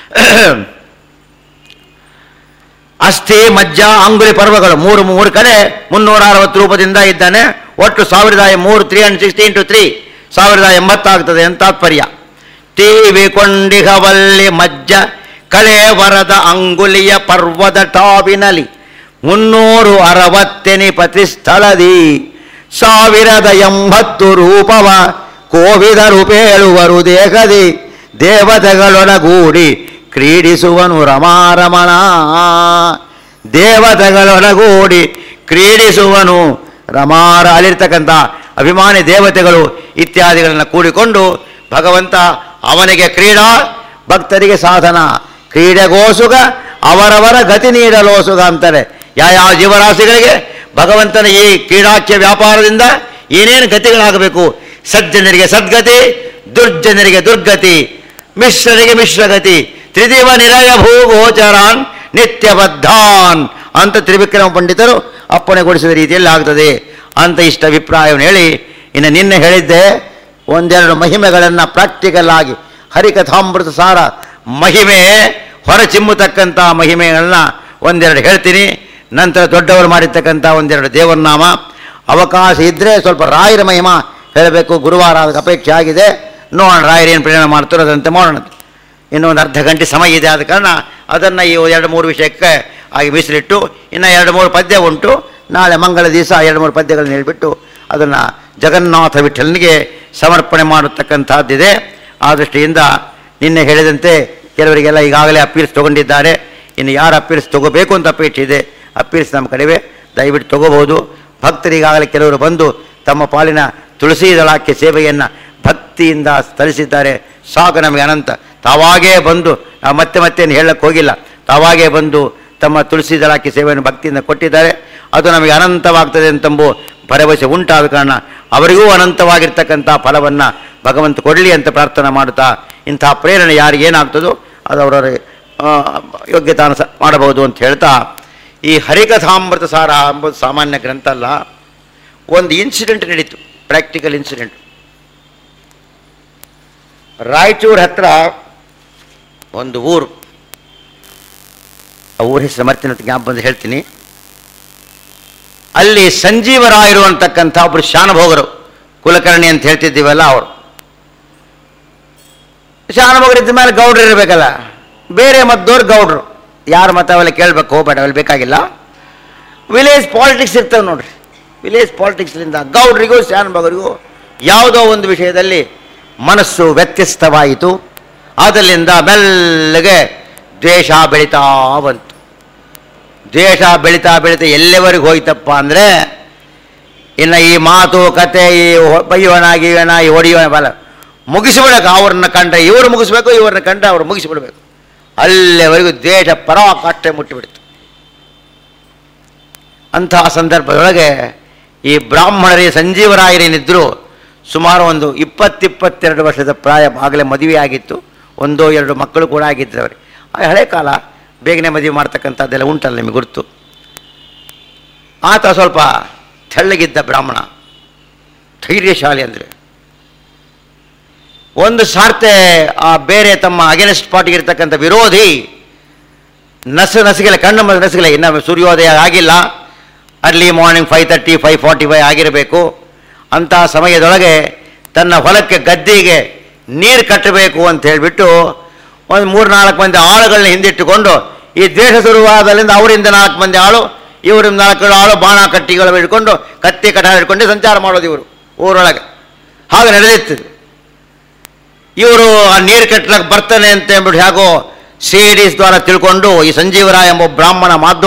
ಅಸ್ಥಿ ಮಜ್ಜ ಅಂಗುಲಿ ಪರ್ವಗಳು ಮೂರು ಮೂರು ಕಡೆ ಮುನ್ನೂರ ಅರವತ್ತು ರೂಪದಿಂದ ಇದ್ದಾನೆ ಒಟ್ಟು ಸಾವಿರದ ಮೂರು three hundred sixty into three ಸಾವಿರದ ಎಂಬತ್ತಾಗ್ತದೆ ಅಂತ ತಾತ್ಪರ್ಯ ಟಿವಿ ಕೊಂಡಿಹವಲ್ಲಿ ಮಜ್ಜ ಕಳೆ ವರದ ಅಂಗುಲಿಯ ಪರ್ವದ ಟಾವಿನಲಿ ಮುನ್ನೂರು ಅರವತ್ತೆನಿ ಪ್ರತಿಸ್ಥಳದಿ ಸಾವಿರದ ಎಂಬತ್ತು ರೂಪವ ಕೋವಿದ ರೂಪೇಳುವರು ದೇಹದಿ ದೇವತೆಗಳೊಡಗೂಡಿ ಕ್ರೀಡಿಸುವನು ರಮಾರಮಣ ದೇವತೆಗಳೊಡಗೂಡಿ ಕ್ರೀಡಿಸುವನು ರಮಾರ ಅಲ್ಲಿರ್ತಕ್ಕಂಥ ಅಭಿಮಾನಿ ದೇವತೆಗಳು ಇತ್ಯಾದಿಗಳನ್ನು ಕೂಡಿಕೊಂಡು ಭಗವಂತ ಅವನಿಗೆ ಕ್ರೀಡಾ ಭಕ್ತರಿಗೆ ಸಾಧನ ಕ್ರೀಡೆಗೋಸುಗ ಅವರವರ ಗತಿ ನೀಡಲೋಸುಗ ಅಂತಾರೆ ಯಾವ ಜೀವರಾಶಿಗಳಿಗೆ ಭಗವಂತನ ಈ ಕ್ರೀಡಾಖ್ಯ ವ್ಯಾಪಾರದಿಂದ ಏನೇನು ಗತಿಗಳಾಗಬೇಕು ಸಜ್ಜನರಿಗೆ ಸದ್ಗತಿ ದುರ್ಜನರಿಗೆ ದುರ್ಗತಿ ಮಿಶ್ರರಿಗೆ ಮಿಶ್ರಗತಿ ತ್ರಿದಿವ ನಿರಯ ಭೂಗೋಚರಾನ್ ನಿತ್ಯಬದ್ಧಾನ್ ಅಂತ ತ್ರಿವಿಕ್ರಮ ಪಂಡಿತರು ಅಪ್ಪಣೆಗೊಳಿಸಿದ ರೀತಿಯಲ್ಲಿ ಆಗ್ತದೆ ಅಂತ ಇಷ್ಟ ಅಭಿಪ್ರಾಯವನ್ನು ಹೇಳಿ ಇನ್ನು ನಿನ್ನೆ ಹೇಳಿದ್ದೆ ಒಂದೆರಡು ಮಹಿಮೆಗಳನ್ನು ಪ್ರಾಕ್ಟಿಕಲ್ ಆಗಿ ಹರಿಕಥಾಮೃತ ಸಾರ ಮಹಿಮೆ ಹೊರಚಿಮ್ಮತಕ್ಕಂಥ ಮಹಿಮೆಗಳನ್ನ ಒಂದೆರಡು ಹೇಳ್ತೀನಿ ನಂತರ ದೊಡ್ಡವರು ಮಾಡಿರ್ತಕ್ಕಂಥ ಒಂದೆರಡು ದೇವರನಾಮ ಅವಕಾಶ ಇದ್ದರೆ ಸ್ವಲ್ಪ ರಾಯರ ಮಹಿಮ ಹೇಳಬೇಕು ಗುರುವಾರ ಅದಕ್ಕೆ ಅಪೇಕ್ಷೆ ಆಗಿದೆ ನೋಡೋಣ ರಾಯರು ಏನು ಪ್ರೇರಣೆ ಮಾಡ್ತಾರೋ ಅದಂತೆ ಮಾಡೋಣ ಇನ್ನು ಒಂದು ಅರ್ಧ ಗಂಟೆ ಸಮಯ ಇದೆ ಆದ ಕಾರಣ ಅದನ್ನು ಈ ಎರಡು ಮೂರು ವಿಷಯಕ್ಕೆ ಆಗಿ ಮೀಸಲಿಟ್ಟು ಇನ್ನು ಎರಡು ಮೂರು ಪದ್ಯ ಉಂಟು ನಾಳೆ ಮಂಗಳ ದಿವಸ ಎರಡು ಮೂರು ಪದ್ಯಗಳನ್ನು ಹೇಳಿಬಿಟ್ಟು ಅದನ್ನು ಜಗನ್ನಾಥ ವಿಠಲನಿಗೆ ಸಮರ್ಪಣೆ ಮಾಡತಕ್ಕಂಥದ್ದಿದೆ ಆ ದೃಷ್ಟಿಯಿಂದ ನಿನ್ನೆ ಹೇಳಿದಂತೆ ಕೆಲವರಿಗೆಲ್ಲ ಈಗಾಗಲೇ ಅಪೀಲ್ಸ್ ತೊಗೊಂಡಿದ್ದಾರೆ ಇನ್ನು ಯಾರು ಅಪೀಲ್ಸ್ ತೊಗೋಬೇಕು ಅಂತ ಅಪೇಕ್ಷೆ ಇದೆ ಅಪೀಲ್ಸ್ ನಮ್ಮ ಕಡೆವೆ ದಯವಿಟ್ಟು ತೊಗೋಬೋದು ಭಕ್ತರು ಈಗಾಗಲೇ ಕೆಲವರು ಬಂದು ತಮ್ಮ ಪಾಲಿನ ತುಳಸಿ ದಳಕ್ಕೆ ಸೇವೆಯನ್ನು ಭಕ್ತಿಯಿಂದ ಸಲ್ಲಿಸಿದ್ದಾರೆ ಸಾಕು ನಮಗೆ ಅನಂತ ತಾವಾಗೇ ಬಂದು ನಾವು ಮತ್ತೆ ಮತ್ತೆ ಏನು ಹೇಳಕ್ಕೆ ಹೋಗಿಲ್ಲ ತಾವಾಗೇ ಬಂದು ತಮ್ಮ ತುಳಸಿ ದಳಕ್ಕೆ ಸೇವೆಯನ್ನು ಭಕ್ತಿಯಿಂದ ಕೊಟ್ಟಿದ್ದಾರೆ ಅದು ನಮಗೆ ಅನಂತವಾಗ್ತದೆ ಅಂತಂಬು ಭರವಸೆ ಉಂಟಾದ ಕಾರಣ ಅವರಿಗೂ ಅನಂತವಾಗಿರ್ತಕ್ಕಂಥ ಫಲವನ್ನು ಭಗವಂತ ಕೊಡಲಿ ಅಂತ ಪ್ರಾರ್ಥನೆ ಮಾಡುತ್ತಾ ಇಂತಹ ಪ್ರೇರಣೆ ಯಾರಿಗೇನಾಗ್ತದೋ ಅದು ಅವರವರ ಆ, ಯೋಗ್ಯತಾನುಸ ಮಾಡಬಹುದು ಅಂತ ಹೇಳ್ತಾ ಈ ಹರಿಕಥಾಮೃತ ಸಾರ ಎಂಬುದು ಸಾಮಾನ್ಯ ಗ್ರಂಥ ಅಲ್ಲ ಒಂದು ಇನ್ಸಿಡೆಂಟ್ ನಡೀತು ಪ್ರಾಕ್ಟಿಕಲ್ ಇನ್ಸಿಡೆಂಟ್ ರಾಯಚೂರು ಹತ್ರ ಒಂದು ಊರು ಆ ಊರ ಹೆಸರು ಮರ್ತೀನಿ ಅಂತ ಜ್ಞಾಪ ಬಂದು ಹೇಳ್ತೀನಿ ಅಲ್ಲಿ ಸಂಜೀವರಾಯರು ಅಂತಕ್ಕಂಥ ಒಬ್ಬರು ಶಾನಭೋಗರು ಕುಲಕರ್ಣಿ ಅಂತ ಹೇಳ್ತಿದ್ದೀವಲ್ಲ ಅವರು ಶಾನಭೋಗರು ಇದ್ದ ಮೇಲೆ ಗೌಡ್ರು ಇರಬೇಕಲ್ಲ ಬೇರೆ ಮದ್ದೋರು ಗೌಡ್ರು ಯಾರ ಮತ ಅವೆಲ್ಲ ಕೇಳಬೇಕು ಹೋಗ್ಬೇಡ ಅವೆಲ್ಲ ಬೇಕಾಗಿಲ್ಲ ವಿಲೇಜ್ ಪಾಲಿಟಿಕ್ಸ್ ಇರ್ತವೆ ನೋಡ್ರಿ ವಿಲೇಜ್ ಪಾಲಿಟಿಕ್ಸ್ನಿಂದ ಗೌಡ್ರಿಗೂ ಶಾನಭೋಗರಿಗೂ ಯಾವುದೋ ಒಂದು ವಿಷಯದಲ್ಲಿ ಮನಸ್ಸು ವ್ಯತ್ಯಸ್ತವಾಯಿತು ಅದರಿಂದ ಮೆಲ್ಲಗೆ ದ್ವೇಷ ಬೆಳೀತಾ ಬಂತು ದ್ವೇಷ ಬೆಳೀತಾ ಬೆಳೀತಾ ಎಲ್ಲಿವರೆಗೆ ಹೋಯ್ತಪ್ಪ ಅಂದರೆ ಇನ್ನು ಈ ಮಾತು ಕತೆ ಈ ಹೊ- ಬೈಯೋಣ ಗೀಯೋಣ ಈ ಹೊಡಿಯೋಣ ಬಲ ಮುಗಿಸಿಬಿಡಬೇಕು ಅವ್ರನ್ನ ಕಂಡ್ರೆ ಇವರು ಮುಗಿಸ್ಬೇಕು ಇವ್ರನ್ನ ಕಂಡ್ರೆ ಅವ್ರು ಮುಗಿಸಿಬಿಡ್ಬೇಕು ಅಲ್ಲಿವರೆಗೂ ದ್ವೇಷ ಪರಾಕಾಷ್ಠೆ ಮುಟ್ಟಿಬಿಡ್ತು ಅಂತಹ ಸಂದರ್ಭದೊಳಗೆ ಈ ಬ್ರಾಹ್ಮಣರಿಗೆ ಸಂಜೀವರಾಯರೇನಿದ್ದರು ಸುಮಾರು ಒಂದು ಇಪ್ಪತ್ತಿಪ್ಪತ್ತೆರಡು ವರ್ಷದ ಪ್ರಾಯ ಆಗಲೇ ಮದುವೆ ಆಗಿತ್ತು ಒಂದೋ ಎರಡು ಮಕ್ಕಳು ಕೂಡ ಆಗಿದ್ರು ಅವ್ರಿಗೆ ಆ ಹಳೆ ಕಾಲ ಬೇಗನೆ ಮದುವೆ ಮಾಡ್ತಕ್ಕಂಥದ್ದೆಲ್ಲ ಉಂಟಲ್ಲ ನಿಮಗೆ ಗುರುತು ಆತ ಸ್ವಲ್ಪ ತೆಳ್ಳಗಿದ್ದ ಬ್ರಾಹ್ಮಣ ಧೈರ್ಯಶಾಲಿ ಅಂದರೆ ಒಂದು ಸಾರ್ತೆ ಆ ಬೇರೆ ತಮ್ಮ ಅಗೇನೆಸ್ಟ್ ಪಾರ್ಟಿಗೆ ಇರ್ತಕ್ಕಂಥ ವಿರೋಧಿ ನಸು ನಸಿಗೆಲ್ಲ ಕಣ್ಣು ಮತ್ತು ನಸಿಗೆಲ್ಲ ಇನ್ನು ಸೂರ್ಯೋದಯ ಆಗಿಲ್ಲ early morning five thirty five forty five ಆಗಿರಬೇಕು ಅಂತಹ ಸಮಯದೊಳಗೆ ತನ್ನ ಹೊಲಕ್ಕೆ ಗದ್ದೆಗೆ ನೀರು ಕಟ್ಟಬೇಕು ಅಂತ ಹೇಳಿಬಿಟ್ಟು ಒಂದು ಮೂರು ನಾಲ್ಕು ಮಂದಿ ಆಳುಗಳನ್ನ ಹಿಂದಿಟ್ಟುಕೊಂಡು ಈ ದ್ವೇಷ ಶುರುವಾದಲ್ಲಿಂದ ಅವರಿಂದ ನಾಲ್ಕು ಮಂದಿ ಆಳು ಇವರಿಂದ ನಾಲ್ಕು ಆಳು ಬಾಣ ಕಟ್ಟಿಗಳು ಹಿಡ್ಕೊಂಡು ಕತ್ತಿ ಕಟಾರ ಹಿಡ್ಕೊಂಡು ಸಂಚಾರ ಮಾಡೋದು ಇವರು ಊರೊಳಗೆ ಹಾಗೆ ನಡೆದಿತ್ತು ಇವರು ಆ ನೀರು ಕಟ್ಟಲಕ್ಕೆ ಬರ್ತಾನೆ ಅಂತ ಅಂದ್ಬಿಟ್ಟು ಹೇಗೋ ಸೇಡೀಸ್ ದ್ವಾರ ತಿಳ್ಕೊಂಡು ಈ ಸಂಜೀವರಾಯ ಎಂಬ ಬ್ರಾಹ್ಮಣ ಮಾಧ್ವ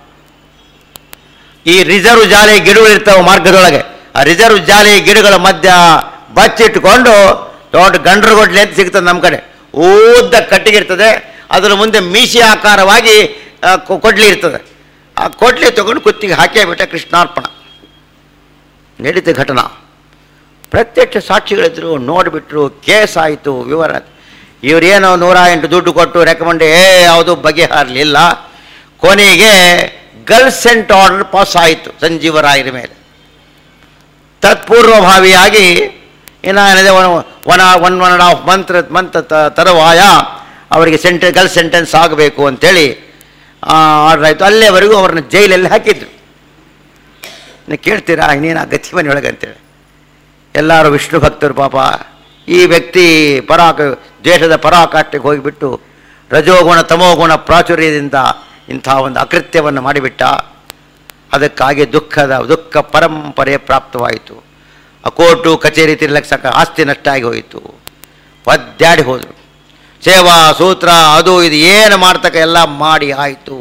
ಈ ರಿಸರ್ವ್ ಜಾಲಿ ಗಿಡಗಳು ಇರ್ತಾವೆ ಮಾರ್ಗದೊಳಗೆ ಆ ರಿಸರ್ವ್ ಜಾಲಿ ಗಿಡಗಳ ಮಧ್ಯ ಬಚ್ಚಿಟ್ಕೊಂಡು ದೊಡ್ಡ ಗಂಡ್ರ ಗೊಡ್ಲೆ ಅಂತ ಸಿಗ್ತದೆ ನಮ್ಮ ಕಡೆ ಉದ್ದ ಕಟ್ಟಿಗೆ ಇರ್ತದೆ ಅದರ ಮುಂದೆ ಮೀಸಿ ಆಕಾರವಾಗಿ ಆ, ಕೊ- ಕೊಡ್ಲಿ ಇರ್ತದೆ ಆ ಕೊಡ್ಲಿ ತಗೊಂಡು ಕುತ್ತಿಗೆ ಹಾಕೇ ಬಿಟ್ಟ ಕೃಷ್ಣಾರ್ಪಣ ನಡೀತು ಘಟನಾ ಪ್ರತ್ಯಕ್ಷ ಸಾಕ್ಷಿಗಳಿದ್ರು ನೋಡಿಬಿಟ್ರು ಕೇಸ್ ಆಯಿತು ವಿವರ ಇವರೇನೋ ನೂರ ಎಂಟು ದುಡ್ಡು ಕೊಟ್ಟು ರೆಕಮೆಂಡ್ ಏ ಯಾವುದು ಬಗೆಹರಲಿಲ್ಲ ಕೊನೆಗೆ ಗಲ್ಸೆಂಟ್ ಆರ್ಡರ್ ಪಾಸ್ ಆಯಿತು ಸಂಜೀವರಾಯರ ಮೇಲೆ ತತ್ಪೂರ್ವಭಾವಿಯಾಗಿ ಏನಾಗಿದೆ one one one one and half month month ತರುವಾಯ ಅವರಿಗೆ ಸೆಂಟೆ ಗಲ್ ಸೆಂಟೆನ್ಸ್ ಆಗಬೇಕು ಅಂತೇಳಿ ಆರ್ಡರ್ ಆಯಿತು ಅಲ್ಲೇವರೆಗೂ ಅವ್ರನ್ನ ಜೈಲಲ್ಲಿ ಹಾಕಿದ್ರು ನೀವು ಕೇಳ್ತೀರಾ ಇನ್ನೇನು ಆ ಗತಿ ಮನೆಯೊಳಗೆ ಅಂತೇಳಿ ಎಲ್ಲರೂ ವಿಷ್ಣು ಭಕ್ತರು ಪಾಪ ಈ ವ್ಯಕ್ತಿ ಪರಾಕ ದ್ವೇಷದ ಪರಾಕಾಷ್ಠೆಗೆ ಹೋಗಿಬಿಟ್ಟು ರಜೋಗುಣ ತಮೋಗುಣ ಪ್ರಾಚುರ್ಯದಿಂದ ಇಂಥ ಒಂದು ಅಕೃತ್ಯವನ್ನು ಮಾಡಿಬಿಟ್ಟ ಅದಕ್ಕಾಗಿ ದುಃಖದ ದುಃಖ ಪರಂಪರೆ ಪ್ರಾಪ್ತವಾಯಿತು ಆ ಕೋರ್ಟು ಕಚೇರಿ ತಿರ್ಲಕ್ಕೆ ಸಾಕ ಆಸ್ತಿ ನಷ್ಟ ಆಗಿ ಹೋಯಿತು ಒದ್ದಾಡಿ ಹೋದರು ಸೇವಾ ಸೂತ್ರ ಅದು ಇದು ಏನು ಮಾಡ್ತಕ್ಕ ಎಲ್ಲ ಮಾಡಿ ಆಯಿತು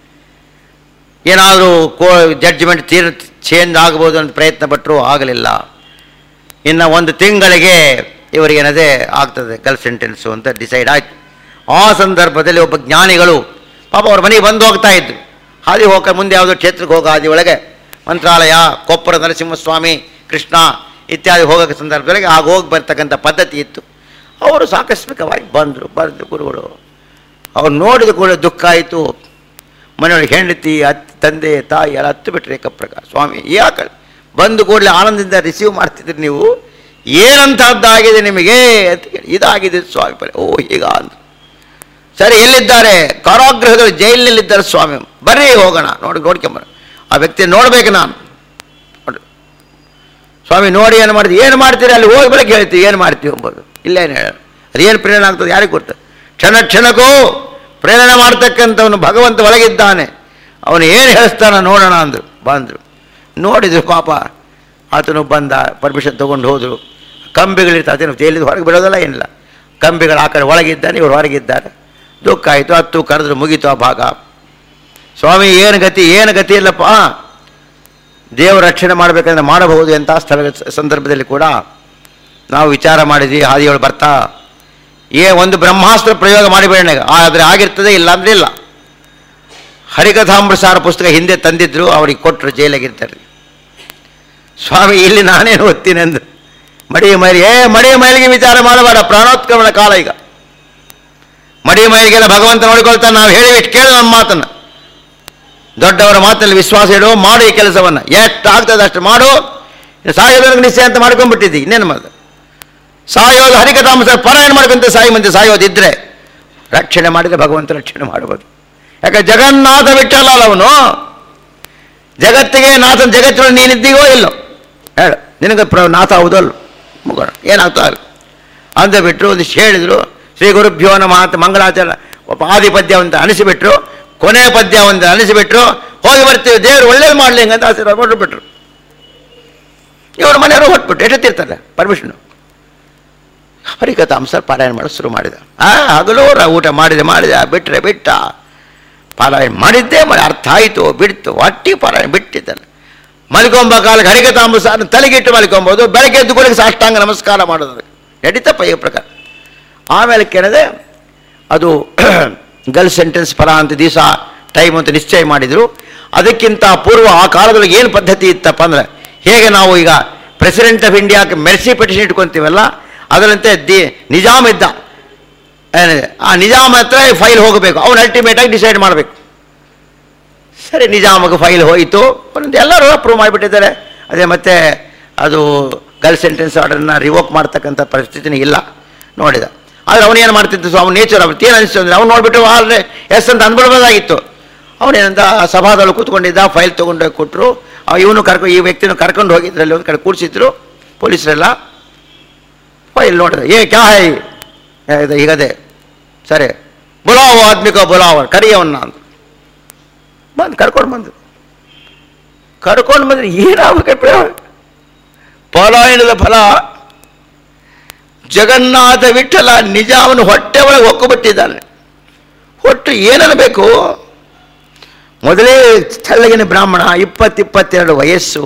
ಏನಾದರೂ ಕೋ ಜಡ್ಜ್ಮೆಂಟ್ ತೀರ್ ಚೇಂಜ್ ಆಗ್ಬೋದು ಅಂತ ಪ್ರಯತ್ನ ಪಟ್ಟರು ಆಗಲಿಲ್ಲ ಇನ್ನು ಒಂದು ತಿಂಗಳಿಗೆ ಇವರಿಗೇನದೇ ಆಗ್ತದೆ ಗಲ್ ಸೆಂಟೆನ್ಸು ಅಂತ ಡಿಸೈಡ್ ಆಯಿತು ಆ ಸಂದರ್ಭದಲ್ಲಿ ಒಬ್ಬ ಜ್ಞಾನಿಗಳು ಪಾಪ ಅವ್ರ ಮನೆಗೆ ಬಂದು ಹೋಗ್ತಾ ಇದ್ರು ಹಾದಿ ಹೋಗ ಮುಂದೆ ಯಾವುದೋ ಕ್ಷೇತ್ರಕ್ಕೆ ಹೋಗೋ ಹಾದಿ ಒಳಗೆ ಮಂತ್ರಾಲಯ ಕೊಪ್ಪರ ನರಸಿಂಹಸ್ವಾಮಿ ಕೃಷ್ಣ ಇತ್ಯಾದಿ ಹೋಗೋ ಸಂದರ್ಭದೊಳಗೆ ಆಗ ಹೋಗಿ ಬರ್ತಕ್ಕಂಥ ಪದ್ಧತಿ ಇತ್ತು ಅವರು ಸಾಕಸ್ಮಿಕವಾಗಿ ಬಂದರು ಬಂದರು ಗುರುಗಳು ಅವ್ರು ನೋಡಿದ ಕೂಡ ದುಃಖ ಆಯಿತು ಮನೆಯೊಳಗೆ ಹೆಂಡತಿ ಅತ್ತೆ ತಂದೆ ತಾಯಿ ಎಲ್ಲ ಹತ್ತು ಬಿಟ್ರೆ ಏಕಪ್ರಕಾರ ಸ್ವಾಮಿ ಯಾಕೆ ಬಂದು ಕೂಡಲೇ ಆನಂದದಿಂದ ರಿಸೀವ್ ಮಾಡ್ತಿದ್ರಿ ನೀವು ಏನಂತಹದ್ದಾಗಿದೆ ನಿಮಗೆ ಅಂತ ಕೇಳಿ ಇದಾಗಿದೆ ಸ್ವಾಮಿ ಪರಿ ಓ ಹೀಗ ಅಂತ ಸರಿ ಎಲ್ಲಿದ್ದಾರೆ ಕಾರಾಗೃಹದಲ್ಲಿ ಜೈಲಿನಲ್ಲಿದ್ದಾರೆ ಸ್ವಾಮಿ ಬರ್ರಿ ಹೋಗೋಣ ನೋಡಿ ನೋಡ್ಕೊಂಬರ ಆ ವ್ಯಕ್ತಿ ನೋಡ್ಬೇಕು ನಾನು ನೋಡಿ ಸ್ವಾಮಿ ನೋಡಿ ಏನು ಮಾಡ್ತೀವಿ ಏನು ಮಾಡ್ತೀರಿ ಅಲ್ಲಿ ಹೋಗಿ ಬೆಳಗ್ಗೆ ಹೇಳ್ತೀವಿ ಏನು ಮಾಡ್ತೀವಿ ಎಂಬುದು ಇಲ್ಲೇನು ಹೇಳ ಅದೇನು ಪ್ರೇರಣೆ ಆಗ್ತದೆ ಯಾರಿಗೆ ಗೊತ್ತು ಕ್ಷಣ ಕ್ಷಣಕ್ಕೂ ಪ್ರೇರಣೆ ಮಾಡ್ತಕ್ಕಂಥವನು ಭಗವಂತ ಒಳಗಿದ್ದಾನೆ ಅವನು ಏನು ಹೇಳಿಸ್ತಾನ ನೋಡೋಣ ಅಂದರು ಬಂದರು ನೋಡಿದ್ರು ಪಾಪ ಆತನು ಬಂದ ಪರ್ಮಿಷನ್ ತೊಗೊಂಡು ಹೋದರು ಕಂಬಿಗಳಿರ್ತಾರೆ ಅದೇನು ಜೈಲಿಂದ ಹೊರಗೆ ಬಿಡೋದಲ್ಲ ಏನಿಲ್ಲ ಕಂಬಿಗಳು ಆ ಕಡೆ ಒಳಗಿದ್ದಾನೆ ಇವರು ಹೊರಗಿದ್ದಾರೆ ದುಃಖ ಆಯಿತು ಹತ್ತು ಕರೆದ್ರು ಮುಗೀತು ಆ ಭಾಗ ಸ್ವಾಮಿ ಏನು ಗತಿ ಏನು ಗತಿ ಇಲ್ಲಪ್ಪ ದೇವರ ರಕ್ಷಣೆ ಮಾಡಬೇಕಂದ್ರೆ ಮಾಡಬಹುದು ಎಂಥ ಸ್ಥಳ ಸಂದರ್ಭದಲ್ಲಿ ಕೂಡ ನಾವು ವಿಚಾರ ಮಾಡಿದ್ವಿ ಹಾದಿಗಳು ಬರ್ತಾ ಏ ಒಂದು ಬ್ರಹ್ಮಾಸ್ತ್ರ ಪ್ರಯೋಗ ಮಾಡಿಬೇಡ ಆದರೆ ಆಗಿರ್ತದೆ ಇಲ್ಲ ಅಂದ್ರೆ ಇಲ್ಲ ಹರಿಕಥಾಮೃತಸಾರ ಪುಸ್ತಕ ಹಿಂದೆ ತಂದಿದ್ರು ಅವ್ರಿಗೆ ಕೊಟ್ಟರು ಜೈಲಾಗಿರ್ತಾರೆ ಸ್ವಾಮಿ ಇಲ್ಲಿ ನಾನೇನು ಓದ್ತೀನಿ ಅಂದು ಮಡಿ ಮೈಲಿ ಏ ಮಡಿ ಮೈಲಿಗೆ ವಿಚಾರ ಮಾಡಬೇಡ ಪ್ರಾಣೋತ್ಕ್ರಮಣ ಕಾಲ ಈಗ ಮಡಿ ಮೈಲಿಗೆಲ್ಲ ಭಗವಂತ ನೋಡಿಕೊಳ್ತಾನೆ ನಾವು ಹೇಳಿ ಇಟ್ಟು ಕೇಳು ನಮ್ಮ ಮಾತನ್ನು ದೊಡ್ಡವರ ಮಾತಲ್ಲಿ ವಿಶ್ವಾಸ ಇಡು ಮಾಡು ಈ ಕೆಲಸವನ್ನು ಎಷ್ಟು ಆಗ್ತದೆ ಅಷ್ಟು ಮಾಡು ಸಾಯೋದಕ್ಕೆ ನಿಶ್ಚಯ ಅಂತ ಮಾಡ್ಕೊಂಡ್ಬಿಟ್ಟಿದ್ದಿ ಇನ್ನೇನು ಮಾಡೋದು ಸಾಯೋದು ಹರಿಕಥಾಂಶ ಪಾರಾಯಣ ಮಾಡ್ಕೊಂತ ಸಾಯಿ ಮಂದಿ ಸಾಯೋದಿದ್ರೆ ರಕ್ಷಣೆ ಮಾಡಿದರೆ ಭಗವಂತ ರಕ್ಷಣೆ ಮಾಡ್ಬೋದು ಯಾಕೆ ಜಗನ್ನಾಥ ಬಿಟ್ಟಲ್ಲ ಅವನು ಜಗತ್ತಿಗೆ ನಾಥನ ಜಗತ್ತಿನ ನೀನಿದ್ದೀವೋ ಇಲ್ಲೋ ಹೇಳು ನಿನಗೆ ಪ್ರ ನಾಥ ಹೌದಲ್ಲ ಮುಗೋಣ ಏನಾಗ್ತದೆ ಅಂತ ಬಿಟ್ಟರು ಒಂದಿಷ್ಟು ಹೇಳಿದರು ಶ್ರೀ ಗುರುಭ್ಯೋ ನಮಃ ಅಂತ ಮಂಗಳಾಚರಣ ಒಬ್ಬ ಆದಿ ಪದ್ಯ ಅಂತ ಅನಿಸಿಬಿಟ್ರು ಕೊನೆಯ ಪದ್ಯ ಒಂದು ಅನಿಸಿಬಿಟ್ರು ಹೋಗಿ ಬರ್ತೀವಿ ದೇವರು ಒಳ್ಳೇದು ಮಾಡಲಿ ಅಂತ ಆಶೀರ್ವಾದ ಕೊಟ್ಟು ಬಿಟ್ರು ಇವರು ಮನೆಯವರು ಹೊಟ್ಬಿಟ್ಟು ಎಷ್ಟೊತ್ತಿರ್ತಾರೆ ಪರ್ಮಿಷನು ಹರಿಕಥಾಂಸ ಪಾರಾಯಣ ಮಾಡೋ ಶುರು ಮಾಡಿದ ಆ ಹಗಲು ರ- ಊಟ ಮಾಡಿದೆ ಮಾಡಿದೆ ಬಿಟ್ಟರೆ ಬಿಟ್ಟ ಪಾರಾಯಣ ಮಾಡಿದ್ದೇ ಮಾಡಿ ಅರ್ಥ ಆಯಿತು ಬಿಡ್ತು ಒಟ್ಟಿ ಪಾರಾಯಣ ಬಿಟ್ಟಿದ್ದಲ್ಲ ಮಲ್ಕೊಂಬ ಕಾಲಕ್ಕೆ ಹರಿಕಥಾಂಬ ತಲೆಗಿಟ್ಟು ಮಲ್ಕೊಬೋದು ಬೆಳಗ್ಗೆ ಎದ್ದು ಕೂಡ ಸಾಷ್ಟಾಂಗ ನಮಸ್ಕಾರ ಮಾಡೋದು ಅದಕ್ಕೆ. ನಡೀತಪ್ಪ ಈ ಪ್ರಕಾರ ಆಮೇಲೆ ಕೆಳದೆ ಅದು ಗಲ್ ಸೆಂಟೆನ್ಸ್ ಪರ ಅಂತ ದಿವಸ ಟೈಮ್ ಅಂತ ನಿಶ್ಚಯ ಮಾಡಿದರು ಅದಕ್ಕಿಂತ ಪೂರ್ವ ಆ ಕಾಲದೊಳಗೆ ಏನು ಪದ್ಧತಿ ಇತ್ತಪ್ಪ ಅಂದರೆ ಹೇಗೆ ನಾವು ಈಗ ಪ್ರೆಸಿಡೆಂಟ್ ಆಫ್ ಇಂಡಿಯಾಕ್ಕೆ ಮೆರ್ಸಿ ಪೆಟಿಷನ್ ಇಟ್ಕೊತೀವಲ್ಲ ಅದರಂತೆ ದಿ ನಿಜಾಮ್ ಇದ್ದ ಏನಿದೆ ಆ ನಿಜಾಮ್ ಹತ್ರ ಫೈಲ್ ಹೋಗಬೇಕು ಅವನು ಅಲ್ಟಿಮೇಟಾಗಿ ಡಿಸೈಡ್ ಮಾಡಬೇಕು ಸರಿ ನಿಜಾಮಗೆ ಫೈಲ್ ಹೋಯಿತು ಒಂದೊಂದು ಎಲ್ಲರೂ ಅಪ್ರೂವ್ ಮಾಡಿಬಿಟ್ಟಿದ್ದಾರೆ ಅದೇ ಮತ್ತೆ ಅದು ಗಲ್ ಸೆಂಟೆನ್ಸ್ ಆರ್ಡರ್ನ ರಿವೋಕ್ ಮಾಡ್ತಕ್ಕಂಥ ಪರಿಸ್ಥಿತಿನೇ ಇಲ್ಲ ನೋಡಿದ ಆದರೆ ಅವನೇನು ಮಾಡ್ತಿದ್ದು ಸೊ ಅವ್ನ ನೇಚರ್ ಅವ್ರು ಏನು ಅನಿಸ್ತು ಅಂದರೆ ಅವ್ನು ನೋಡ್ಬಿಟ್ಟು ಆಲ್ರೆ ಎಸ್ ಅಂತ ಅಂದ್ಬಿಡ್ಬೋದಾಗಿತ್ತು ಅವನೇನಂತ ಸಭಾದಲ್ಲಿ ಕೂತ್ಕೊಂಡಿದ್ದ ಫೈಲ್ ತೊಗೊಂಡೋಗಿ ಕೊಟ್ಟರು ಇವನು ಕರ್ಕೊ ಈ ವ್ಯಕ್ತಿನ ಕರ್ಕೊಂಡು ಹೋಗಿದ್ರಲ್ಲಿ ಒಂದು ಕಡೆ ಕೂಡಿಸಿದ್ರು ಪೊಲೀಸರೆಲ್ಲ ಫೈಲ್ ನೋಡಿದ್ರೆ ಏ ಕ್ಯಾ ಹೈ ಏ, ಇದು ಹೀಗದೆ ಸರಿ ಬುಲಾವ್ ಆದ್ಮಿಕ ಬುಲಾವ್ ಕರಿಯವನ್ನ ಅಂತ ಬಂದು ಕರ್ಕೊಂಡು ಬಂದು ಕರ್ಕೊಂಡು ಬಂದ್ರೆ ಏನಾಗಬೇಕು ಪಲಾಯನದ ಫಲ ಜಗನ್ನಾಥ ವಿಠಲ ನಿಜಾಮನು ಹೊಟ್ಟೆ ಒಳಗೆ ಹೊಕ್ಕುಬಿಟ್ಟಿದ್ದಾನೆ ಹೊಟ್ಟು ಏನನ್ನಬೇಕು ಮೊದಲೇ ತೆಳ್ಳಗಿನ ಬ್ರಾಹ್ಮಣ ಇಪ್ಪತ್ತಿಪ್ಪತ್ತೆರಡು ವಯಸ್ಸು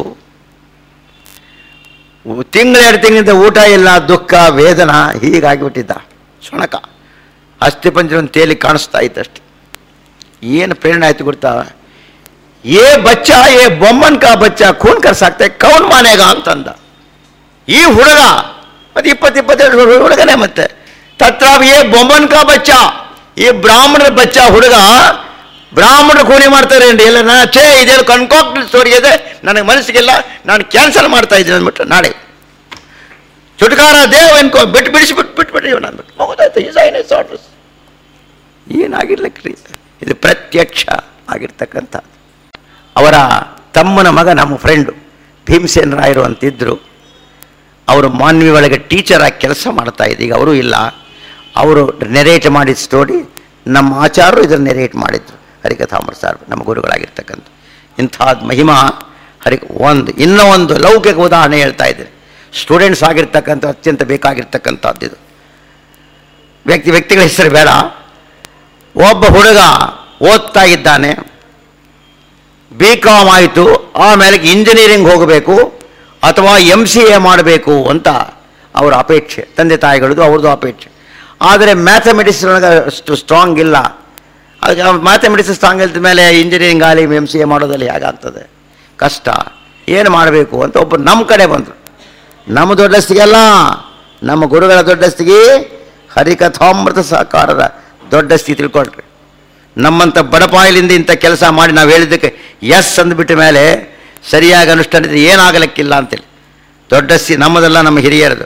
ತಿಂಗಳೆರಡು ತಿಂಗಳಿಂದ ಊಟ ಇಲ್ಲ ದುಃಖ ವೇದನ ಹೀಗಾಗಿಬಿಟ್ಟಿದ್ದ ಶೊಣಕ ಅಸ್ಥಿಪಂಜರವನ್ನು ತೇಲಿ ಕಾಣಿಸ್ತಾ ಇತ್ತಷ್ಟೆ ಏನು ಪ್ರೇರಣೆ ಆಯ್ತು ಗೊತ್ತಾ ಏ ಬಚ್ಚ ಏ ಬೊಮ್ಮನ್ ಕಾ ಬಚ್ಚ ಖೂನ್ ಕರ್ ಸಾಕ್ತೆ ಕೌನ್ ಮಾನೇಗ ಅಂತಂದ ಈ ಹುಡುಗ ಮತ್ತೆ ಇಪ್ಪತ್ತು ಇಪ್ಪತ್ತೆರಡು ಹುಡುಗನೇ ಮತ್ತೆ ತತ್ರಾವ್ ಏ ಬೊಮ್ಮನ್ ಕಾ ಬಚ್ಚ ಈ ಬ್ರಾಹ್ಮಣರ ಬಚ್ಚ ಹುಡುಗ ಬ್ರಾಹ್ಮಣರು ಕೂಲಿ ಮಾಡ್ತಾರೆ ಅಂడి ಎಲ್ಲ ನಾ ಛೇ ಇದೇನು ಕನ್ಕಾಕ್ಟ್ ಸ್ಟೋರಿ ಇದೆ ನನಗೆ ಮನಸ್ಸಿಗಿಲ್ಲ ನಾನು ಕ್ಯಾನ್ಸಲ್ ಮಾಡ್ತಾ ಇದ್ದೀನಿ ಅಂದ್ಬಿಟ್ಟು ನಾಳೆ ಚುಟ್ಕಾರ ದೇವ್ ಅನ್ಕೋ ಬಿಟ್ಟು ಬಿಡಿಸ್ಬಿಟ್ಟು ಬಿಟ್ಬಿಟ್ಟು ಇವನು ಅಂದ್ಬಿಟ್ಟು ಹೌದಾಯ್ತು ಈಸ್ ಐನಸ್ ಆರ್ಡರ್ಸ್ ಏನಾಗಿರ್ಲಿಕ್ರಿ ಇದು ಪ್ರತ್ಯಕ್ಷ ಆಗಿರ್ತಕ್ಕಂಥ ಅವರ ತಮ್ಮನ ಮಗ ನಮ್ಮ ಫ್ರೆಂಡು ಭೀಮಸೇನ್ ರಾಯರು ಅಂತಿದ್ದರು ಅವರು ಮಾನ್ವಿ ಒಳಗೆ ಟೀಚರ್ ಆಗಿ ಕೆಲಸ ಮಾಡ್ತಾ ಇದ್ದು ಈಗ ಅವರು ಇಲ್ಲ ಅವರು ನೆರೇಟ್ ಮಾಡಿದ ಸ್ಟೋರಿ ನಮ್ಮ ಆಚಾರ್ಯರು ಇದನ್ನು ನೆರೇಟ್ ಮಾಡಿದ್ರು ಹರಿಕಥಾಮರ್ ಸರ್ ನಮ್ಮ ಗುರುಗಳಾಗಿರ್ತಕ್ಕಂಥ ಇಂಥದ್ದು ಮಹಿಮಾ ಹರಿ ಒಂದು ಇನ್ನೂ ಒಂದು ಲೌಕಿಕ ಉದಾಹರಣೆ ಹೇಳ್ತಾ ಇದ್ದೀನಿ ಸ್ಟೂಡೆಂಟ್ಸ್ ಆಗಿರ್ತಕ್ಕಂಥ ಅತ್ಯಂತ ಬೇಕಾಗಿರ್ತಕ್ಕಂಥದ್ದು ಇದು ವ್ಯಕ್ತಿ ವ್ಯಕ್ತಿಗಳ ಹೆಸರು ಬೇಡ ಒಬ್ಬ ಹುಡುಗ ಓದ್ತಾ ಇದ್ದಾನೆ ಬಿ ಕಾಮ್ ಆಯಿತು ಆಮೇಲೆ ಇಂಜಿನಿಯರಿಂಗ್ ಹೋಗಬೇಕು ಅಥವಾ ಎಮ್ ಸಿ ಎ ಮಾಡಬೇಕು ಅಂತ ಅವರ ಅಪೇಕ್ಷೆ ತಂದೆ ತಾಯಿಗಳದ್ದು ಅವ್ರದ್ದು ಅಪೇಕ್ಷೆ ಆದರೆ ಮ್ಯಾಥಮೆಟಿಕ್ಸ್ ಒಳಗೆ ಅಷ್ಟು ಸ್ಟ್ರಾಂಗ್ ಇಲ್ಲ ಅದಕ್ಕೆ ಮ್ಯಾಥಮೆಟಿಕ್ಸ್ ಸ್ಟ್ರಾಂಗ್ ಇಲ್ದ ಮೇಲೆ ಇಂಜಿನಿಯರಿಂಗ್ ಆಗಲಿ ಎಮ್ ಸಿ ಎ ಮಾಡೋದಲ್ಲಿ ಹೇಗಾಗ್ತದೆ ಕಷ್ಟ ಏನು ಮಾಡಬೇಕು ಅಂತ ಒಬ್ಬರು ನಮ್ಮ ಕಡೆ ಬಂದರು ನಮ್ಮ ದೊಡ್ಡಸ್ತಿಗೆಲ್ಲ ನಮ್ಮ ಗುರುಗಳ ದೊಡ್ಡಸ್ತಿಗೆ ಹರಿಕಥಾಮೃತ ಸಹಕಾರದ ದೊಡ್ಡಸ್ತಿ ತಿಳ್ಕೊಳ್ರಿ ನಮ್ಮಂಥ ಬಡಪಾಯಿಲಿಂದ ಇಂಥ ಕೆಲಸ ಮಾಡಿ ನಾವು ಹೇಳಿದ್ದಕ್ಕೆ ಎಸ್ ಅಂದ್ಬಿಟ್ಟ ಮೇಲೆ ಸರಿಯಾಗಿ ಅನುಷ್ಠಾನಿದ್ರೆ ಏನಾಗಲಿಕ್ಕಿಲ್ಲ ಅಂತೇಳಿ ದೊಡ್ಡಸ್ತಿ ನಮ್ಮದೆಲ್ಲ ನಮ್ಮ ಹಿರಿಯರದು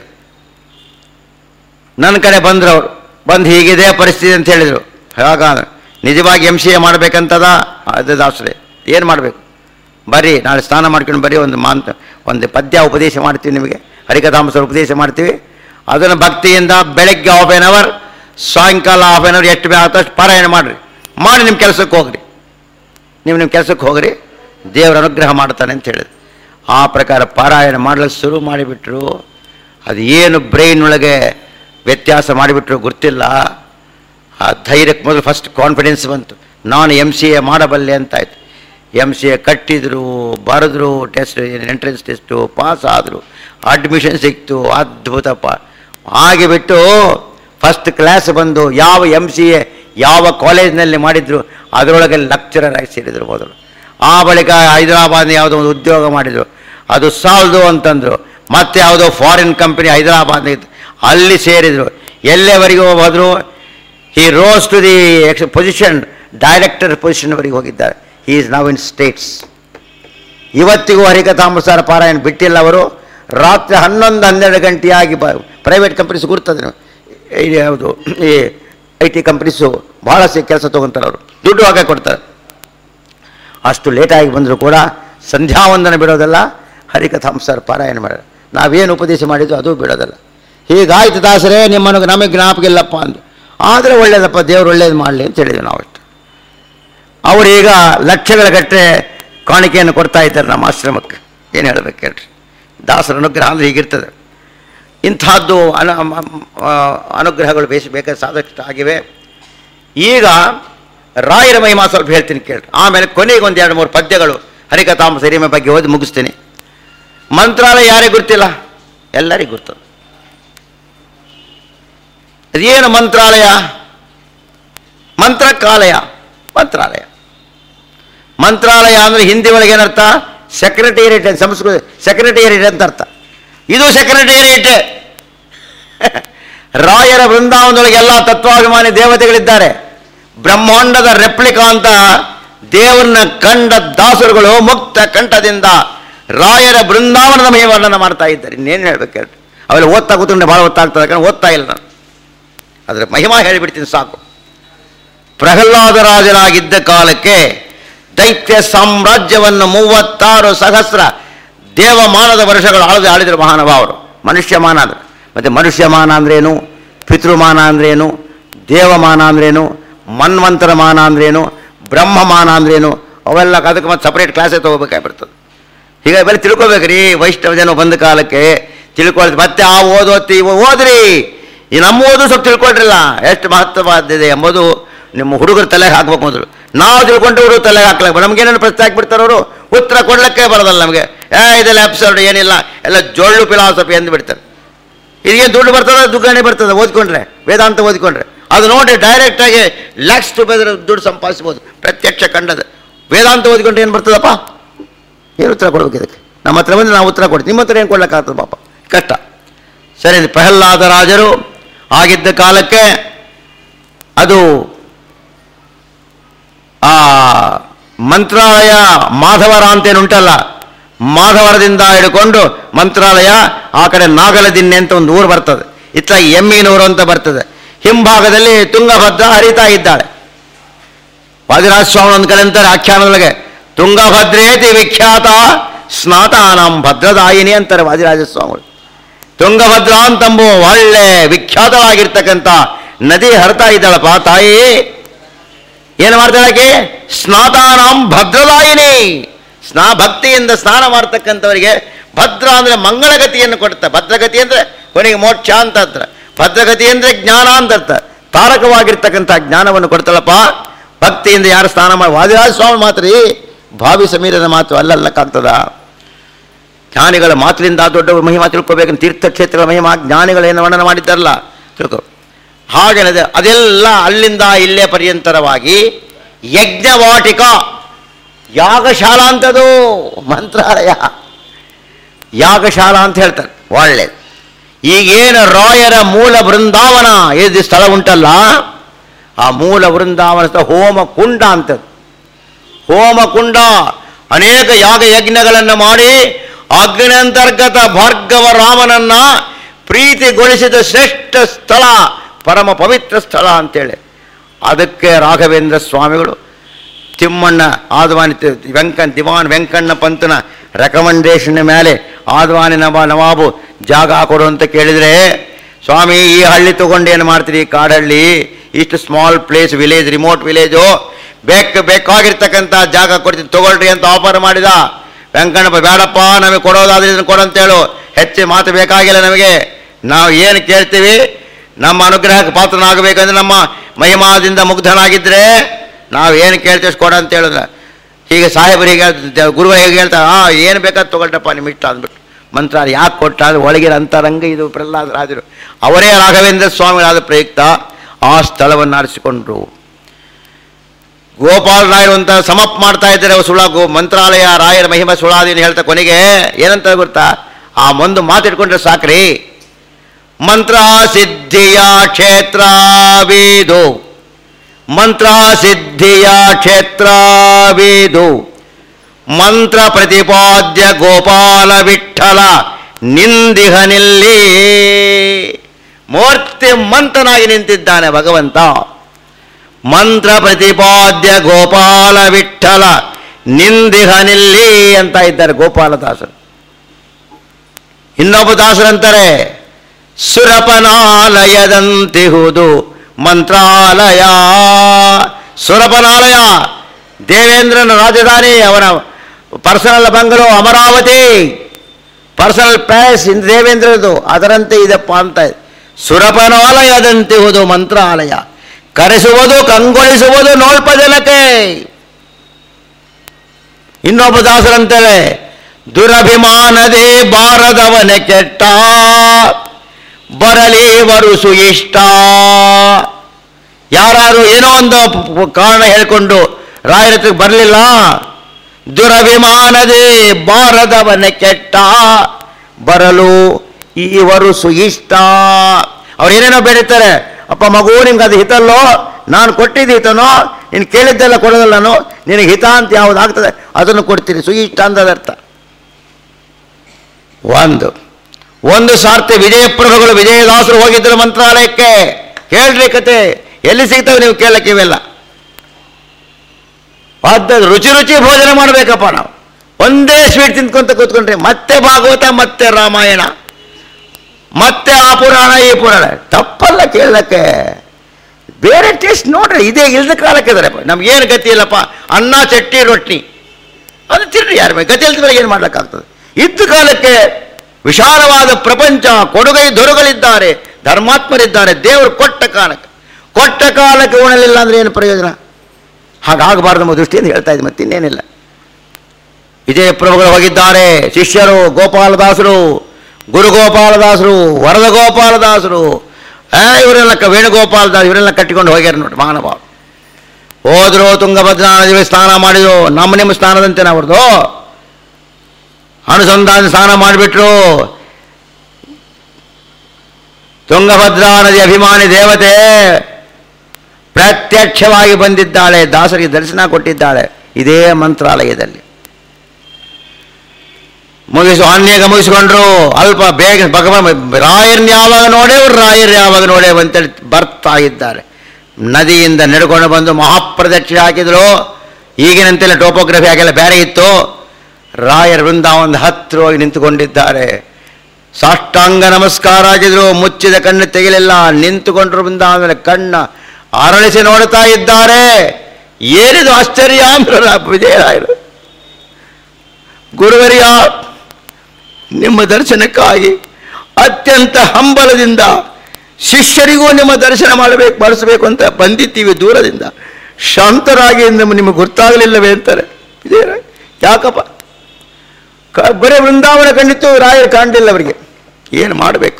ನನ್ನ ಕಡೆ ಬಂದರು ಅವರು ಬಂದು ಹೀಗಿದೆ ಪರಿಸ್ಥಿತಿ ಅಂತ ಹೇಳಿದರು ಹಾಗಾದ್ರೆ ನಿಜವಾಗಿ ಎಮ್ ಸಿ ಎ ಮಾಡಬೇಕಂತದ ಅದು ದಾಸರೇ ಏನು ಮಾಡಬೇಕು ಬರ್ರಿ ನಾಳೆ ಸ್ನಾನ ಮಾಡ್ಕೊಂಡು ಬರೀ ಒಂದು ಮಾಂತ ಒಂದು ಪದ್ಯ ಉಪದೇಶ ಮಾಡ್ತೀವಿ ನಿಮಗೆ ಹರಿಕಥಾಮಸರ ಉಪದೇಶ ಮಾಡ್ತೀವಿ ಅದನ್ನು ಭಕ್ತಿಯಿಂದ ಬೆಳಗ್ಗೆ ಹಾಫ್ ಆನ್ ಅವರ್ ಸಾಯಂಕಾಲ ಹಾಫ್ ಆನ್ ಅವರ್ ಎಷ್ಟು ಬೇಕು ಅಷ್ಟು ಪಾರಾಯಣ ಮಾಡಿರಿ ಮಾಡಿ ನಿಮ್ಮ ಕೆಲಸಕ್ಕೆ ಹೋಗ್ರಿ ನೀವು ನಿಮ್ಮ ಕೆಲಸಕ್ಕೆ ಹೋಗ್ರಿ ದೇವರ ಅನುಗ್ರಹ ಮಾಡ್ತಾನೆ ಅಂತ ಹೇಳಿದ್ರು ಆ ಪ್ರಕಾರ ಪಾರಾಯಣ ಮಾಡಲಿಕ್ಕೆ ಶುರು ಮಾಡಿಬಿಟ್ರು ಅದು ಏನು ಬ್ರೈನ್ ಒಳಗೆ ವ್ಯತ್ಯಾಸ ಮಾಡಿಬಿಟ್ರು ಗೊತ್ತಿಲ್ಲ ಆ ಧೈರ್ಯಕ್ಕೆ ಮೊದಲು ಫಸ್ಟ್ ಕಾನ್ಫಿಡೆನ್ಸ್ ಬಂತು ನಾನು ಎಮ್ ಸಿ ಎ ಮಾಡಬಲ್ಲೆ ಅಂತಾಯ್ತು ಎಮ್ ಸಿ ಎ ಕಟ್ಟಿದ್ರು ಬರೆದ್ರು ಟೆಸ್ಟ್ ಎಂಟ್ರೆನ್ಸ್ ಟೆಸ್ಟು ಪಾಸ್ ಆದರು ಅಡ್ಮಿಷನ್ ಸಿಕ್ತು ಅದ್ಭುತಪ್ಪ ಹಾಗೆ ಬಿಟ್ಟು ಫಸ್ಟ್ ಕ್ಲಾಸ್ ಬಂದು ಯಾವ ಎಮ್ ಸಿ ಎ ಯಾವ ಕಾಲೇಜಿನಲ್ಲಿ ಮಾಡಿದ್ರು ಅದರೊಳಗೆ ಲೆಕ್ಚರರ್ ಆಗಿ ಸೇರಿದರು ಮೊದಲು ಆ ಬಳಿಕ ಹೈದರಾಬಾದ್ನ ಯಾವುದೋ ಒಂದು ಉದ್ಯೋಗ ಮಾಡಿದರು ಅದು ಸಾಲದು ಅಂತಂದರು ಮತ್ತೆ ಯಾವುದೋ ಫಾರಿನ್ ಕಂಪನಿ ಹೈದರಾಬಾದ್ ಇತ್ತು ಅಲ್ಲಿ ಸೇರಿದರು ಎಲ್ಲೆವರೆಗೂ ಹೋದರು he rose to the ex position director ಪೊಸಿಷನ್ವರೆಗೆ ಹೋಗಿದ್ದಾರೆ ಹಿ ಈಸ್ ನವ್ ಇನ್ ಸ್ಟೇಟ್ಸ್ ಇವತ್ತಿಗೂ ಹರಿಕಥಾಂಬಸಾರ ಪಾರಾಯಣ ಬಿಟ್ಟಿಲ್ಲ ಅವರು ರಾತ್ರಿ ಹನ್ನೊಂದು ಹನ್ನೆರಡು ಗಂಟೆಯಾಗಿ ಬ ಪ್ರೈವೇಟ್ ಕಂಪ್ನೀಸ್ ಗುರ್ತದೆ ನೀವು. ಈ ಯಾವುದು ಈ ಐ ಟಿ ಕಂಪ್ನೀಸು ಭಾಳಷ್ಟು ಕೆಲಸ ತೊಗೊತಾರೆ ಅವರು ದುಡ್ಡು ಹಾಗೆ ಕೊಡ್ತಾರೆ ಅಷ್ಟು ಲೇಟಾಗಿ ಬಂದರೂ ಕೂಡ ಸಂಧ್ಯಾವಂದನ ಬಿಡೋದಲ್ಲ ಹರಿಕಥಾಂಸಾರ ಪಾರಾಯಣ ಮಾಡೋದು ನಾವೇನು ಉಪದೇಶ ಮಾಡಿದ್ದು ಅದು ಬಿಡೋದಲ್ಲ ಹೀಗಾಯ್ತು ದಾಸರೇ ನಿಮ್ಮನ್ನು ನಮಗೆ ಜ್ಞಾಪಕ ಇಲ್ಲಪ್ಪ ಅಂದು ಆದರೆ ಒಳ್ಳೇದಪ್ಪ ದೇವ್ರು ಒಳ್ಳೇದು ಮಾಡಲಿ ಅಂತ ಹೇಳಿದ್ವಿ ನಾವಷ್ಟು ಅವರೀಗ ಲಕ್ಷಗಳ ಗಟ್ಟೆ ಕಾಣಿಕೆಯನ್ನು ಕೊಡ್ತಾ ಇದ್ದಾರೆ ನಮ್ಮ ಆಶ್ರಮಕ್ಕೆ ಏನು ಹೇಳ್ಬೇಕು ಹೇಳ್ರಿ ದಾಸರ ಅನುಗ್ರಹ ಅಂದರೆ ಹೀಗಿರ್ತದೆ ಇಂಥದ್ದು ಅನ ಮ- ಆ, ಅನುಗ್ರಹಗಳು ಬೇಸಿ ಬೇಕಾದ ಸಾದಷ್ಟು ಆಗಿವೆ ಈಗ ರಾಯರ ಮಹಿಮಾ ಸ್ವಲ್ಪ ಹೇಳ್ತೀನಿ ಕೇಳ್ರಿ ಆಮೇಲೆ ಕೊನೆಗೆ ಒಂದು ಎರಡು ಮೂರು ಪದ್ಯಗಳು ಹರಿಕಥಾಮ ಸರಿಮೆ ಬಗ್ಗೆ ಓದಿ ಮುಗಿಸ್ತೀನಿ ಮಂತ್ರಾಲಯ ಯಾರಿಗೆ ಗೊತ್ತಿಲ್ಲ ಎಲ್ಲರಿಗೂ ಗೊತ್ತದು ಅದೇನು ಮಂತ್ರಾಲಯ ಮಂತ್ರಕ್ಕಾಲಯ ಮಂತ್ರಾಲಯ ಮಂತ್ರಾಲಯ ಅಂದರೆ ಹಿಂದಿ ಒಳಗೆ ಏನರ್ಥ ಸೆಕ್ರೆಟೇರಿಯೇಟ್ ಅಂತ ಸಂಸ್ಕೃತ ಸೆಕ್ರೆಟೇರಿಯೇಟ್ ಅಂತ ಅರ್ಥ ಇದು ಸೆಕ್ರೆಟೇರಿಯೇಟ್ ರಾಯರ ಬೃಂದಾವನದೊಳಗೆ ಎಲ್ಲ ತತ್ವಾಭಿಮಾನಿ ದೇವತೆಗಳಿದ್ದಾರೆ ಬ್ರಹ್ಮಾಂಡದ ರೆಪ್ಲಿಕಾ ಅಂತ ದೇವರನ್ನ ಕಂಡ ದಾಸರುಗಳು ಮುಕ್ತ ಕಂಠದಿಂದ ರಾಯರ ಬೃಂದಾವನದ ಮಹಿ ವರ್ಣನ ಮಾಡ್ತಾ ಇದ್ದಾರೆ ಇನ್ನೇನು ಹೇಳ್ಬೇಕು ಹೇಳ್ರಿ ಅವೆಲ್ಲ ಓದ್ತಾ ಕೂತ್ಕೊಂಡೆ ಭಾಳ ಓದ್ತಾಗ್ತದೆ ಯಾಕಂದ್ರೆ ಓದ್ತಾ ಇಲ್ಲ ನಾನು ಅದರ ಮಹಿಮಾ ಹೇಳಿಬಿಡ್ತೀನಿ ಸಾಕು ಪ್ರಹ್ಲಾದರಾಜನಾಗಿದ್ದ ಕಾಲಕ್ಕೆ ದೈತ್ಯ ಸಾಮ್ರಾಜ್ಯವನ್ನು ಮೂವತ್ತಾರು ಸಹಸ್ರ ದೇವಮಾನದ ವರ್ಷಗಳು ಆಳದೆ ಆಳಿದರು ಮಹಾನುಭಾವರು ಮನುಷ್ಯಮಾನ ಅಂದ್ರೆ ಮತ್ತು ಮನುಷ್ಯಮಾನ ಅಂದ್ರೇನು ಪಿತೃಮಾನ ಅಂದ್ರೇನು ದೇವಮಾನ ಅಂದ್ರೇನು ಮನ್ವಂತರ ಮಾನ ಅಂದ್ರೇನು ಬ್ರಹ್ಮಮಾನ ಅಂದ್ರೇನು ಅವೆಲ್ಲ ಅದಕ್ಕೆ ಮತ್ತೆ ಸಪ್ರೇಟ್ ಕ್ಲಾಸೇ ತೊಗೋಬೇಕಾಗ್ಬಿಡ್ತದೆ ಹೀಗೆ ಬರೀ ತಿಳ್ಕೊಬೇಕ್ರಿ ವೈಷ್ಣವ ಜನ ಬಂದ ಕಾಲಕ್ಕೆ ತಿಳ್ಕೊಳ್ತು ಮತ್ತೆ ಆ ಓದೋತಿ ಇವು ಓದ್ರಿ ಈ ನಮ್ಮ ಓದು ಸ್ವಲ್ಪ ತಿಳ್ಕೊಳ್ರಿಲ್ಲ ಎಷ್ಟು ಮಹತ್ವವಾದಿದೆ ಎಂಬುದು ನಿಮ್ಮ ಹುಡುಗರು ತಲೆಗೆ ಹಾಕ್ಬೇಕು ಮೊದಲು ನಾವು ತಿಳ್ಕೊಂಡು ಹುಡುಗರು ತಲೆಗೆ ಹಾಕ್ಲಕ್ಕೆ ನಮ್ಗೇನೇನು ಪ್ರಶ್ನೆ ಹಾಕ್ಬಿಡ್ತಾರೆ ಅವರು ಉತ್ತರ ಕೊಡ್ಲಿಕ್ಕೆ ಬರೋದಲ್ಲ ನಮಗೆ ಏ ಇದೆಲ್ಲ ಎಪಿಸೋಡ್ ಏನಿಲ್ಲ ಎಲ್ಲ ಜೊಳ್ಳು ಫಿಲಾಸಫಿ ಎಂದು ಬಿಡ್ತಾರೆ ಇದಕ್ಕೆ ದುಡ್ಡು ಬರ್ತದೆ ದುಗ್ಗಣೆ ಬರ್ತದೆ ಓದ್ಕೊಂಡ್ರೆ ವೇದಾಂತ ಓದ್ಕೊಂಡ್ರೆ ಅದು ನೋಡಿ ಡೈರೆಕ್ಟಾಗಿ ಲ್ಯಾಕ್ಸ್ ಟುಗೆದರ್ ದುಡ್ಡು ಸಂಪಾದಿಸ್ಬೋದು ಪ್ರತ್ಯಕ್ಷ ಕಂಡದ ವೇದಾಂತ ಓದ್ಕೊಂಡ್ರೆ ಏನು ಬರ್ತದಪ್ಪ ಏನು ಉತ್ತರ ಕೊಡ್ಬೇಕು ಇದಕ್ಕೆ ನಮ್ಮ ಹತ್ರ ಬಂದು ನಾವು ಉತ್ತರ ಕೊಡ್ತೀವಿ ನಿಮ್ಮ ಹತ್ರ ಏನು ಕೊಡ್ಲಿಕ್ಕಾಗ್ತದೆ ಪಾಪ ಕಷ್ಟ ಸರಿ ಪ್ರಹ್ಲಾದ ರಾಜರು ಆಗಿದ್ದ ಕಾಲಕ್ಕೆ ಅದು ಆ ಮಂತ್ರಾಲಯ ಮಾಧವರ ಅಂತೇನುಂಟಲ್ಲ ಮಾಧವರದಿಂದ ಹಿಡ್ಕೊಂಡು ಮಂತ್ರಾಲಯ ಆ ಕಡೆ ನಾಗಲದಿನ್ನೆ ಅಂತ ಒಂದು ಊರು ಬರ್ತದೆ ಇತ್ತ ಎಮ್ಮಿನೂರು ಅಂತ ಬರ್ತದೆ ಹಿಂಭಾಗದಲ್ಲಿ ತುಂಗಭದ್ರ ಹರಿತಾ ಇದ್ದಾಳೆ ವಾದಿರಾಜ ಸ್ವಾಮಿ ಒಂದು ಕಡೆ ಅಂತಾರೆ ಆಖ್ಯಾನದೊಳಗೆ ತುಂಗಭದ್ರೇತಿ ವಿಖ್ಯಾತ ಸ್ನಾತಾನಾಂ ಭದ್ರದಾಯಿನಿ ಅಂತಾರೆ ವಾದಿರಾಜ ಸ್ವಾಮಿಗಳು ತುಂಗಭದ್ರ ಅಂತಂಬು ಒಳ್ಳೆ ವಿಖ್ಯಾತವಾಗಿರ್ತಕ್ಕಂಥ ನದಿ ಹರಿತಾ ಇದ್ದಾಳಪ್ಪ ತಾಯಿ ಏನು ಮಾಡ್ತಾಳಕ್ಕೆ ಸ್ನಾತಾನಾಂ ಭದ್ರದಾಯಿನಿ ಸ್ನಾ ಭಕ್ತಿಯಿಂದ ಸ್ನಾನ ಮಾಡ್ತಕ್ಕಂಥವರಿಗೆ ಭದ್ರ ಅಂದರೆ ಮಂಗಳಗತಿಯನ್ನು ಕೊಡುತ್ತೆ ಭದ್ರಗತಿ ಅಂದರೆ ಕೊನೆಗೆ ಮೋಕ್ಷ ಅಂತ ಅರ್ಥ ಭದ್ರಗತಿ ಅಂದರೆ ಜ್ಞಾನ ಅಂತ ಅರ್ಥ ತಾರಕವಾಗಿರ್ತಕ್ಕಂಥ ಜ್ಞಾನವನ್ನು ಕೊಡ್ತಾಳಪ್ಪ ಭಕ್ತಿಯಿಂದ ಯಾರು ಸ್ನಾನ ಮಾಡಿ ವಾದಿರಾಜ ಸ್ವಾಮಿ ಮಾತ್ರ ಈ ಭಾವಿ ಸಮೀರನ ಮಾತು ಅಲ್ಲಲ್ಲಕ್ಕಾಗ್ತದ ಜ್ಞಾನಿಗಳ ಮಾತಿನಿಂದ ದೊಡ್ಡ ಮಹಿಮಾ ತಿಳ್ಕೊಬೇಕಂತ ತೀರ್ಥಕ್ಷೇತ್ರಗಳ ಮಹಿಮಾ ಜ್ಞಾನಿಗಳೇನು ವರ್ಣನೆ ಮಾಡಿದ್ದಾರಲ್ಲ ತಿಳ್ಕೊ ಹಾಗೇನದೆ ಅದೆಲ್ಲ ಅಲ್ಲಿಂದ ಇಲ್ಲೇ ಪರ್ಯಂತರವಾಗಿ ಯಜ್ಞವಾಟಿಕ ಯಾಗಶಾಲಾ ಅಂತದು ಮಂತ್ರಾಲಯ ಯಾಗಶಾಲಾ ಅಂತ ಹೇಳ್ತಾರೆ ಒಳ್ಳೆ ಈಗೇನು ರಾಯರ ಮೂಲ ಬೃಂದಾವನ ಇದು ಸ್ಥಳ ಉಂಟಲ್ಲ ಆ ಮೂಲ ಬೃಂದಾವನ ಸ್ಥಳ ಹೋಮ ಕುಂಡ ಅಂತದ್ದು ಹೋಮ ಕುಂಡ ಅನೇಕ ಯಾಗ ಯಜ್ಞಗಳನ್ನು ಮಾಡಿ ಅಗ್ನಂತರ್ಗತ ಭಾರ್ಗವ ರಾಮನನ್ನ ಪ್ರೀತಿಗೊಳಿಸಿದ ಶ್ರೇಷ್ಠ ಸ್ಥಳ ಪರಮ ಪವಿತ್ರ ಸ್ಥಳ ಅಂತೇಳಿ ಅದಕ್ಕೆ ರಾಘವೇಂದ್ರ ಸ್ವಾಮಿಗಳು ತಿಮ್ಮಣ್ಣ ಆದ್ವಾನಿ ತಿ- ವೆಂಕನ್ ದಿವಾನ್ ವೆಂಕಣ್ಣ ಪಂತನ ರೆಕಮೆಂಡೇಶನ್ ಮೇಲೆ ಆದ್ವಾನಿ ನವ ನವಾಬು ಜಾಗ ಕೊಡು ಅಂತ ಕೇಳಿದರೆ ಸ್ವಾಮಿ ಈ ಹಳ್ಳಿ ತಗೊಂಡು ಏನು ಮಾಡ್ತೀರಿ ಈ ಕಾಡಹಳ್ಳಿ ಇಷ್ಟು small place village remote village ಬೇಕು ಬೇಕಾಗಿರ್ತಕ್ಕಂಥ ಜಾಗ ಕೊಡ್ತೀನಿ ತಗೊಳ್ರಿ ಅಂತ ಆಫರ್ ಮಾಡಿದ ವೆಂಕಣ್ಣಪ್ಪ ಬೇಡಪ್ಪ ನಮಗೆ ಕೊಡೋದಾದ್ರೆ ಇದನ್ನು ಕೊಡಂತೇಳು ಹೆಚ್ಚು ಮಾತು ಬೇಕಾಗಿಲ್ಲ ನಮಗೆ ನಾವು ಏನು ಕೇಳ್ತೀವಿ ನಮ್ಮ ಅನುಗ್ರಹಕ್ಕೆ ಪಾತ್ರನಾಗಬೇಕಂದ್ರೆ ನಮ್ಮ ಮಹಿಮಾದಿಂದ ಮುಗ್ಧನಾಗಿದ್ದರೆ ನಾವು ಏನು ಕೇಳ್ತೀವಿ ಅಷ್ಟು ಕೊಡ ಅಂತ ಹೇಳಿದ್ರೆ ಹೀಗೆ ಸಾಹೇಬರಿಗೆ ಗುರುವ ಹೇಗೆ ಹೇಳ್ತಾರೆ ಆ ಏನು ಬೇಕಾದ್ ತಗೊಳ್ರಪ್ಪ ನಿಮ್ಮ ಇಷ್ಟ ಅಂದ್ಬಿಟ್ಟು ಮಂತ್ರ ಯಾಕೆ ಕೊಟ್ಟ ಅಂದ್ರೆ ಒಳಗಿನ ಅಂತರಂಗ ಇದು ಪ್ರಹ್ಲಾದ ರಾಜರು ಅವರೇ ರಾಘವೇಂದ್ರ ಸ್ವಾಮಿಗಳಾದ ಪ್ರಯುಕ್ತ ಆ ಸ್ಥಳವನ್ನು ಆರಿಸಿಕೊಂಡ್ರು ಗೋಪಾಲ್ ರಾಯರು ಅಂತ ಸಮಪ್ ಮಾಡ್ತಾ ಇದ್ದಾರೆ ಅವ್ರು ಸುಳ ಗೋ ಮಂತ್ರಾಲಯ ರಾಯರ ಮಹಿಮ ಸುಳಾದಿನ ಹೇಳ್ತಾ ಕೊನೆಗೆ ಏನಂತ ಗೊತ್ತಾ ಆ ಒಂದು ಮಾತಿಟ್ಕೊಂಡ್ರೆ ಸಾಕ್ರಿ ಮಂತ್ರ ಸಿದ್ಧಿಯ ಕ್ಷೇತ್ರವೀದು ಮಂತ್ರ ಸಿದ್ಧಿಯ ಕ್ಷೇತ್ರವೀದು ಮಂತ್ರ ಪ್ರತಿಪಾದ್ಯ ಗೋಪಾಲ ವಿಠಲ ನಿಂದಿಹನಿಲ್ಲಿ ಮೂರ್ತಿ ಮಂತನಾಗಿ ನಿಂತಿದ್ದಾನೆ ಭಗವಂತ ಮಂತ್ರ ಪ್ರತಿಪಾದ್ಯ ಗೋಪಾಲ ವಿಠಲ ನಿಂದಿಹನಿಲ್ಲಿ ಅಂತ ಇದ್ದಾರೆ ಗೋಪಾಲದಾಸರು ಇನ್ನೊಬ್ಬ ದಾಸರಂತಾರೆ ಸುರಪನಾಲಯದಂತಿಹುದು ಮಂತ್ರಾಲಯ ಸುರಪನಾಲಯ ದೇವೇಂದ್ರನ ರಾಜಧಾನಿ ಅವನ personal bungalow Amaravati personal palace in ದೇವೇಂದ್ರದು ಅದರಂತೆ ಇದಪ್ಪ ಅಂತ ಸುರಪನಾಲಯದಂತಿಹುದು ಮಂತ್ರಾಲಯ ಕರೆಸುವುದು ಕಂಗೊಳಿಸುವುದು ನೋಲ್ಪ ಜನಕ್ಕೆ ಇನ್ನೊಬ್ಬ ದಾಸರಂತೇಳಿ ದುರಭಿಮಾನದೇ ಬಾರದವನ ಕೆಟ್ಟ ಬರಲಿ ವರುಸು ಇಷ್ಟ ಯಾರು ಏನೋ ಒಂದು ಪ- ಪ- ಕಾರಣ ಹೇಳ್ಕೊಂಡು ರಾಯರ ಹತ್ರಕ್ಕೆ ಬರಲಿಲ್ಲ ದುರಭಿಮಾನದೇ ಬಾರದವನ ಕೆಟ್ಟ ಬರಲು ಈ ವರುಸು ಇಷ್ಟ ಅವ್ರು ಏನೇನೋ ಬೆಳೀತಾರೆ ಅಪ್ಪ ಮಗು ನಿಮ್ಗೆ ಅದು ಹಿತಲ್ಲೋ ನಾನು ಕೊಟ್ಟಿದ್ದು ಹಿತನೋ ನೀನು ಕೇಳಿದ್ದೆಲ್ಲ ಕೊಡೋದಲ್ಲನೋ ನಿನಗೆ ಹಿತ ಅಂತ ಯಾವ್ದು ಆಗ್ತದೆ ಅದನ್ನು ಕೊಡ್ತೀನಿ ಸುಯಿಷ್ಟ ಅಂದದ ಅರ್ಥ ಒಂದು ಒಂದು ಸಾರ್ತಿ ವಿಜಯಪ್ರಭುಗಳು ವಿಜಯದಾಸರು ಹೋಗಿದ್ದರು ಮಂತ್ರಾಲಯಕ್ಕೆ ಹೇಳ್ರಿ ಕತೆ ಎಲ್ಲಿ ಸಿಗ್ತವೆ ನೀವು ಕೇಳಕ್ಕೆ ಇವೆಲ್ಲ ಅದ ರುಚಿ ರುಚಿ ಭೋಜನ ಮಾಡಬೇಕಪ್ಪ ನಾವು ಒಂದೇ ಸ್ವೀಟ್ ತಿಂದ್ಕೊಂತ ಕೂತ್ಕೊಂಡ್ರೆ ಮತ್ತೆ ಭಾಗವತ ಮತ್ತೆ ರಾಮಾಯಣ ಮತ್ತೆ ಆ ಪುರಾಣ ಈ ಪುರಾಣ ತಪ್ಪಲ್ಲ ಕೇಳಕ್ಕೆ ಬೇರೆ ಟೇಸ್ಟ್ ನೋಡ್ರಿ ಇದೇ ಇಲ್ದ ಕಾಲಕ್ಕೆ ಇದಾರೆ ನಮ್ಗೇನು ಗತಿ ಇಲ್ಲಪ್ಪ ಅನ್ನ ಚಟ್ನಿ ರೊಟ್ಟಿ ಅದು ತಿರ್ರಿ ಯಾರ ಮೇಲೆ ಗತಿ ಇಲ್ದ ಮೇಲೆ ಏನು ಮಾಡ್ಲಿಕ್ಕಾಗ್ತದೆ ಇದ್ದ ಕಾಲಕ್ಕೆ ವಿಶಾಲವಾದ ಪ್ರಪಂಚ ಕೊಡುಗೈ ದೊರೆಗಳಿದ್ದಾರೆ ಧರ್ಮಾತ್ಮರಿದ್ದಾರೆ ದೇವರು ಕೊಟ್ಟ ಕಾಲಕ್ಕೆ ಕೊಟ್ಟ ಕಾಲಕ್ಕೆ ಉಣಲಿಲ್ಲ ಅಂದ್ರೆ ಏನು ಪ್ರಯೋಜನ ಹಾಗಾಗಬಾರ್ದು ಎಂಬ ದೃಷ್ಟಿಯಿಂದ ಹೇಳ್ತಾ ಇದ್ದೀನಿ ಮತ್ತೆ ಇನ್ನೇನಿಲ್ಲ ವಿಜಯಪ್ರಭುಗಳು ಹೋಗಿದ್ದಾರೆ ಶಿಷ್ಯರು ಗೋಪಾಲದಾಸರು ಗುರುಗೋಪಾಲದಾಸರು ವರದ ಗೋಪಾಲದಾಸರು ಆ, ಇವರೆಲ್ಲ ಕ- ವೇಣುಗೋಪಾಲದಾಸ್ ಇವರೆಲ್ಲ ಕಟ್ಟಿಕೊಂಡು ಹೋಗ್ಯಾರ ನೋಡಿ ಮಹಾನುಭಾವ ಹೋದ್ರು ತುಂಗಭದ್ರಾ ನದಿ ಸ್ನಾನ ಮಾಡಿದ್ರು ನಮ್ಮ ನಿಮ್ಮ ಸ್ನಾನದಂತೆ ಅವ್ರದ್ದು ಅನುಸಂಧಾನ ಸ್ನಾನ ಮಾಡಿಬಿಟ್ರು ತುಂಗಭದ್ರಾ ನದಿ ಅಭಿಮಾನಿ ದೇವತೆ ಪ್ರತ್ಯಕ್ಷವಾಗಿ ಬಂದಿದ್ದಾಳೆ ದಾಸರಿಗೆ ದರ್ಶನ ಕೊಟ್ಟಿದ್ದಾಳೆ ಇದೇ ಮಂತ್ರಾಲಯದಲ್ಲಿ ಮುಗಿಸು ಅನ್ಯಗ ಮುಗಿಸ್ಕೊಂಡ್ರು ಅಲ್ಪ ಬೇಗ ಭಗವಾನ್ ರಾಯರ್ನ ಯಾವಾಗ ನೋಡೇವ್ರು ರಾಯರ್ ಯಾವಾಗ ನೋಡೇವು ಅಂತೇಳಿ ಬರ್ತಾ ಇದ್ದಾರೆ ನದಿಯಿಂದ ನಡ್ಕೊಂಡು ಬಂದು ಮಹಾಪ್ರದಕ್ಷಿಣೆ ಹಾಕಿದ್ರು ಈಗಿನಂತೆಲ್ಲ ಟೋಪೋಗ್ರಫಿ ಹಾಗೆಲ್ಲ ಬೇರೆ ಇತ್ತು ರಾಯರ್ ವೃಂದಾವನದ ಹತ್ರ ಹೋಗಿ ನಿಂತುಕೊಂಡಿದ್ದಾರೆ ಸಾಷ್ಟಾಂಗ ನಮಸ್ಕಾರ ಆಗಿದ್ರು ಮುಚ್ಚಿದ ಕಣ್ಣು ತೆಗಿಲಿಲ್ಲ ನಿಂತುಕೊಂಡ್ರು ಬೃಂದಾವನ ಕಣ್ಣ ಅರಳಿಸಿ ನೋಡ್ತಾ ಇದ್ದಾರೆ ಏನಿದು ಆಶ್ಚರ್ಯ ಅಂದ್ರು ವಿಜಯರಾಯರು ಗುರುವರಿಯ ನಿಮ್ಮ ದರ್ಶನಕ್ಕಾಗಿ ಅತ್ಯಂತ ಹಂಬಲದಿಂದ ಶಿಷ್ಯರಿಗೂ ನಿಮ್ಮ ದರ್ಶನ ಮಾಡಬೇಕು ಮಾಡಿಸಬೇಕು ಅಂತ ಬಂದಿದ್ದೀವಿ ದೂರದಿಂದ ಶಾಂತರಾಗಿ ನಮ್ಮ ನಿಮಗೆ ಗೊತ್ತಾಗಲಿಲ್ಲವೇ ಅಂತಾರೆ ವಿಜಯರಾಯ ಯಾಕಪ್ಪ ಕ ಬರೀ ವೃಂದಾವನ ಕಂಡಿತ್ತು ರಾಯರು ಕಾಣಲಿಲ್ಲ ಅವರಿಗೆ ಏನು ಮಾಡಬೇಕು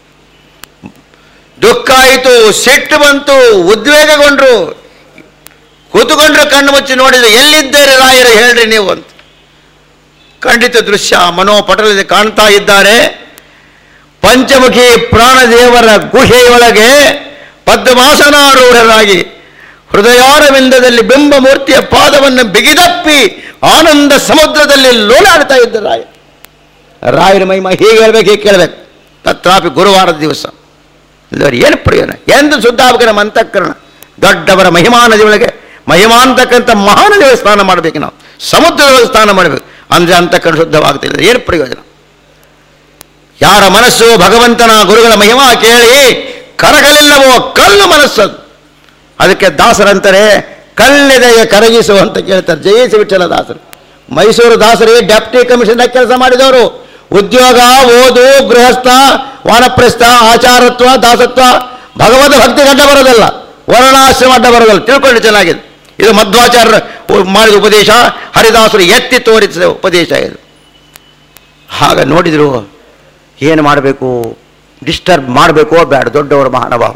ದುಃಖ ಆಯಿತು ಸಿಟ್ಟು ಬಂತು ಉದ್ವೇಗಗೊಂಡ್ರು ಕೂತುಕೊಂಡ್ರು ಕಣ್ಣು ಮುಚ್ಚಿ ನೋಡಿದ್ರು ಎಲ್ಲಿದ್ದೀರಿ ರಾಯರು ಹೇಳ್ರಿ ನೀವು ಅಂತ ಖಂಡಿತ ದೃಶ್ಯ ಮನೋಪಟಲದಲ್ಲಿ ಕಾಣ್ತಾ ಇದ್ದಾರೆ ಪಂಚಮುಖಿ ಪ್ರಾಣದೇವರ ಗುಹೆಯೊಳಗೆ ಪದ್ಮಾಸನಾರೂಢರಾಗಿ ಹೃದಯಾರವಿಂದದಲ್ಲಿ ಬಿಂಬ ಮೂರ್ತಿಯ ಪಾದವನ್ನು ಬಿಗಿದಪ್ಪಿ ಆನಂದ ಸಮುದ್ರದಲ್ಲಿ ಲೋಲಾಡ್ತಾ ಇದ್ದ ರಾಯ ರಾಯರ ಮಹಿಮ ಹೀಗೆ ಹೇಳ್ಬೇಕು ಹೀಗೆ ಕೇಳಬೇಕು ತತ್ರಾಪಿ ಗುರುವಾರದ ದಿವಸ ಇಲ್ಲವರು ಏನು ಪ್ರಯೋಜನ ಎಂದು ಶುದ್ಧಾಪಕ ನಮ್ಮ ಅಂತಃಕರಣ ದೊಡ್ಡವರ ಮಹಿಮಾ ನದಿಯೊಳಗೆ ಮಹಿಮಾ ಅಂತಕ್ಕಂಥ ಮಹಾನದಿಯೊಳಗೆ ಸ್ನಾನ ಮಾಡಬೇಕು ನಾವು ಸಮುದ್ರದೊಳಗೆ ಸ್ನಾನ ಮಾಡಬೇಕು ಅಂದರೆ ಅಂತಃಕರಣ ಶುದ್ಧವಾಗ್ತಿಲ್ಲ ಏನು ಪ್ರಯೋಜನ ಯಾರ ಮನಸ್ಸು ಭಗವಂತನ ಗುರುಗಳ ಮಹಿಮಾ ಕೇಳಿ ಕರಗಲಿಲ್ಲವೋ ಕಲ್ಲು ಮನಸ್ಸದು ಅದಕ್ಕೆ ದಾಸರಂತಾರೆ ಕಲ್ಲಿದೆಯ ಕರಗಿಸು ಅಂತ ಕೇಳ್ತಾರೆ ಜಯಿಸಿ ವಿಠಲ ದಾಸರು ಮೈಸೂರು ದಾಸರಿಗೆ ಡೆಪ್ಟಿ ಕಮಿಷನರ್ ಕೆಲಸ ಮಾಡಿದವರು ಉದ್ಯೋಗ ಓದು ಗೃಹಸ್ಥ ವಾನಪ್ರಸ್ಥ ಆಚಾರತ್ವ ದಾಸತ್ವ ಭಗವದ್ ಭಕ್ತಿ ಗಡ್ಡ ಬರೋದಿಲ್ಲ ವರ್ಣಾಶ್ರಮ ಅಡ್ಡ ಬರೋದಿಲ್ಲ ತಿಳ್ಕೊಳ್ಳಿ ಚೆನ್ನಾಗಿದೆ ಇದು ಮಧ್ವಾಚಾರ್ಯರು ಮಾಡಿದ ಉಪದೇಶ ಹರಿದಾಸರು ಎತ್ತಿ ತೋರಿಸಿದ ಉಪದೇಶ ಇದು ಆಗ ನೋಡಿದ್ರು ಏನು ಮಾಡಬೇಕು ಡಿಸ್ಟರ್ಬ್ ಮಾಡಬೇಕೋ ಬೇಡ ದೊಡ್ಡವರು ಮಹಾನುಭಾವರು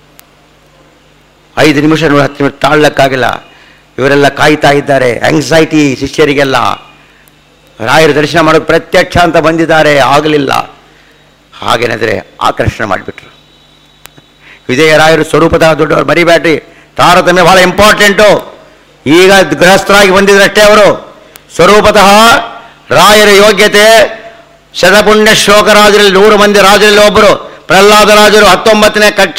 ಐದು ನಿಮಿಷ ನೋಡಿ ಹತ್ತು ನಿಮಿಷ ತಾಳ್ಲಕ್ಕಾಗಿಲ್ಲ ಇವರೆಲ್ಲ ಕಾಯ್ತಾ ಇದ್ದಾರೆ ಆಂಗ್ಸೈಟಿ ಶಿಷ್ಯರಿಗೆಲ್ಲ ರಾಯರ ದರ್ಶನ ಮಾಡೋಕ್ಕೆ ಪ್ರತ್ಯಕ್ಷ ಅಂತ ಬಂದಿದ್ದಾರೆ ಆಗಲಿಲ್ಲ ಹಾಗೇನಾದರೆ ಆಕರ್ಷಣೆ ಮಾಡಿಬಿಟ್ರು ವಿಜಯರಾಯರು ಸ್ವರೂಪದ ದೊಡ್ಡವರು ಮರಿಬೇಡ್ರಿ ತಾರತಮ್ಯ ಬಹಳ ಇಂಪಾರ್ಟೆಂಟು ಈಗ ಗೃಹಸ್ಥರಾಗಿ ಬಂದಿದ್ರಷ್ಟೇ ಅವರು ಸ್ವರೂಪತಃ ರಾಯರ ಯೋಗ್ಯತೆ ಶತಪುಣ್ಯ ಶ್ಲೋಕರಾಜರಲ್ಲಿ ನೂರು ಮಂದಿ ರಾಜರಲ್ಲಿ ಒಬ್ಬರು ಪ್ರಹ್ಲಾದರಾಜರು ಹತ್ತೊಂಬತ್ತನೇ ಕಚ್ಚ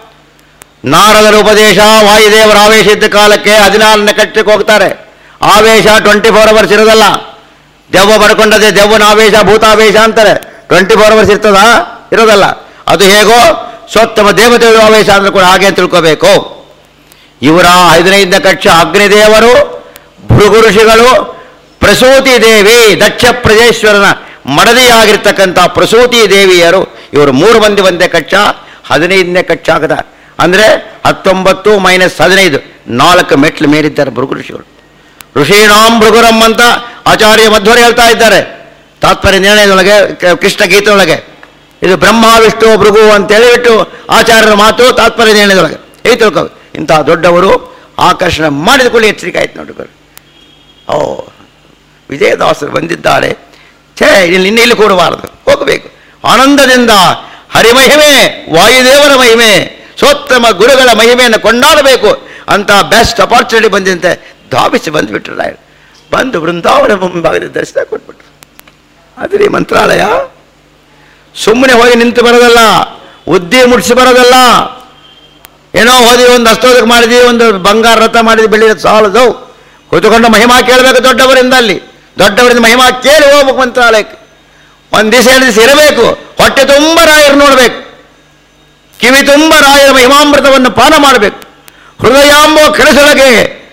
ನಾರದರ ಉಪದೇಶ ವಾಯುದೇವರ ಆವೇಶ ಇದ್ದ ಕಾಲಕ್ಕೆ ಹದಿನಾರನೇ ಕಟ್ಟಕ್ಕೆ ಹೋಗ್ತಾರೆ ಆವೇಶ ಟ್ವೆಂಟಿ ಫೋರ್ ಅವರ್ಸ್ ಇರೋದಲ್ಲ ದೆವ್ವ ಪಡ್ಕೊಂಡದೆ ದೆವ್ವನ ಆವೇಶ ಭೂತಾವೇಶ ಅಂತಾರೆ ಟ್ವೆಂಟಿ ಫೋರ್ ಅವರ್ಸ್ ಇರ್ತದ ಇರೋದಲ್ಲ ಅದು ಹೇಗೋ ಸ್ವತ್ತಮ ದೇವತೆಗಳು ಆವೇಶ ಅಂದ್ರೆ ಕೂಡ ಹಾಗೆ ತಿಳ್ಕೋಬೇಕು ಇವರ ಹದಿನೈದನೇ ಕಕ್ಷ ಅಗ್ನಿದೇವರು ಭೃಗು ಋಷಿಗಳು ಪ್ರಸೂತಿ ದೇವಿ ದಕ್ಷ ಪ್ರಜೇಶ್ವರನ ಮಡದಿಯಾಗಿರ್ತಕ್ಕಂಥ ಪ್ರಸೂತಿ ದೇವಿಯರು ಇವರು ಮೂರು ಮಂದಿ ಒಂದೇ ಕಕ್ಷ ಹದಿನೈದನೇ ಕಕ್ಷ ಆಗದ ಅಂದರೆ ಹತ್ತೊಂಬತ್ತು ಮೈನಸ್ ಹದಿನೈದು ನಾಲ್ಕು ಮೆಟ್ಲು ಮೇರಿದ್ದಾರೆ ಭೃಗು ಋಷಿಗಳು ಋಷೀಣಾಂ ಭೃಗುರಂ ಅಂತ ಆಚಾರ್ಯ ಮಧ್ವರು ಹೇಳ್ತಾ ಇದ್ದಾರೆ ತಾತ್ಪರ್ಯ ನಿರ್ಣಯದೊಳಗೆ ಕ- ಕೃಷ್ಣ ಗೀತೆಯೊಳಗೆ ಇದು ಬ್ರಹ್ಮ ವಿಷ್ಣು ಭೃಗು ಅಂತ ಹೇಳಿಬಿಟ್ಟು ಆಚಾರ್ಯರ ಮಾತು ತಾತ್ಪರ್ಯ ನಿರ್ಣಯದೊಳಗೆ ಹೇಗೆ ತಿಳ್ಕೊ ಇಂತಹ ದೊಡ್ಡವರು ಆಕರ್ಷಣೆ ಮಾಡಿದುಕೊಳ್ಳಿ ಎಚ್ಚರಿಕೆ ಆಯ್ತು ನೋಡಿ ಗುರು. ಓ ವಿಜಯದಾಸರು ಬಂದಿದ್ದಾರೆ ಛೇ ಇಲ್ಲಿ ನಿನ್ನ ಇಲ್ಲಿ ಕೂಡಬಾರದು ಹೋಗಬೇಕು ಆನಂದದಿಂದ ಹರಿಮಹಿಮೆ ವಾಯುದೇವರ ಮಹಿಮೆ ಸೋತ್ತಮ ಗುರುಗಳ ಮಹಿಮೆಯನ್ನು ಕೊಂಡಾಡಬೇಕು ಅಂತ ಬೆಸ್ಟ್ ಅಪಾರ್ಚುನಿಟಿ ಬಂದಂತೆ ಧಾವಿಸಿ ಬಂದುಬಿಟ್ರು ರಾಯರು ಬಂದು ಬೃಂದಾವನ ಮುಂಭಾಗದ ದರ್ಶನ ಕೊಟ್ಬಿಟ್ರು ಅದ್ರಿ ಮಂತ್ರಾಲಯ ಸುಮ್ಮನೆ ಹೋಗಿ ನಿಂತು ಬರೋದಲ್ಲ ಉದ್ದಿ ಮುಟ್ಟಿಸಿ ಬರೋದಲ್ಲ ಏನೋ ಹೋದಿ ಒಂದು ಅಸ್ತೋದಕ್ಕೆ ಮಾಡಿದ್ವಿ ಒಂದು ಬಂಗಾರ ರಥ ಮಾಡಿದ್ವಿ ಬೆಳ್ಳಿ ರಥ ಸಾಲದು ಕೂತುಕೊಂಡು ಮಹಿಮಾ ಕೇಳಬೇಕು ದೊಡ್ಡವರಿಂದ ಅಲ್ಲಿ ದೊಡ್ಡವರಿಂದ ಮಹಿಮಾ ಕೇಳಿ ಹೋಗ್ಬೇಕು ಮಂತ್ರಾಲಯಕ್ಕೆ ಒಂದು ದಿವಸ ಎರಡು ದಿವಸ ಇರಬೇಕು ಹೊಟ್ಟೆ ತುಂಬ ರಾಯರು ನೋಡಬೇಕು ಕಿವಿ ತುಂಬ ರಾಯರ ಮಹಿಮಾಮೃತವನ್ನು ಪಾನ ಮಾಡಬೇಕು ಹೃದಯಾಂಬೋ ಕಳಸೊಳಗೆ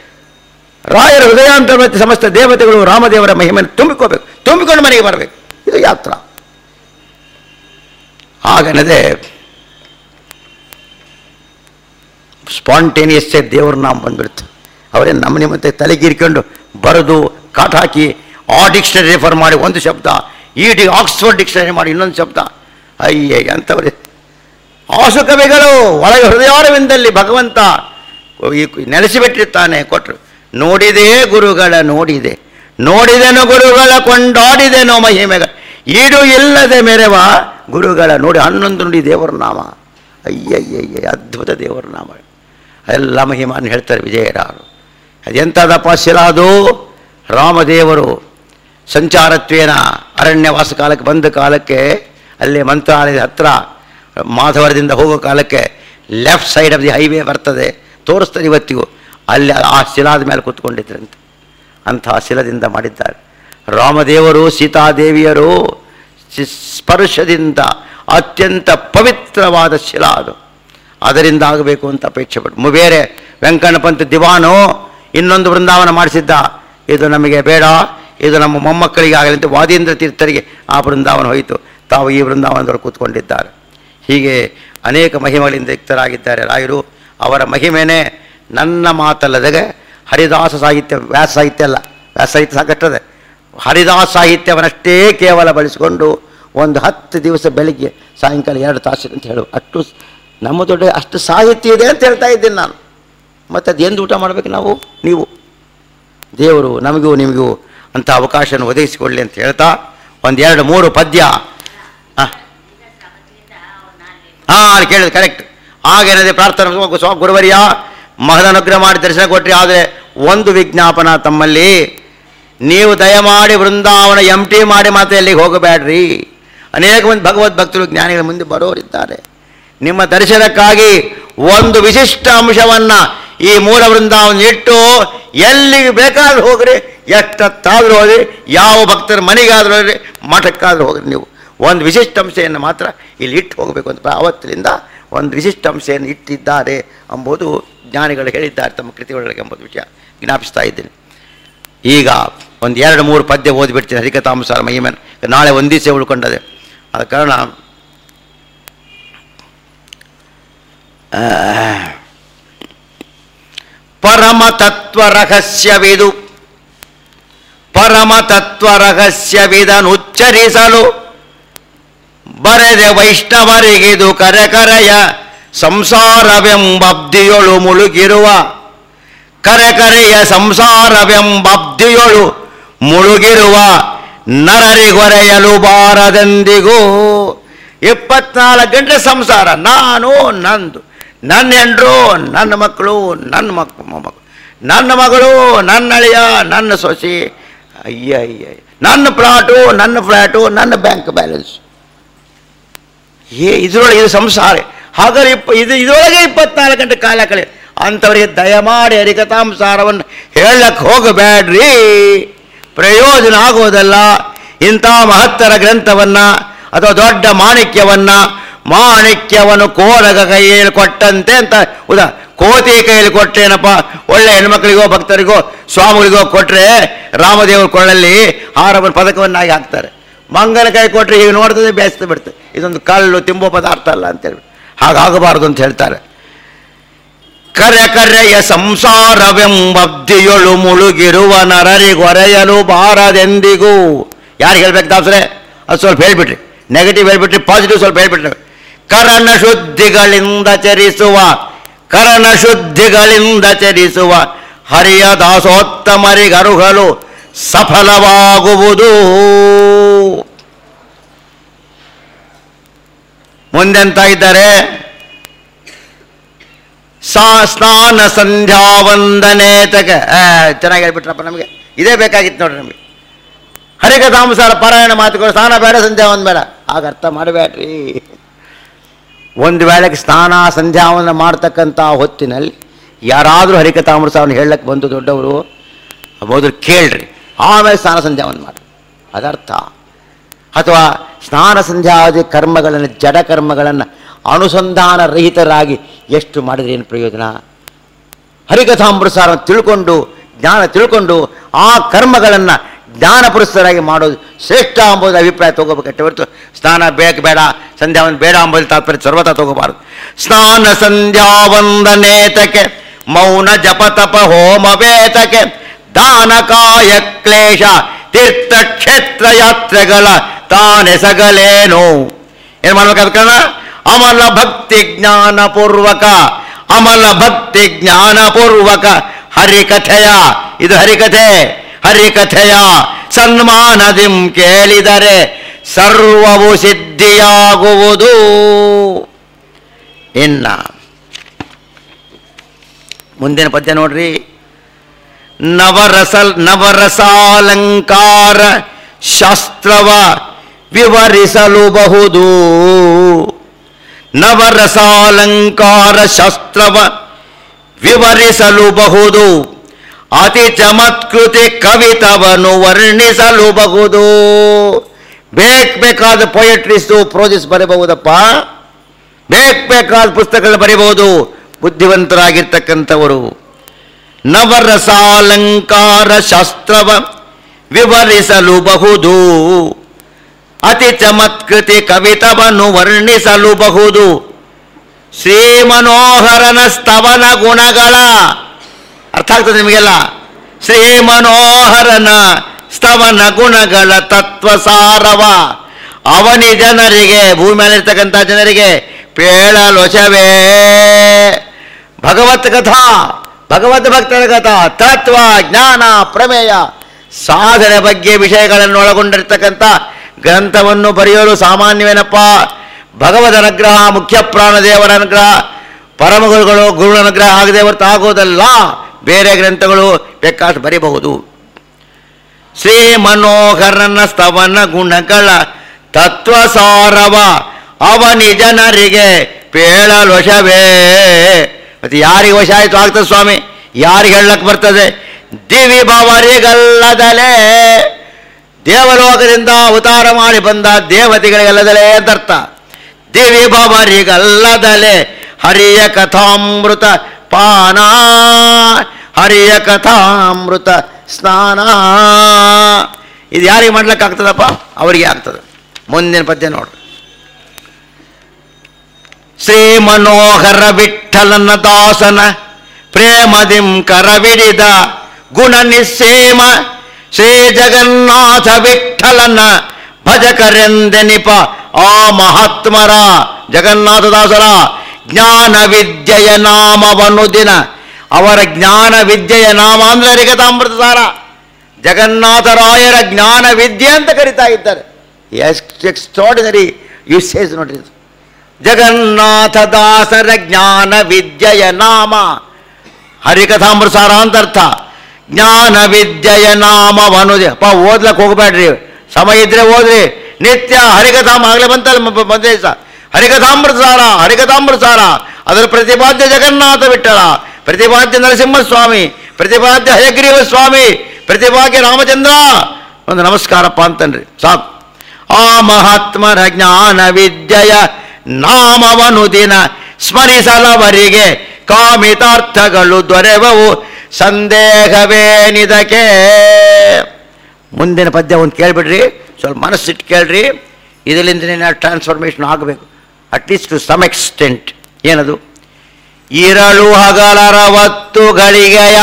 ರಾಯರ ಹೃದಯಾಂತರ ಮತ್ತು ಸಮಸ್ತ ದೇವತೆಗಳು ರಾಮದೇವರ ಮಹಿಮೆಯನ್ನು ತುಂಬಿಕೋಬೇಕು ತುಂಬಿಕೊಂಡು ಮನೆಗೆ ಬರಬೇಕು ಇದು ಯಾತ್ರ ಹಾಗನ್ನದೆ ಸ್ಪಾಂಟೇನಿಯಸ್ ದೇವ್ರ ನಾಮ ಬಂದ್ಬಿಡ್ತು ಅವರೇ ನಮ್ಮ ನಿಮ್ಮಂತೆ ತಲೆಗೀರ್ಕೊಂಡು ಬರೆದು ಕಾಟ್ ಹಾಕಿ ಆ ಡಿಕ್ಷನರಿ ರೆಫರ್ ಮಾಡಿ ಒಂದು ಶಬ್ದ ಈ ಡಿ ಆಕ್ಸ್ಫರ್ಡ್ ಡಿಕ್ಷನರಿ ಮಾಡಿ ಇನ್ನೊಂದು ಶಬ್ದ ಅಯ್ಯ ಅಂಥವ್ರೆ ಆಸು ಕವಿಗಳು ಒಳಗೆ ಹೃದಯಾರವಿಂದಲ್ಲಿ ಭಗವಂತ ಈ ನೆಲೆಸಿಬಿಟ್ಟಿರ್ತಾನೆ ಕೊಟ್ಟರು ನೋಡಿದೆ ಗುರುಗಳ ನೋಡಿದೆ ನೋಡಿದೆನು ಗುರುಗಳ ಕೊಂಡಾಡಿದೆನೋ ಮಹಿಮೆಗ ಈಡು ಇಲ್ಲದೆ ಮೆರೆವ ಗುರುಗಳ ನೋಡಿ ಹನ್ನೊಂದು ನುಡಿ ದೇವರ ನಾಮ ಅಯ್ಯಯ್ಯಯ್ಯ ಅದ್ಭುತ ದೇವರ ನಾಮ ಎಲ್ಲ ಮಹಿಮಾನ್ ಹೇಳ್ತಾರೆ ವಿಜಯರಾರು ಅದೆಂಥದಪ್ಪ ಶಿಲ ಅದು ರಾಮದೇವರು ಸಂಚಾರತ್ವೇನ ಅರಣ್ಯವಾಸ ಕಾಲಕ್ಕೆ ಬಂದ ಕಾಲಕ್ಕೆ ಅಲ್ಲಿ ಮಂತ್ರಾಲಯದ ಹತ್ರ ಮಾಧವರದಿಂದ ಹೋಗೋ ಕಾಲಕ್ಕೆ left side of the highway ಬರ್ತದೆ ತೋರಿಸ್ತದೆ ಇವತ್ತಿಗೂ ಅಲ್ಲಿ ಆ ಶಿಲಾದ ಮೇಲೆ ಕೂತ್ಕೊಂಡಿದ್ರಂತೆ ಅಂತಹ ಶಿಲದಿಂದ ಮಾಡಿದ್ದಾರೆ ರಾಮದೇವರು ಸೀತಾದೇವಿಯರು ಸಿ- ಸ್ಪರ್ಶದಿಂದ ಅತ್ಯಂತ ಪವಿತ್ರವಾದ ಶಿಲಾ ಅದು ಅದರಿಂದ ಆಗಬೇಕು ಅಂತ ಅಪೇಕ್ಷೆ ಪಟ್ಟು ಮು- ಬೇರೆ ವೆಂಕಣ್ಣಪಂತ ದಿವಾನು ಇನ್ನೊಂದು ಬೃಂದಾವನ ಮಾಡಿಸಿದ್ದ ಇದು ನಮಗೆ ಬೇಡ ಇದು ನಮ್ಮ ಮೊಮ್ಮಕ್ಕಳಿಗೆ ಆಗಲಿ ಅಂತ ವಾದೀಂದ್ರ ತೀರ್ಥರಿಗೆ ಆ ಬೃಂದಾವನ ಹೋಯಿತು ತಾವು ಈ ಬೃಂದಾವನದೊಳಗೆ ಕೂತ್ಕೊಂಡಿದ್ದಾರೆ ಹೀಗೆ ಅನೇಕ ಮಹಿಮೆಗಳಿಂದ ಯುಕ್ತರಾಗಿದ್ದಾರೆ ರಾಯರು ಅವರ ಮಹಿಮೆನೇ ನನ್ನ ಮಾತಲ್ಲದೆ ಹರಿದಾಸ ಸಾಹಿತ್ಯ ವ್ಯಾಸ ಸಾಹಿತ್ಯ ಅಲ್ಲ ವ್ಯಾಸ ಸಾಹಿತ್ಯ ಸಾಕಷ್ಟದೆ ಹರಿದಾಸ ಸಾಹಿತ್ಯವನ್ನಷ್ಟೇ ಕೇವಲ ಬಳಸಿಕೊಂಡು ಒಂದು ಹತ್ತು ದಿವಸ ಬೆಳಿಗ್ಗೆ ಸಾಯಂಕಾಲ ಎರಡು ತಾಸು ಅಂತ ಹೇಳು ಅಷ್ಟು ಸ್- ನಮ್ಮ ದೊಡ್ಡ ಅಷ್ಟು ಸಾಹಿತ್ಯ ಇದೆ ಅಂತ ಹೇಳ್ತಾ ಇದ್ದೀನಿ ನಾನು ಮತ್ತು ಅದು ಎಂದು ಊಟ ಮಾಡಬೇಕು ನಾವು ನೀವು ದೇವರು ನಮಗೂ ನಿಮಗೂ ಅಂತ ಅವಕಾಶವನ್ನು ಒದಗಿಸಿಕೊಳ್ಳಿ ಅಂತ ಹೇಳ್ತಾ ಒಂದು ಎರಡು ಮೂರು ಪದ್ಯ ಹಾಂ ಹಾಂ ಅಲ್ಲಿ ಕೇಳಿದೆ ಕರೆಕ್ಟ್ ಆಗೇನದೆ ಪ್ರಾರ್ಥನೆ ಮಾಡ್ಕೊಂಡು, ಸ್ವಾಮಿ ಗುರುವರ್ಯ ಮಹದನುಗ್ರಹ ಮಾಡಿ ದರ್ಶನ ಕೊಟ್ಟರೆ ಆದರೆ ಒಂದು ವಿಜ್ಞಾಪನ ತಮ್ಮಲ್ಲಿ ನೀವು ದಯಮಾಡಿ ವೃಂದಾವನ ಎಮ್ ಟಿ ಮಾಡಿ ಮಾತ್ರ ಎಲ್ಲಿಗೆ ಹೋಗಬೇಡ್ರಿ ಅನೇಕ ಮಂದಿ ಭಗವದ್ ಭಕ್ತರು ಜ್ಞಾನಿಗಳ ಮುಂದೆ ಬರೋರಿದ್ದಾರೆ ನಿಮ್ಮ ದರ್ಶನಕ್ಕಾಗಿ ಒಂದು ವಿಶಿಷ್ಟ ಅಂಶವನ್ನು ಈ ಮೂಲ ವೃಂದಾವನ ಇಟ್ಟು ಎಲ್ಲಿಗೆ ಬೇಕಾದ್ರೂ ಹೋಗ್ರಿ ಎಷ್ಟತ್ತಾದ್ರೂ ಹೋಗ್ರಿ ಯಾವ ಭಕ್ತರ ಮನೆಗಾದ್ರೂ ಹೋಗ್ರಿ ಮಠಕ್ಕಾದ್ರೂ ಹೋಗ್ರಿ ನೀವು ಒಂದು ವಿಶಿಷ್ಟ ಅಂಶೆಯನ್ನು ಮಾತ್ರ ಇಲ್ಲಿ ಇಟ್ಟು ಹೋಗಬೇಕು ಅಂತ ಆವತ್ತಿನಿಂದ ಒಂದು ವಿಶಿಷ್ಟ ಅಂಶೆಯನ್ನು ಇಟ್ಟಿದ್ದಾರೆ ಎಂಬುದು ಜ್ಞಾನಿಗಳು ಹೇಳಿದ್ದಾರೆ ತಮ್ಮ ಕೃತಿಗಳೊಳಗೆ ಎಂಬುದು ವಿಷಯ ಜ್ಞಾಪಿಸ್ತಾ ಇದ್ದೀನಿ ಈಗ ಒಂದು ಎರಡು ಮೂರು ಪದ್ಯ ಓದಿಬಿಡ್ತೀನಿ ಹರಿಕಥಾಂಸಾರ ಮಹಿಮನ್ ನಾಳೆ ಒಂದು ದಿವಸ ಉಳ್ಕೊಂಡದೆ ಆದ ಕಾರಣ ಆ, ಪರಮ ತತ್ವ ರಹಸ್ಯವಿದು ಪರಮ ತತ್ವ ರಹಸ್ಯವಿದನುಚ್ಚರಿಸಲು ಬರೆದೆ ವೈಷ್ಣವರಿಗಿದು ಕರೆಕರೆಯ ಸಂಸಾರವೆಂಬಬ್ದಿಯೊಳು ಮುಳುಗಿರುವ ಕರೆಕರೆಯ ಸಂಸಾರವೆಂಬಬ್ದಿಯೊಳು ಮುಳುಗಿರುವ ನರರಿಗೊರೆಯಲು ಬಾರದೆಂದಿಗೂ ಇಪ್ಪತ್ನಾಲ್ಕು ಗಂಟೆ ಸಂಸಾರ ನಾನು ನಂದು ನನ್ನ ಹೆಂಡ್ರು ನನ್ನ ಮಕ್ಕಳು ನನ್ನ ಮಕ್ ಮೊಮ್ಮಕ್ಕಳು ನನ್ನ ಮಗಳು ನನ್ನ ಅಳಿಯ ನನ್ನ ಸೊಸೆ ಅಯ್ಯ ಅಯ್ಯ ನನ್ನ ಪ್ಲಾಟು ನನ್ನ ಫ್ಲ್ಯಾಟು ನನ್ನ ಬ್ಯಾಂಕ್ ಬ್ಯಾಲೆನ್ಸ್ ಏ ಇದರೊಳಗೆ ಇದು ಸಂಸಾರ ಹಾಗಾದ್ರೆ ಇಪ್ಪ ಇದು ಇದರೊಳಗೆ ಇಪ್ಪತ್ನಾಲ್ಕು ಗಂಟೆ ಕಾಲ ಕಳೆ ಅಂಥವರಿಗೆ ದಯಮಾಡಿ ಹರಿಕಥಾಂಸಾರವನ್ನು ಹೇಳಕ್ಕೆ ಹೋಗಬೇಡ್ರಿ ಪ್ರಯೋಜನ ಆಗುವುದಲ್ಲ ಇಂಥ ಮಹತ್ತರ ಗ್ರಂಥವನ್ನು ಅಥವಾ ದೊಡ್ಡ ಮಾಣಿಕ್ಯವನ್ನು ಮಾಣಿಕ್ಯವನ್ನು ಕೋರಗ ಕೈಯಲ್ಲಿ ಕೊಟ್ಟಂತೆ ಅಂತ ಉದಾ ಕೋತಿ ಕೈಯಲ್ಲಿ ಕೊಟ್ಟೇನಪ್ಪ ಒಳ್ಳೆ ಹೆಣ್ಮಕ್ಳಿಗೋ ಭಕ್ತರಿಗೋ ಸ್ವಾಮಿಗಳಿಗೋ ಕೊಟ್ಟರೆ ರಾಮದೇವರ ಕೊಳ್ಳಲ್ಲಿ ಹಾರವನ್ನು ಪದಕವನ್ನಾಗಿ ಹಾಕ್ತಾರೆ ಮಂಗನ ಕೈ ಕೊಟ್ಟರೆ ಈಗ ನೋಡ್ತದೆ ಬೇಯಿಸ್ತಾ ಬಿಡ್ತದೆ ಇದೊಂದು ಕಳ್ಳು ತಿಂಬೋ ಪದಾರ್ಥ ಅಲ್ಲ ಅಂತೇಳಿ ಹಾಗಾಗಬಾರ್ದು ಅಂತ ಹೇಳ್ತಾರೆ ಕರೆ ಕರೆಯ ಸಂಸಾರವೆಂಬಬ್ದಿಯೊಳು ಮುಳುಗಿರುವ ನರರಿಗೊರೆಯಲು ಬಾರದೆಂದಿಗೂ ಯಾರು ಹೇಳ್ಬೇಕು ದಾಸರೇ ಅದು ಸ್ವಲ್ಪ ಹೇಳ್ಬಿಟ್ರಿ ನೆಗೆಟಿವ್ ಹೇಳ್ಬಿಟ್ರಿ ಪಾಸಿಟಿವ್ ಸ್ವಲ್ಪ ಹೇಳ್ಬಿಟ್ರಿ ಕರಣ ಶುದ್ಧಿಗಳಿಂದ ಚರಿಸುವ ಕರಣ ಶುದ್ಧಿಗಳಿಂದ ಚರಿಸುವ ಹರಿಯ ದಾಸೋತ್ತಮರಿಗರುಹಲು ಸಫಲವಾಗುವುದು ಮುಂದೆಂತ ಇದ್ದಾರೆ ಸಾ ಸ್ನಾನ ಸಂಧ್ಯಾ ವಂದನೆ ತಕ ಆ, ಚೆನ್ನಾಗಿ ಹೇಳ್ಬಿಟ್ರಪ್ಪ ನಮಗೆ ಇದೇ ಬೇಕಾಗಿತ್ತು ನೋಡ್ರಿ ನಮಗೆ ಹರಿಕಥಾಂಸಾರ ಪಾರಾಯಣ ಮಾತುಗಳು ಸ್ನಾನ ಬೇಡ ಸಂಧ್ಯಾ ಒಂದು ಬೇಡ ಆಗ ಅರ್ಥ ಮಾಡಬೇಡ್ರಿ ಒಂದು ವೇಳೆಗೆ ಸ್ನಾನ ಸಂಧ್ಯಾವನ್ನ ಮಾಡ್ತಕ್ಕಂಥ ಹೊತ್ತಿನಲ್ಲಿ ಯಾರಾದರೂ ಹರಿಕಥಾಮೃತವನ್ನು ಹೇಳಕ್ಕೆ ಬಂದು ದೊಡ್ಡವರು ಮೊದಲು ಕೇಳ್ರಿ ಆಮೇಲೆ ಸ್ನಾನ ಸಂಧ್ಯಾವನ್ನು ಮಾಡಿ ಅದರ್ಥ ಅಥವಾ ಸ್ನಾನ ಸಂಧ್ಯಾದಿ ಕರ್ಮಗಳನ್ನು ಜಡ ಕರ್ಮಗಳನ್ನು ಅನುಸಂಧಾನ ರಹಿತರಾಗಿ ಎಷ್ಟು ಮಾಡಿದ್ರೆ ಏನು ಪ್ರಯೋಜನ ಹರಿಕಥಾಮೃತಸಾರ ತಿಳ್ಕೊಂಡು ಜ್ಞಾನ ತಿಳ್ಕೊಂಡು ಆ ಕರ್ಮಗಳನ್ನು ಜ್ಞಾನ ಪುರಸ್ಸರಾಗಿ ಮಾಡೋದು ಶ್ರೇಷ್ಠ ಎಂಬುದು ಅಭಿಪ್ರಾಯ ತಗೋಬೇಕಷ್ಟೇ ಹೊರತು ಸ್ನಾನ ಬೇಕು ಬೇಡ ಸಂಧ್ಯಾವಂದ ಬೇಡ ಎಂಬುದು ತಾತ್ಪರ್ಯ ಸರ್ವತಾ ತಗೋಬಾರದು ಸ್ನಾನ ಸಂಧ್ಯಾವಂದನೇತಕ್ಕೆ ಮೌನ ಜಪತಪ ಹೋಮ ವೇತಕ್ಕೆ ದಾನ ಕಾಯ ಕ್ಲೇಶ ತೀರ್ಥಕ್ಷೇತ್ರ ಯಾತ್ರೆಗಳ ತಾನೆಸಗಲೇನು ಏನು ಮಾಡ್ಬೇಕಾದ ಕಾರಣ ಅಮಲ ಭಕ್ತಿ ಜ್ಞಾನ ಪೂರ್ವಕ ಅಮಲ ಭಕ್ತಿ ಜ್ಞಾನ ಪೂರ್ವಕ ಹರಿಕಥೆಯ ಇದು ಹರಿಕಥೆ ಹರಿಕಥೆಯ ಸನ್ಮಾನದಿಂ ಕೇಳಿದರೆ ಸರ್ವವು ಸಿದ್ಧಿಯಾಗುವುದು ಇನ್ನ ಮುಂದಿನ ಪದ್ಯ ನೋಡ್ರಿ ನವರಸ ನವರಸಾಲಂಕಾರ ಶಾಸ್ತ್ರವ ವಿವರಿಸಲು ಬಹುದು ನವರಸಾಲಂಕಾರ ಶಾಸ್ತ್ರವ ವಿವರಿಸಲು ಬಹುದು ಅತಿ ಚಮತ್ಕೃತಿ ಕವಿತವನ್ನು ವರ್ಣಿಸಲು ಬಹುದು ಬೇಕ್ ಬೇಕಾದ ಪೊಯಟ್ರೀಸು ಪ್ರೋಜಿಸ್ ಬರಬಹುದಪ್ಪ ಬೇಕ್ ಬೇಕಾದ ಪುಸ್ತಕಗಳು ಬರೀಬಹುದು ಬುದ್ಧಿವಂತರಾಗಿರ್ತಕ್ಕಂಥವರು ನವರಸಾಲಂಕಾರ ಶಾಸ್ತ್ರವ ವಿವರಿಸಲು ಬಹುದು ಅತಿ ಚಮತ್ಕೃತಿ ಕವಿತವನ್ನು ವರ್ಣಿಸಲು ಬಹುದು ಶ್ರೀ ಮನೋಹರನ ಸ್ತವನ ಗುಣಗಳ ಅರ್ಥ ಆಗ್ತದೆ ನಿಮಗೆಲ್ಲ ಶ್ರೀ ಮನೋಹರನ ಸ್ತವನ ಗುಣಗಳ ತತ್ವಸಾರವ ಅವನಿ ಜನರಿಗೆ ಭೂಮಿ ಮೇಲಿರ್ತಕ್ಕಂಥ ಜನರಿಗೆ ಪೇಳಲೊಚವೇ ಭಗವತ್ ಕಥಾ ಭಗವದ್ ಭಕ್ತರ ಕಥಾ ತತ್ವ ಜ್ಞಾನ ಪ್ರಮೇಯ ಸಾಧನೆ ಬಗ್ಗೆ ವಿಷಯಗಳನ್ನು ಒಳಗೊಂಡಿರ್ತಕ್ಕಂಥ ಗ್ರಂಥವನ್ನು ಬರೆಯಲು ಸಾಮಾನ್ಯವೇನಪ್ಪ ಭಗವದ್ ಅನುಗ್ರಹ ಮುಖ್ಯ ಪ್ರಾಣದೇವರ ಅನುಗ್ರಹ ಪರಮಗುರುಗಳು ಗುರುಗಳ ಅನುಗ್ರಹ ಆಗದೆ ಹೊರತು ಆಗೋದಲ್ಲ ಬೇರೆ ಗ್ರಂಥಗಳು ಬೇಕಾಷ್ಟು ಬರೀಬಹುದು ಶ್ರೀ ಮನೋಹರನ ಸ್ತವನ ಗುಣಗಳ ತತ್ವಸಾರವ ಅವನಿ ಜನರಿಗೆ ಪೇಳಲೊಷವೇ ಮತ್ತೆ ಯಾರಿಗೆ ವಶ ಆಯಿತು ಆಗ್ತದೆ ಸ್ವಾಮಿ ಯಾರಿಗೆ ಹೇಳಕ್ ಬರ್ತದೆ ದಿವಿ ಭವರಿಗಲ್ಲದಲೇ ದೇವಲೋಕದಿಂದ ಅವತಾರ ಮಾಡಿ ಬಂದ ದೇವತೆಗಳಿಗಲ್ಲದಲೇ ಅಂತರ್ಥ ದಿವಿ ಭವರಿಗಲ್ಲದಲೇ ಹರಿಯ ಕಥಾಮೃತ ಪಾನ ಹರಿಯ ಕಥಾಮೃತ ಸ್ನಾನ ಇದು ಯಾರಿಗೆ ಮಾಡ್ಲಿಕ್ಕಾಗ್ತದಪ್ಪ ಅವರಿಗೆ ಆಗ್ತದೆ ಮುಂದಿನ ಪದ್ಯ ನೋಡ್ರಿ ಶ್ರೀ ಮನೋಹರ ವಿಠಲನ ದಾಸನ ಪ್ರೇಮದಿಂ ಕರವಿಡಿದ ಗುಣ ನಿಸ್ಸೇಮ ಶ್ರೀ ಜಗನ್ನಾಥ ವಿಠಲನ ಭಜಕರೆಂದೆನಿಪ ಆ ಮಹಾತ್ಮರ ಜಗನ್ನಾಥದಾಸರ ಜ್ಞಾನ ವಿದ್ಯೆಯ ನಾಮವನ್ನು ದಿನ ಅವರ ಜ್ಞಾನ ವಿದ್ಯೆಯ ನಾಮ ಅಂದ್ರೆ ಹರಿಕಥಾಮೃತ ಸಾರ ಜಗನ್ನಾಥರಾಯರ ಜ್ಞಾನ ವಿದ್ಯೆ ಅಂತ ಕರಿತಾ ಇದ್ದಾರೆ ಎಕ್ಸ್ಟ್ರಾಡಿನರಿ ಯೂಸೇಜ್ ನೋಡ್ರಿ ಇದು. ಜಗನ್ನಾಥದಾಸರ ಜ್ಞಾನ ವಿದ್ಯೆಯ ನಾಮ ಹರಿಕಥಾಮೃತಸಾರ ಅಂತ ಅರ್ಥ ಜ್ಞಾನ ವಿದ್ಯೆಯ ನಾಮವನು ಅಪ್ಪ ಓದ್ಲಕ್ಕೆ ಹೋಗಬೇಡ್ರಿ ಸಮಯ ಇದ್ರೆ ಓದ್ರಿ ನಿತ್ಯ ಹರಿಕಥಾಮ ಆಗಲೇ ಬಂತಲ್ಲ ಮ- ಬಂದೇಶ ಹರಿಕಥಾಮೃತಸಾರ ಹರಿಕಥಾಮೃತಸಾರ ಅದರ ಪ್ರತಿಪಾದ್ಯ ಜಗನ್ನಾಥ ವಿಠಲ ಪ್ರತಿಪಾದ್ಯ ನರಸಿಂಹಸ್ವಾಮಿ ಪ್ರತಿಪಾದ್ಯ ಹಯಗ್ರೀವ ಸ್ವಾಮಿ ಪ್ರತಿಪಾದ್ಯ ರಾಮಚಂದ್ರ ಒಂದು ನಮಸ್ಕಾರಪ್ಪ ಅಂತನ್ರಿ ಸಾಕು ಆ ಮಹಾತ್ಮರ ಜ್ಞಾನ ವಿದ್ಯೆಯ ನಾಮವನು ದಿನ ಸ್ಮರಿಸಲವರಿಗೆ ಕಾಮಿತಾರ್ಥಗಳು ದೊರೆವವು ಸಂದೇಹವೇನಿದಕ್ಕೆ ಮುಂದಿನ ಪದ್ಯ ಒಂದು ಕೇಳ್ಬಿಡ್ರಿ ಸ್ವಲ್ಪ ಮನಸ್ಸಿಟ್ಟು ಕೇಳ್ರಿ ಇದರಿಂದ ಟ್ರಾನ್ಸ್ಫಾರ್ಮೇಷನ್ ಆಗಬೇಕು ಅಟ್ಲೀಸ್ಟ್ ಟು ಸಮ್ ಎಕ್ಸ್ಟೆಂಟ್ ಏನದು ಇರಳು ಹಗಲರವತ್ತು ಗಳಿಗೆಯ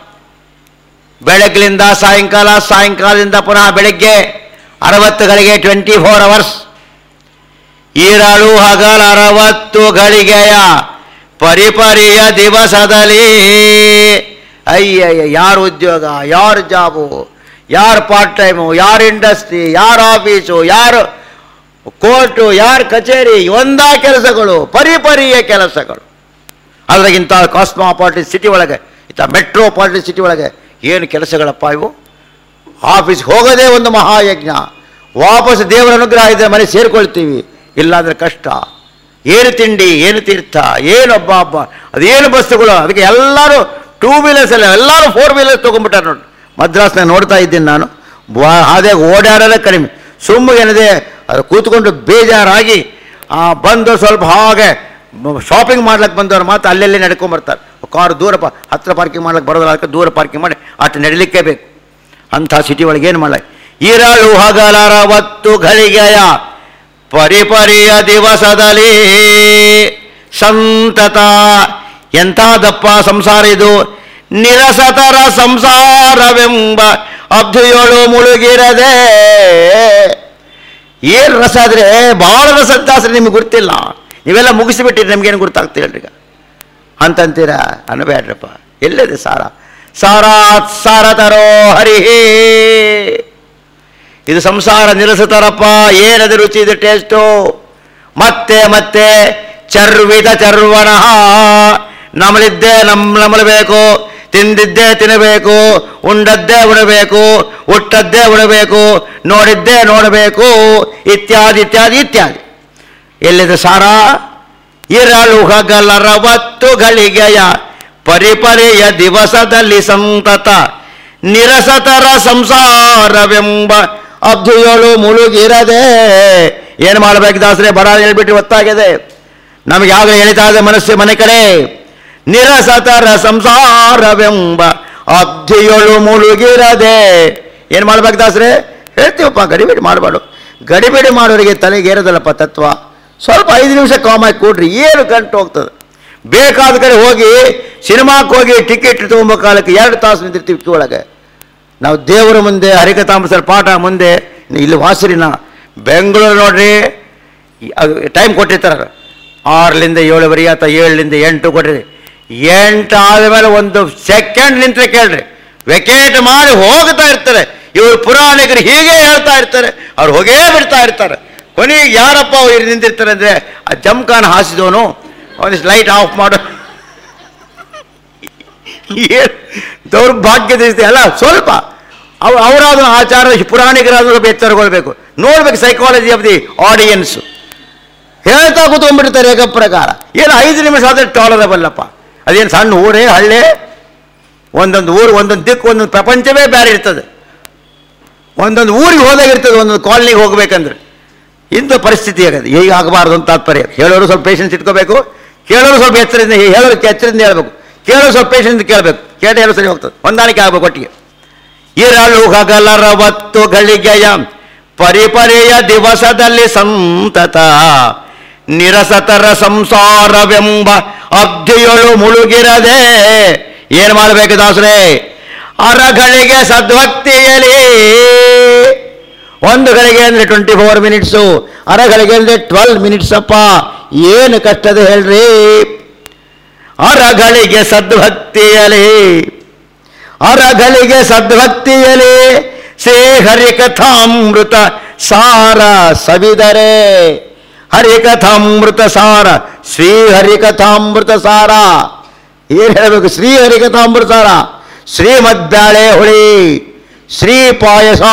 ಬೆಳಗ್ಲಿಂದ ಸಾಯಂಕಾಲ ಸಾಯಂಕಾಲದಿಂದ ಪುನಃ ಬೆಳಗ್ಗೆ ಅರವತ್ತು ಗಳಿಗೆ ಟ್ವೆಂಟಿ ಫೋರ್ ಅವರ್ಸ್ ಇರಳು ಹಗಲ ಅರವತ್ತು ಗಳಿಗೆಯ ಪರಿಪರಿಯ ದಿವಸದಲ್ಲಿ ಅಯ್ಯಯ್ಯ ಯಾರು ಉದ್ಯೋಗ ಯಾರು ಜಾಬು ಯಾರು ಪಾರ್ಟ್ ಟೈಮು ಯಾರು ಇಂಡಸ್ಟ್ರಿ ಯಾರು ಆಫೀಸು ಯಾರು ಕೋರ್ಟು ಯಾರು ಕಚೇರಿ ಒಂದಾ ಕೆಲಸಗಳು ಪರಿಪರಿಯ ಕೆಲಸಗಳು ಅದ್ರಾಗಿಂತ ಕಾಸ್ಮಾಪಾಲಿಟಿನ್ ಸಿಟಿ ಒಳಗೆ ಇಂಥ ಮೆಟ್ರೋಪಾಲಿಟಿನ್ ಸಿಟಿ ಒಳಗೆ ಏನು ಕೆಲಸಗಳಪ್ಪ ಇವು ಆಫೀಸ್ಗೆ ಹೋಗೋದೇ ಒಂದು ಮಹಾಯಜ್ಞ ವಾಪಸ್ ದೇವರ ಅನುಗ್ರಹ ಇದ್ದರೆ ಮನೆ ಸೇರ್ಕೊಳ್ತೀವಿ ಇಲ್ಲಾಂದ್ರೆ ಕಷ್ಟ ಏನು ತಿಂಡಿ ಏನು ತೀರ್ಥ ಏನು ಹಬ್ಬ ಹಬ್ಬ ಅದೇನು ಬಸ್ಸುಗಳು ಅದಕ್ಕೆ ಎಲ್ಲರೂ ಟೂ ವೀಲರ್ಸ್ ಎಲ್ಲ ಎಲ್ಲರೂ ಫೋರ್ ವೀಲರ್ಸ್ ತೊಗೊಂಡ್ಬಿಟ್ಟಾರೆ ನೋಡಿ ಮದ್ರಾಸ್ನಾಗ ನೋಡ್ತಾ ಇದ್ದೀನಿ ನಾನು ಬಾ- ಹಾಗೆ ಓಡಾಡೋದೇ ಕಡಿಮೆ ಸುಮ್ಮಗೇನಿದೆ ಅದು ಕೂತ್ಕೊಂಡು ಬೇಜಾರಾಗಿ ಆ, ಬಂದು ಸ್ವಲ್ಪ ಹಾಗೆ ಶಾಪಿಂಗ್ ಮಾಡ್ಲಿಕ್ಕೆ ಬಂದವ್ರು ಮಾತ್ರ ಅಲ್ಲೆಲ್ಲೇ ನಡ್ಕೊಂಬರ್ತಾರೆ ಕಾರು ದೂರ ಪ ಹತ್ರ ಪಾರ್ಕಿಂಗ್ ಮಾಡ್ಲಿಕ್ಕೆ ಬರೋದಿಲ್ಲ ಅದಕ್ಕೆ ದೂರ ಪಾರ್ಕಿಂಗ್ ಮಾಡಿ ಅಷ್ಟು ನಡಿಲಿಕ್ಕೆ ಬೇಕು ಅಂಥ ಸಿಟಿ ಒಳಗೆ ಏನು ಮಾಡಲ್ಲ ಇರಳು ಹಗಲರವತ್ತು ಘಳಿಗೆಯ ಪರಿಪರಿಯ ದಿವಸದಲ್ಲಿ ಸಂತತ ಎಂಥದಪ್ಪ ಸಂಸಾರ ಇದು ನಿರಸತರ ಸಂಸಾರವೆಂಬ ಅಬ್ಧಿಯೊಳು ಮುಳುಗಿರದೆ ಏನು ರಸ ಆದರೆ ಭಾಳ ರಸ ದಾಸರಿ ನಿಮಗೆ ಗೊತ್ತಿಲ್ಲ ನೀವೆಲ್ಲ ಮುಗಿಸಿಬಿಟ್ಟಿರಿ ನಮಗೇನು ಗೊತ್ತಾಗ್ತಿಲ್ಲ ಈಗ ಅಂತಂತೀರ ಅನ್ನಬೇಡ್ರಪ್ಪ ಎಲ್ಲಿದೆ ಸಾರ ಸಾರಾತ್ ಸಾರ ತರೋ ಹರಿಹೇ ಇದು ಸಂಸಾರ ನಿಲ್ಲಿಸುತ್ತಾರಪ್ಪ ಏನದು ರುಚಿ ಇದು ಟೇಸ್ಟು ಮತ್ತೆ ಮತ್ತೆ ಚರ್ವಿತ ಚರ್ವಣಃ ನಮಲಿದ್ದೇ ನಮ್ ನಮಲಬೇಕು ತಿಂದಿದ್ದೇ ತಿನ್ನಬೇಕು ಉಂಡದ್ದೇ ಉಣಬೇಕು ಉಟ್ಟದ್ದೇ ಉಣಬೇಕು ನೋಡಿದ್ದೇ ನೋಡಬೇಕು ಇತ್ಯಾದಿ ಇತ್ಯಾದಿ ಇತ್ಯಾದಿ ಎಲ್ಲಿದೆ ಸಾರ ಇರಲು ಹಗಲರವತ್ತು ಗಳಿಗೆಯ ಪರಿಪರಿಯ ದಿವಸದಲ್ಲಿ ಸಂತತ ನಿರಸತರ ಸಂಸಾರವೆಂಬ ಅಬ್ಧುಗಳು ಮುಳುಗಿರದೆ ಏನು ಮಾಡಬೇಕು ದಾಸರೇ ಬರ ಹೇಳ್ಬಿಟ್ಟು ಗೊತ್ತಾಗಿದೆ ನಮಗೆ ಯಾವಾಗ ಎಳಿತಾ ಇದೆ ಮನಸ್ಸು ಮನೆ ಕಡೆ ನಿರಸತರ ಸಂಸಾರವೆಂಬ ಅಬ್ಧಿಯೊಳು ಮುಳುಗಿರದೆ ಏನು ಮಾಡ್ಬೇಕು ದಾಸರೇ ಹೇಳ್ತೀವಪ್ಪ ಗಡಿಬಿಡಿ ಮಾಡಬಾರ್ದು ಗಡಿಬಿಡಿ ಮಾಡೋರಿಗೆ ತಲೆಗೆ ಏರೋದಲ್ಲಪ್ಪ ತತ್ವ ಸ್ವಲ್ಪ ಐದು ನಿಮಿಷ ಕಾಮಾಗಿ ಕೊಡ್ರಿ ಏನು ಗಂಟು ಹೋಗ್ತದೆ ಬೇಕಾದ ಕಡೆ ಹೋಗಿ ಸಿನಿಮಾಕ್ಕೆ ಹೋಗಿ ಟಿಕೆಟ್ ತೊಗೊಂಬ ಕಾಲಕ್ಕೆ ಎರಡು ತಾಸು ನಿಂತಿರ್ತೀವಿ ಕ್ಯೂ ಒಳಗೆ ನಾವು ದೇವರ ಮುಂದೆ ಹರಿಕತಾಂಬಸರ ಪಾಠ ಮುಂದೆ ಇಲ್ಲಿ ವಾಸರಿನ ಬೆಂಗಳೂರು ನೋಡ್ರಿ ಟೈಮ್ ಕೊಟ್ಟಿರ್ತಾರೆ ಆರರಿಂದ ಏಳುವರೆಗೆ ಅಥವಾ ಏಳರಿಂದ ಎಂಟು ಕೊಡ್ರಿ ಎಂಟು ಆದಮೇಲೆ ಒಂದು ಸೆಕೆಂಡ್ ನಿಂತರೆ ಕೇಳ್ರಿ ವೆಕೇಟ್ ಮಾಡಿ ಹೋಗ್ತಾ ಇರ್ತಾರೆ ಇವರು ಪುರಾಣಿಕರು ಹೀಗೆ ಹೇಳ್ತಾ ಇರ್ತಾರೆ ಅವ್ರು ಹೋಗೇ ಬಿಡ್ತಾ ಇರ್ತಾರೆ ಕೊನೆಗೆ ಯಾರಪ್ಪ ಅವ್ರು ನಿಂತಿರ್ತಾರೆ ಅಂದರೆ ಆ ಜಮ್ಖಾನ್ ಹಾಸಿದವನು ಒಂದಿಷ್ಟು ಲೈಟ್ ಆಫ್ ಮಾಡು ಏನ್ ದೌರ್ಭಾಗ್ಯದ ಸ್ಥಿತಿ ಅಲ್ಲ ಸ್ವಲ್ಪ ಅವ್ ಅವರಾದ ಆಚಾರ ಪುರಾಣಿಕರಾದ ಸ್ವಲ್ಪ ಎಚ್ಚರಗೊಳ್ಬೇಕು ನೋಡ್ಬೇಕು ಸೈಕಾಲಜಿ ಆಫ್ ದಿ ಆಡಿಯನ್ಸ್ ಹೇಳ್ತಾ ಕೂತ್ಕೊಂಡ್ಬಿಡ್ತಾರೆ ಏಕ ಪ್ರಕಾರ ಏನು ಐದು ನಿಮಿಷ ಆದರೆ ಟಾಲರಬಲ್ ಅಪ್ಪ ಅದೇನು ಸಣ್ಣ ಊರೇ ಹಳ್ಳಿ ಒಂದೊಂದು ಊರು ಒಂದೊಂದು ದಿಕ್ಕು ಒಂದೊಂದು ಪ್ರಪಂಚವೇ ಬೇರೆ ಇರ್ತದೆ ಒಂದೊಂದು ಊರಿಗೆ ಹೋದಾಗ ಇರ್ತದೆ ಒಂದೊಂದು ಕಾಲನಿಗೆ ಹೋಗ್ಬೇಕಂದ್ರೆ ಇಂಥ ಪರಿಸ್ಥಿತಿ ಆಗೋದು ಈಗ ಆಗಬಾರ್ದು ಅಂತ ತಾತ್ಪರ್ಯ ಹೇಳೋರು ಸ್ವಲ್ಪ ಪೇಷನ್ಸ್ ಇಟ್ಕೋಬೇಕು ಕೇಳೋರು ಸ್ವಲ್ಪ ಎಚ್ಚರದಿಂದ ಹೇಳೋರು ಎಚ್ಚರದಿಂದ ಹೇಳ್ಬೇಕು ಕೇಳೋರು ಸ್ವಲ್ಪ ಪೇಷನ್ಸ್ ಕೇಳಬೇಕು ಕೇಟ ಹೇಳೋ ಸರಿ ಹೋಗ್ತದೆ ಹೊಂದಾಣಿಕೆ ಆಗ್ಬೇಕು ಒಟ್ಟಿಗೆ ಇರಲು ಹಗಲರವತ್ತು ಗಳಿಗೆಯ ಪರಿಪರಿಯ ದಿವಸದಲ್ಲಿ ಸಂತತ ನಿರಸತರ ಸಂಸಾರವೆಂಬ ಅಬ್ಧಿಯೊಳು ಮುಳುಗಿರದೆ ಏನು ಮಾಡಬೇಕು ದಾಸರೇ ಅರಗಳಿಗೆ ಸದ್ಭಕ್ತಿಯಲಿ ಒಂದು ಗಳಿಗೆ ಅಂದರೆ ಟ್ವೆಂಟಿ ಫೋರ್ ಮಿನಿಟ್ಸು ಅರಗಳಿಗೆ ಅಂದರೆ ಟ್ವೆಲ್ ಮಿನಿಟ್ಸ್ ಅಪ್ಪ ಏನು ಕಷ್ಟದ ಹೇಳ್ರಿ ಅರಗಳಿಗೆ ಸದ್ಭಕ್ತಿಯಲಿ ಅರಗಳಿಗೆ ಸದ್ಭಕ್ತಿಯಲಿ ಸೇ ಹರಿಕಥಾಮೃತ ಸಾರ ಸವಿದರೆ ಹರಿಕಥಾಮೃತ ಸಾರ ಶ್ರೀ ಹರಿಕಥಾಮೃತ ಸಾರ ಏನು ಹೇಳಬೇಕು ಶ್ರೀ ಹರಿಕಥಾಮೃತ ಸಾರ ಶ್ರೀಮದ್ ಬ್ಯಾಳೆ ಹುಳಿ ಶ್ರೀ ಪಾಯಸ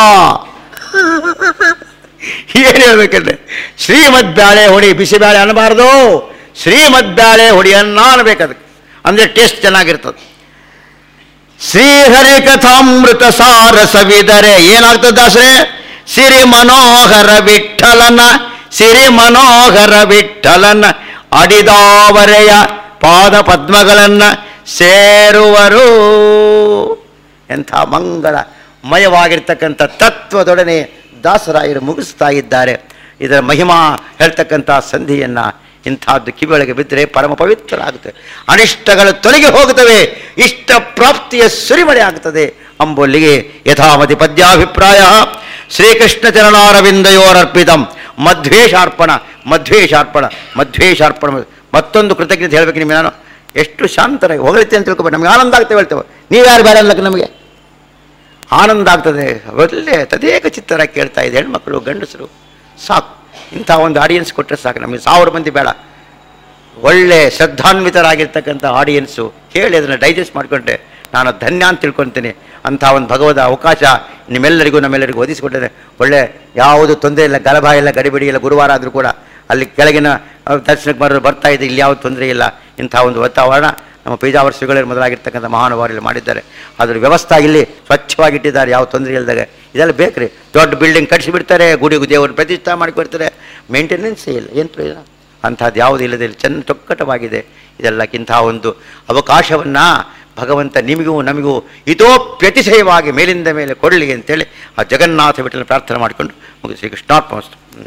ಏನು ಹೇಳ್ಬೇಕಂದ್ರೆ ಶ್ರೀಮದ್ ಬ್ಯಾಳೆ ಹುಡಿ ಬಿಸಿ ಬ್ಯಾಳೆ ಅನ್ನಬಾರ್ದು ಶ್ರೀಮದ್ ಬ್ಯಾಳೆ ಹುಡಿಯನ್ನ ಅನ್ಬೇಕದಕ್ಕೆ ಅಂದರೆ ಟೇಸ್ಟ್ ಚೆನ್ನಾಗಿರ್ತದೆ ಶ್ರೀಹರಿ ಕಥಾಮೃತ ಸಾರ ಸವಿದರೆ ಏನಾಗ್ತದೆ ದಾಸರೇ ಸಿರಿ ಮನೋಹರ ವಿಠಲನ ಸಿರಿ ಮನೋಹರ ವಿಠಲನ ಅಡಿದಾವರೆಯ ಪಾದ ಪದ್ಮಗಳನ್ನ ಸೇರುವರು ಎಂಥ ಮಂಗಳ ಮಯವಾಗಿರ್ತಕ್ಕಂಥ ತತ್ವದೊಡನೆ ದಾಸರಾಯರು ಮುಗಿಸ್ತಾ ಇದ್ದಾರೆ ಇದರ ಮಹಿಮಾ ಹೇಳ್ತಕ್ಕಂಥ ಸಂಧಿಯನ್ನು ಇಂಥದ್ದು ಕಿವಿಯೊಳಗೆ ಬಿದ್ದರೆ ಪರಮ ಪವಿತ್ರ ಆಗುತ್ತೆ ಅನಿಷ್ಟಗಳು ತೊಲಗಿ ಹೋಗುತ್ತವೆ ಇಷ್ಟ ಪ್ರಾಪ್ತಿಯ ಸುರಿಮಳೆ ಆಗ್ತದೆ ಅಂಬೊಲ್ಲಿಗೆ ಯಥಾಮತಿ ಪದ್ಯಾಭಿಪ್ರಾಯ ಶ್ರೀಕೃಷ್ಣ ಚರಣಾರವಿಂದಯೋರರ್ಪಿತಂ ಮಧ್ವೇಷಾರ್ಪಣ ಮಧ್ವೇಷಾರ್ಪಣ ಮಧ್ವೇಷಾರ್ಪಣ ಮತ್ತೊಂದು ಕೃತಜ್ಞತೆ ಹೇಳ್ಬೇಕು ನಿಮಗೆ ನಾನು ಎಷ್ಟು ಶಾಂತರಾಗಿ ಹೊಗಳಿತೆ ಅಂತ ತಿಳ್ಕೊಬೇಕು ನಮಗೆ ಆನಂದ ಆಗ್ತೇವೆ ಹೇಳ್ತೇವೆ ನೀವ್ಯಾರು ಬೇಡ ಅನ್ಲಕ್ಕ ನಮಗೆ ಆನಂದ ಆಗ್ತದೆ ಒಳ್ಳೆ ತದೇಕ ಚಿತ್ತರ ಕೇಳ್ತಾ ಇದೆ ಹೆಣ್ಮಕ್ಳು ಗಂಡಸರು ಸಾಕು ಇಂಥ ಒಂದು ಆಡಿಯನ್ಸ್ ಕೊಟ್ಟರೆ ಸಾಕು ನಮಗೆ ಸಾವಿರ ಮಂದಿ ಬೇಡ ಒಳ್ಳೆ ಶ್ರದ್ಧಾನ್ವಿತರಾಗಿರ್ತಕ್ಕಂಥ ಆಡಿಯನ್ಸು ಕೇಳಿ ಅದನ್ನು ಡೈಜೆಸ್ಟ್ ಮಾಡಿಕೊಂಡ್ರೆ ನಾನು ಧನ್ಯ ಅಂತ ತಿಳ್ಕೊತೀನಿ ಅಂಥ ಒಂದು ಭಗವದ ಅವಕಾಶ ನಿಮ್ಮೆಲ್ಲರಿಗೂ ನಮ್ಮೆಲ್ಲರಿಗೂ ಒದಗಿಸಿಕೊಟ್ಟಿದೆ ಒಳ್ಳೆ ಯಾವುದು ತೊಂದರೆ ಇಲ್ಲ ಗಲಭ ಇಲ್ಲ ಗಡಿಬಿಡಿ ಇಲ್ಲ ಗುರುವಾರ ಆದರೂ ಕೂಡ ಅಲ್ಲಿ ಕೆಳಗಿನ ಆ, ದರ್ಶನಕ್ಕೆ ಬರೋರು ಬರ್ತಾ ಇದೆ ಇಲ್ಲಿ ಯಾವುದು ತೊಂದರೆ ಇಲ್ಲ ಇಂಥ ಒಂದು ವಾತಾವರಣ ನಮ್ಮ ಪೇಜಾವರ ಶ್ರೀಗಳು ಮೊದಲಾಗಿರ್ತಕ್ಕಂಥ ಮಹಾನುಭಾವರಲ್ಲಿ ಮಾಡಿದ್ದಾರೆ ಅದ್ರ ವ್ಯವಸ್ಥೆ ಇಲ್ಲಿ ಸ್ವಚ್ಛವಾಗಿಟ್ಟಿದ್ದಾರೆ ಯಾವ ತೊಂದರೆ ಇಲ್ಲದಾಗ ಇದೆಲ್ಲ ಬೇಕ್ರಿ ದೊಡ್ಡ ಬಿಲ್ಡಿಂಗ್ ಕಟ್ಟಿಸಿಬಿಡ್ತಾರೆ ಗುಡಿಗೂ ದೇವರು ಪ್ರತಿಷ್ಠಾ ಮಾಡಿಕೊಡ್ತಾರೆ ಮೇಂಟೆನೆನ್ಸೇ ಇಲ್ಲ ಏನು ಪ್ರಯೋಜನ ಅಂಥದ್ದು ಯಾವುದು ಇಲ್ಲದೆ ಇಲ್ಲಿ ಚೆನ್ನ ಚೊಕ್ಕಟವಾಗಿದೆ ಇದೆಲ್ಲಕ್ಕಿಂತ ಒಂದು ಅವಕಾಶವನ್ನು ಭಗವಂತ ನಿಮಗೂ ನಮಗೂ ಇತೋಪ್ಯತಿಶಯವಾಗಿ ಮೇಲಿಂದ ಮೇಲೆ ಕೊಡಲಿ ಅಂತೇಳಿ ಆ ಜಗನ್ನಾಥ ಬಿಟ್ಟಲ್ಲಿ ಪ್ರಾರ್ಥನೆ ಮಾಡಿಕೊಂಡು ಮುಗಿಸಿ ಶ್ರೀಕೃಷ್ಣಾರ್ಪಣಿಸ್ತು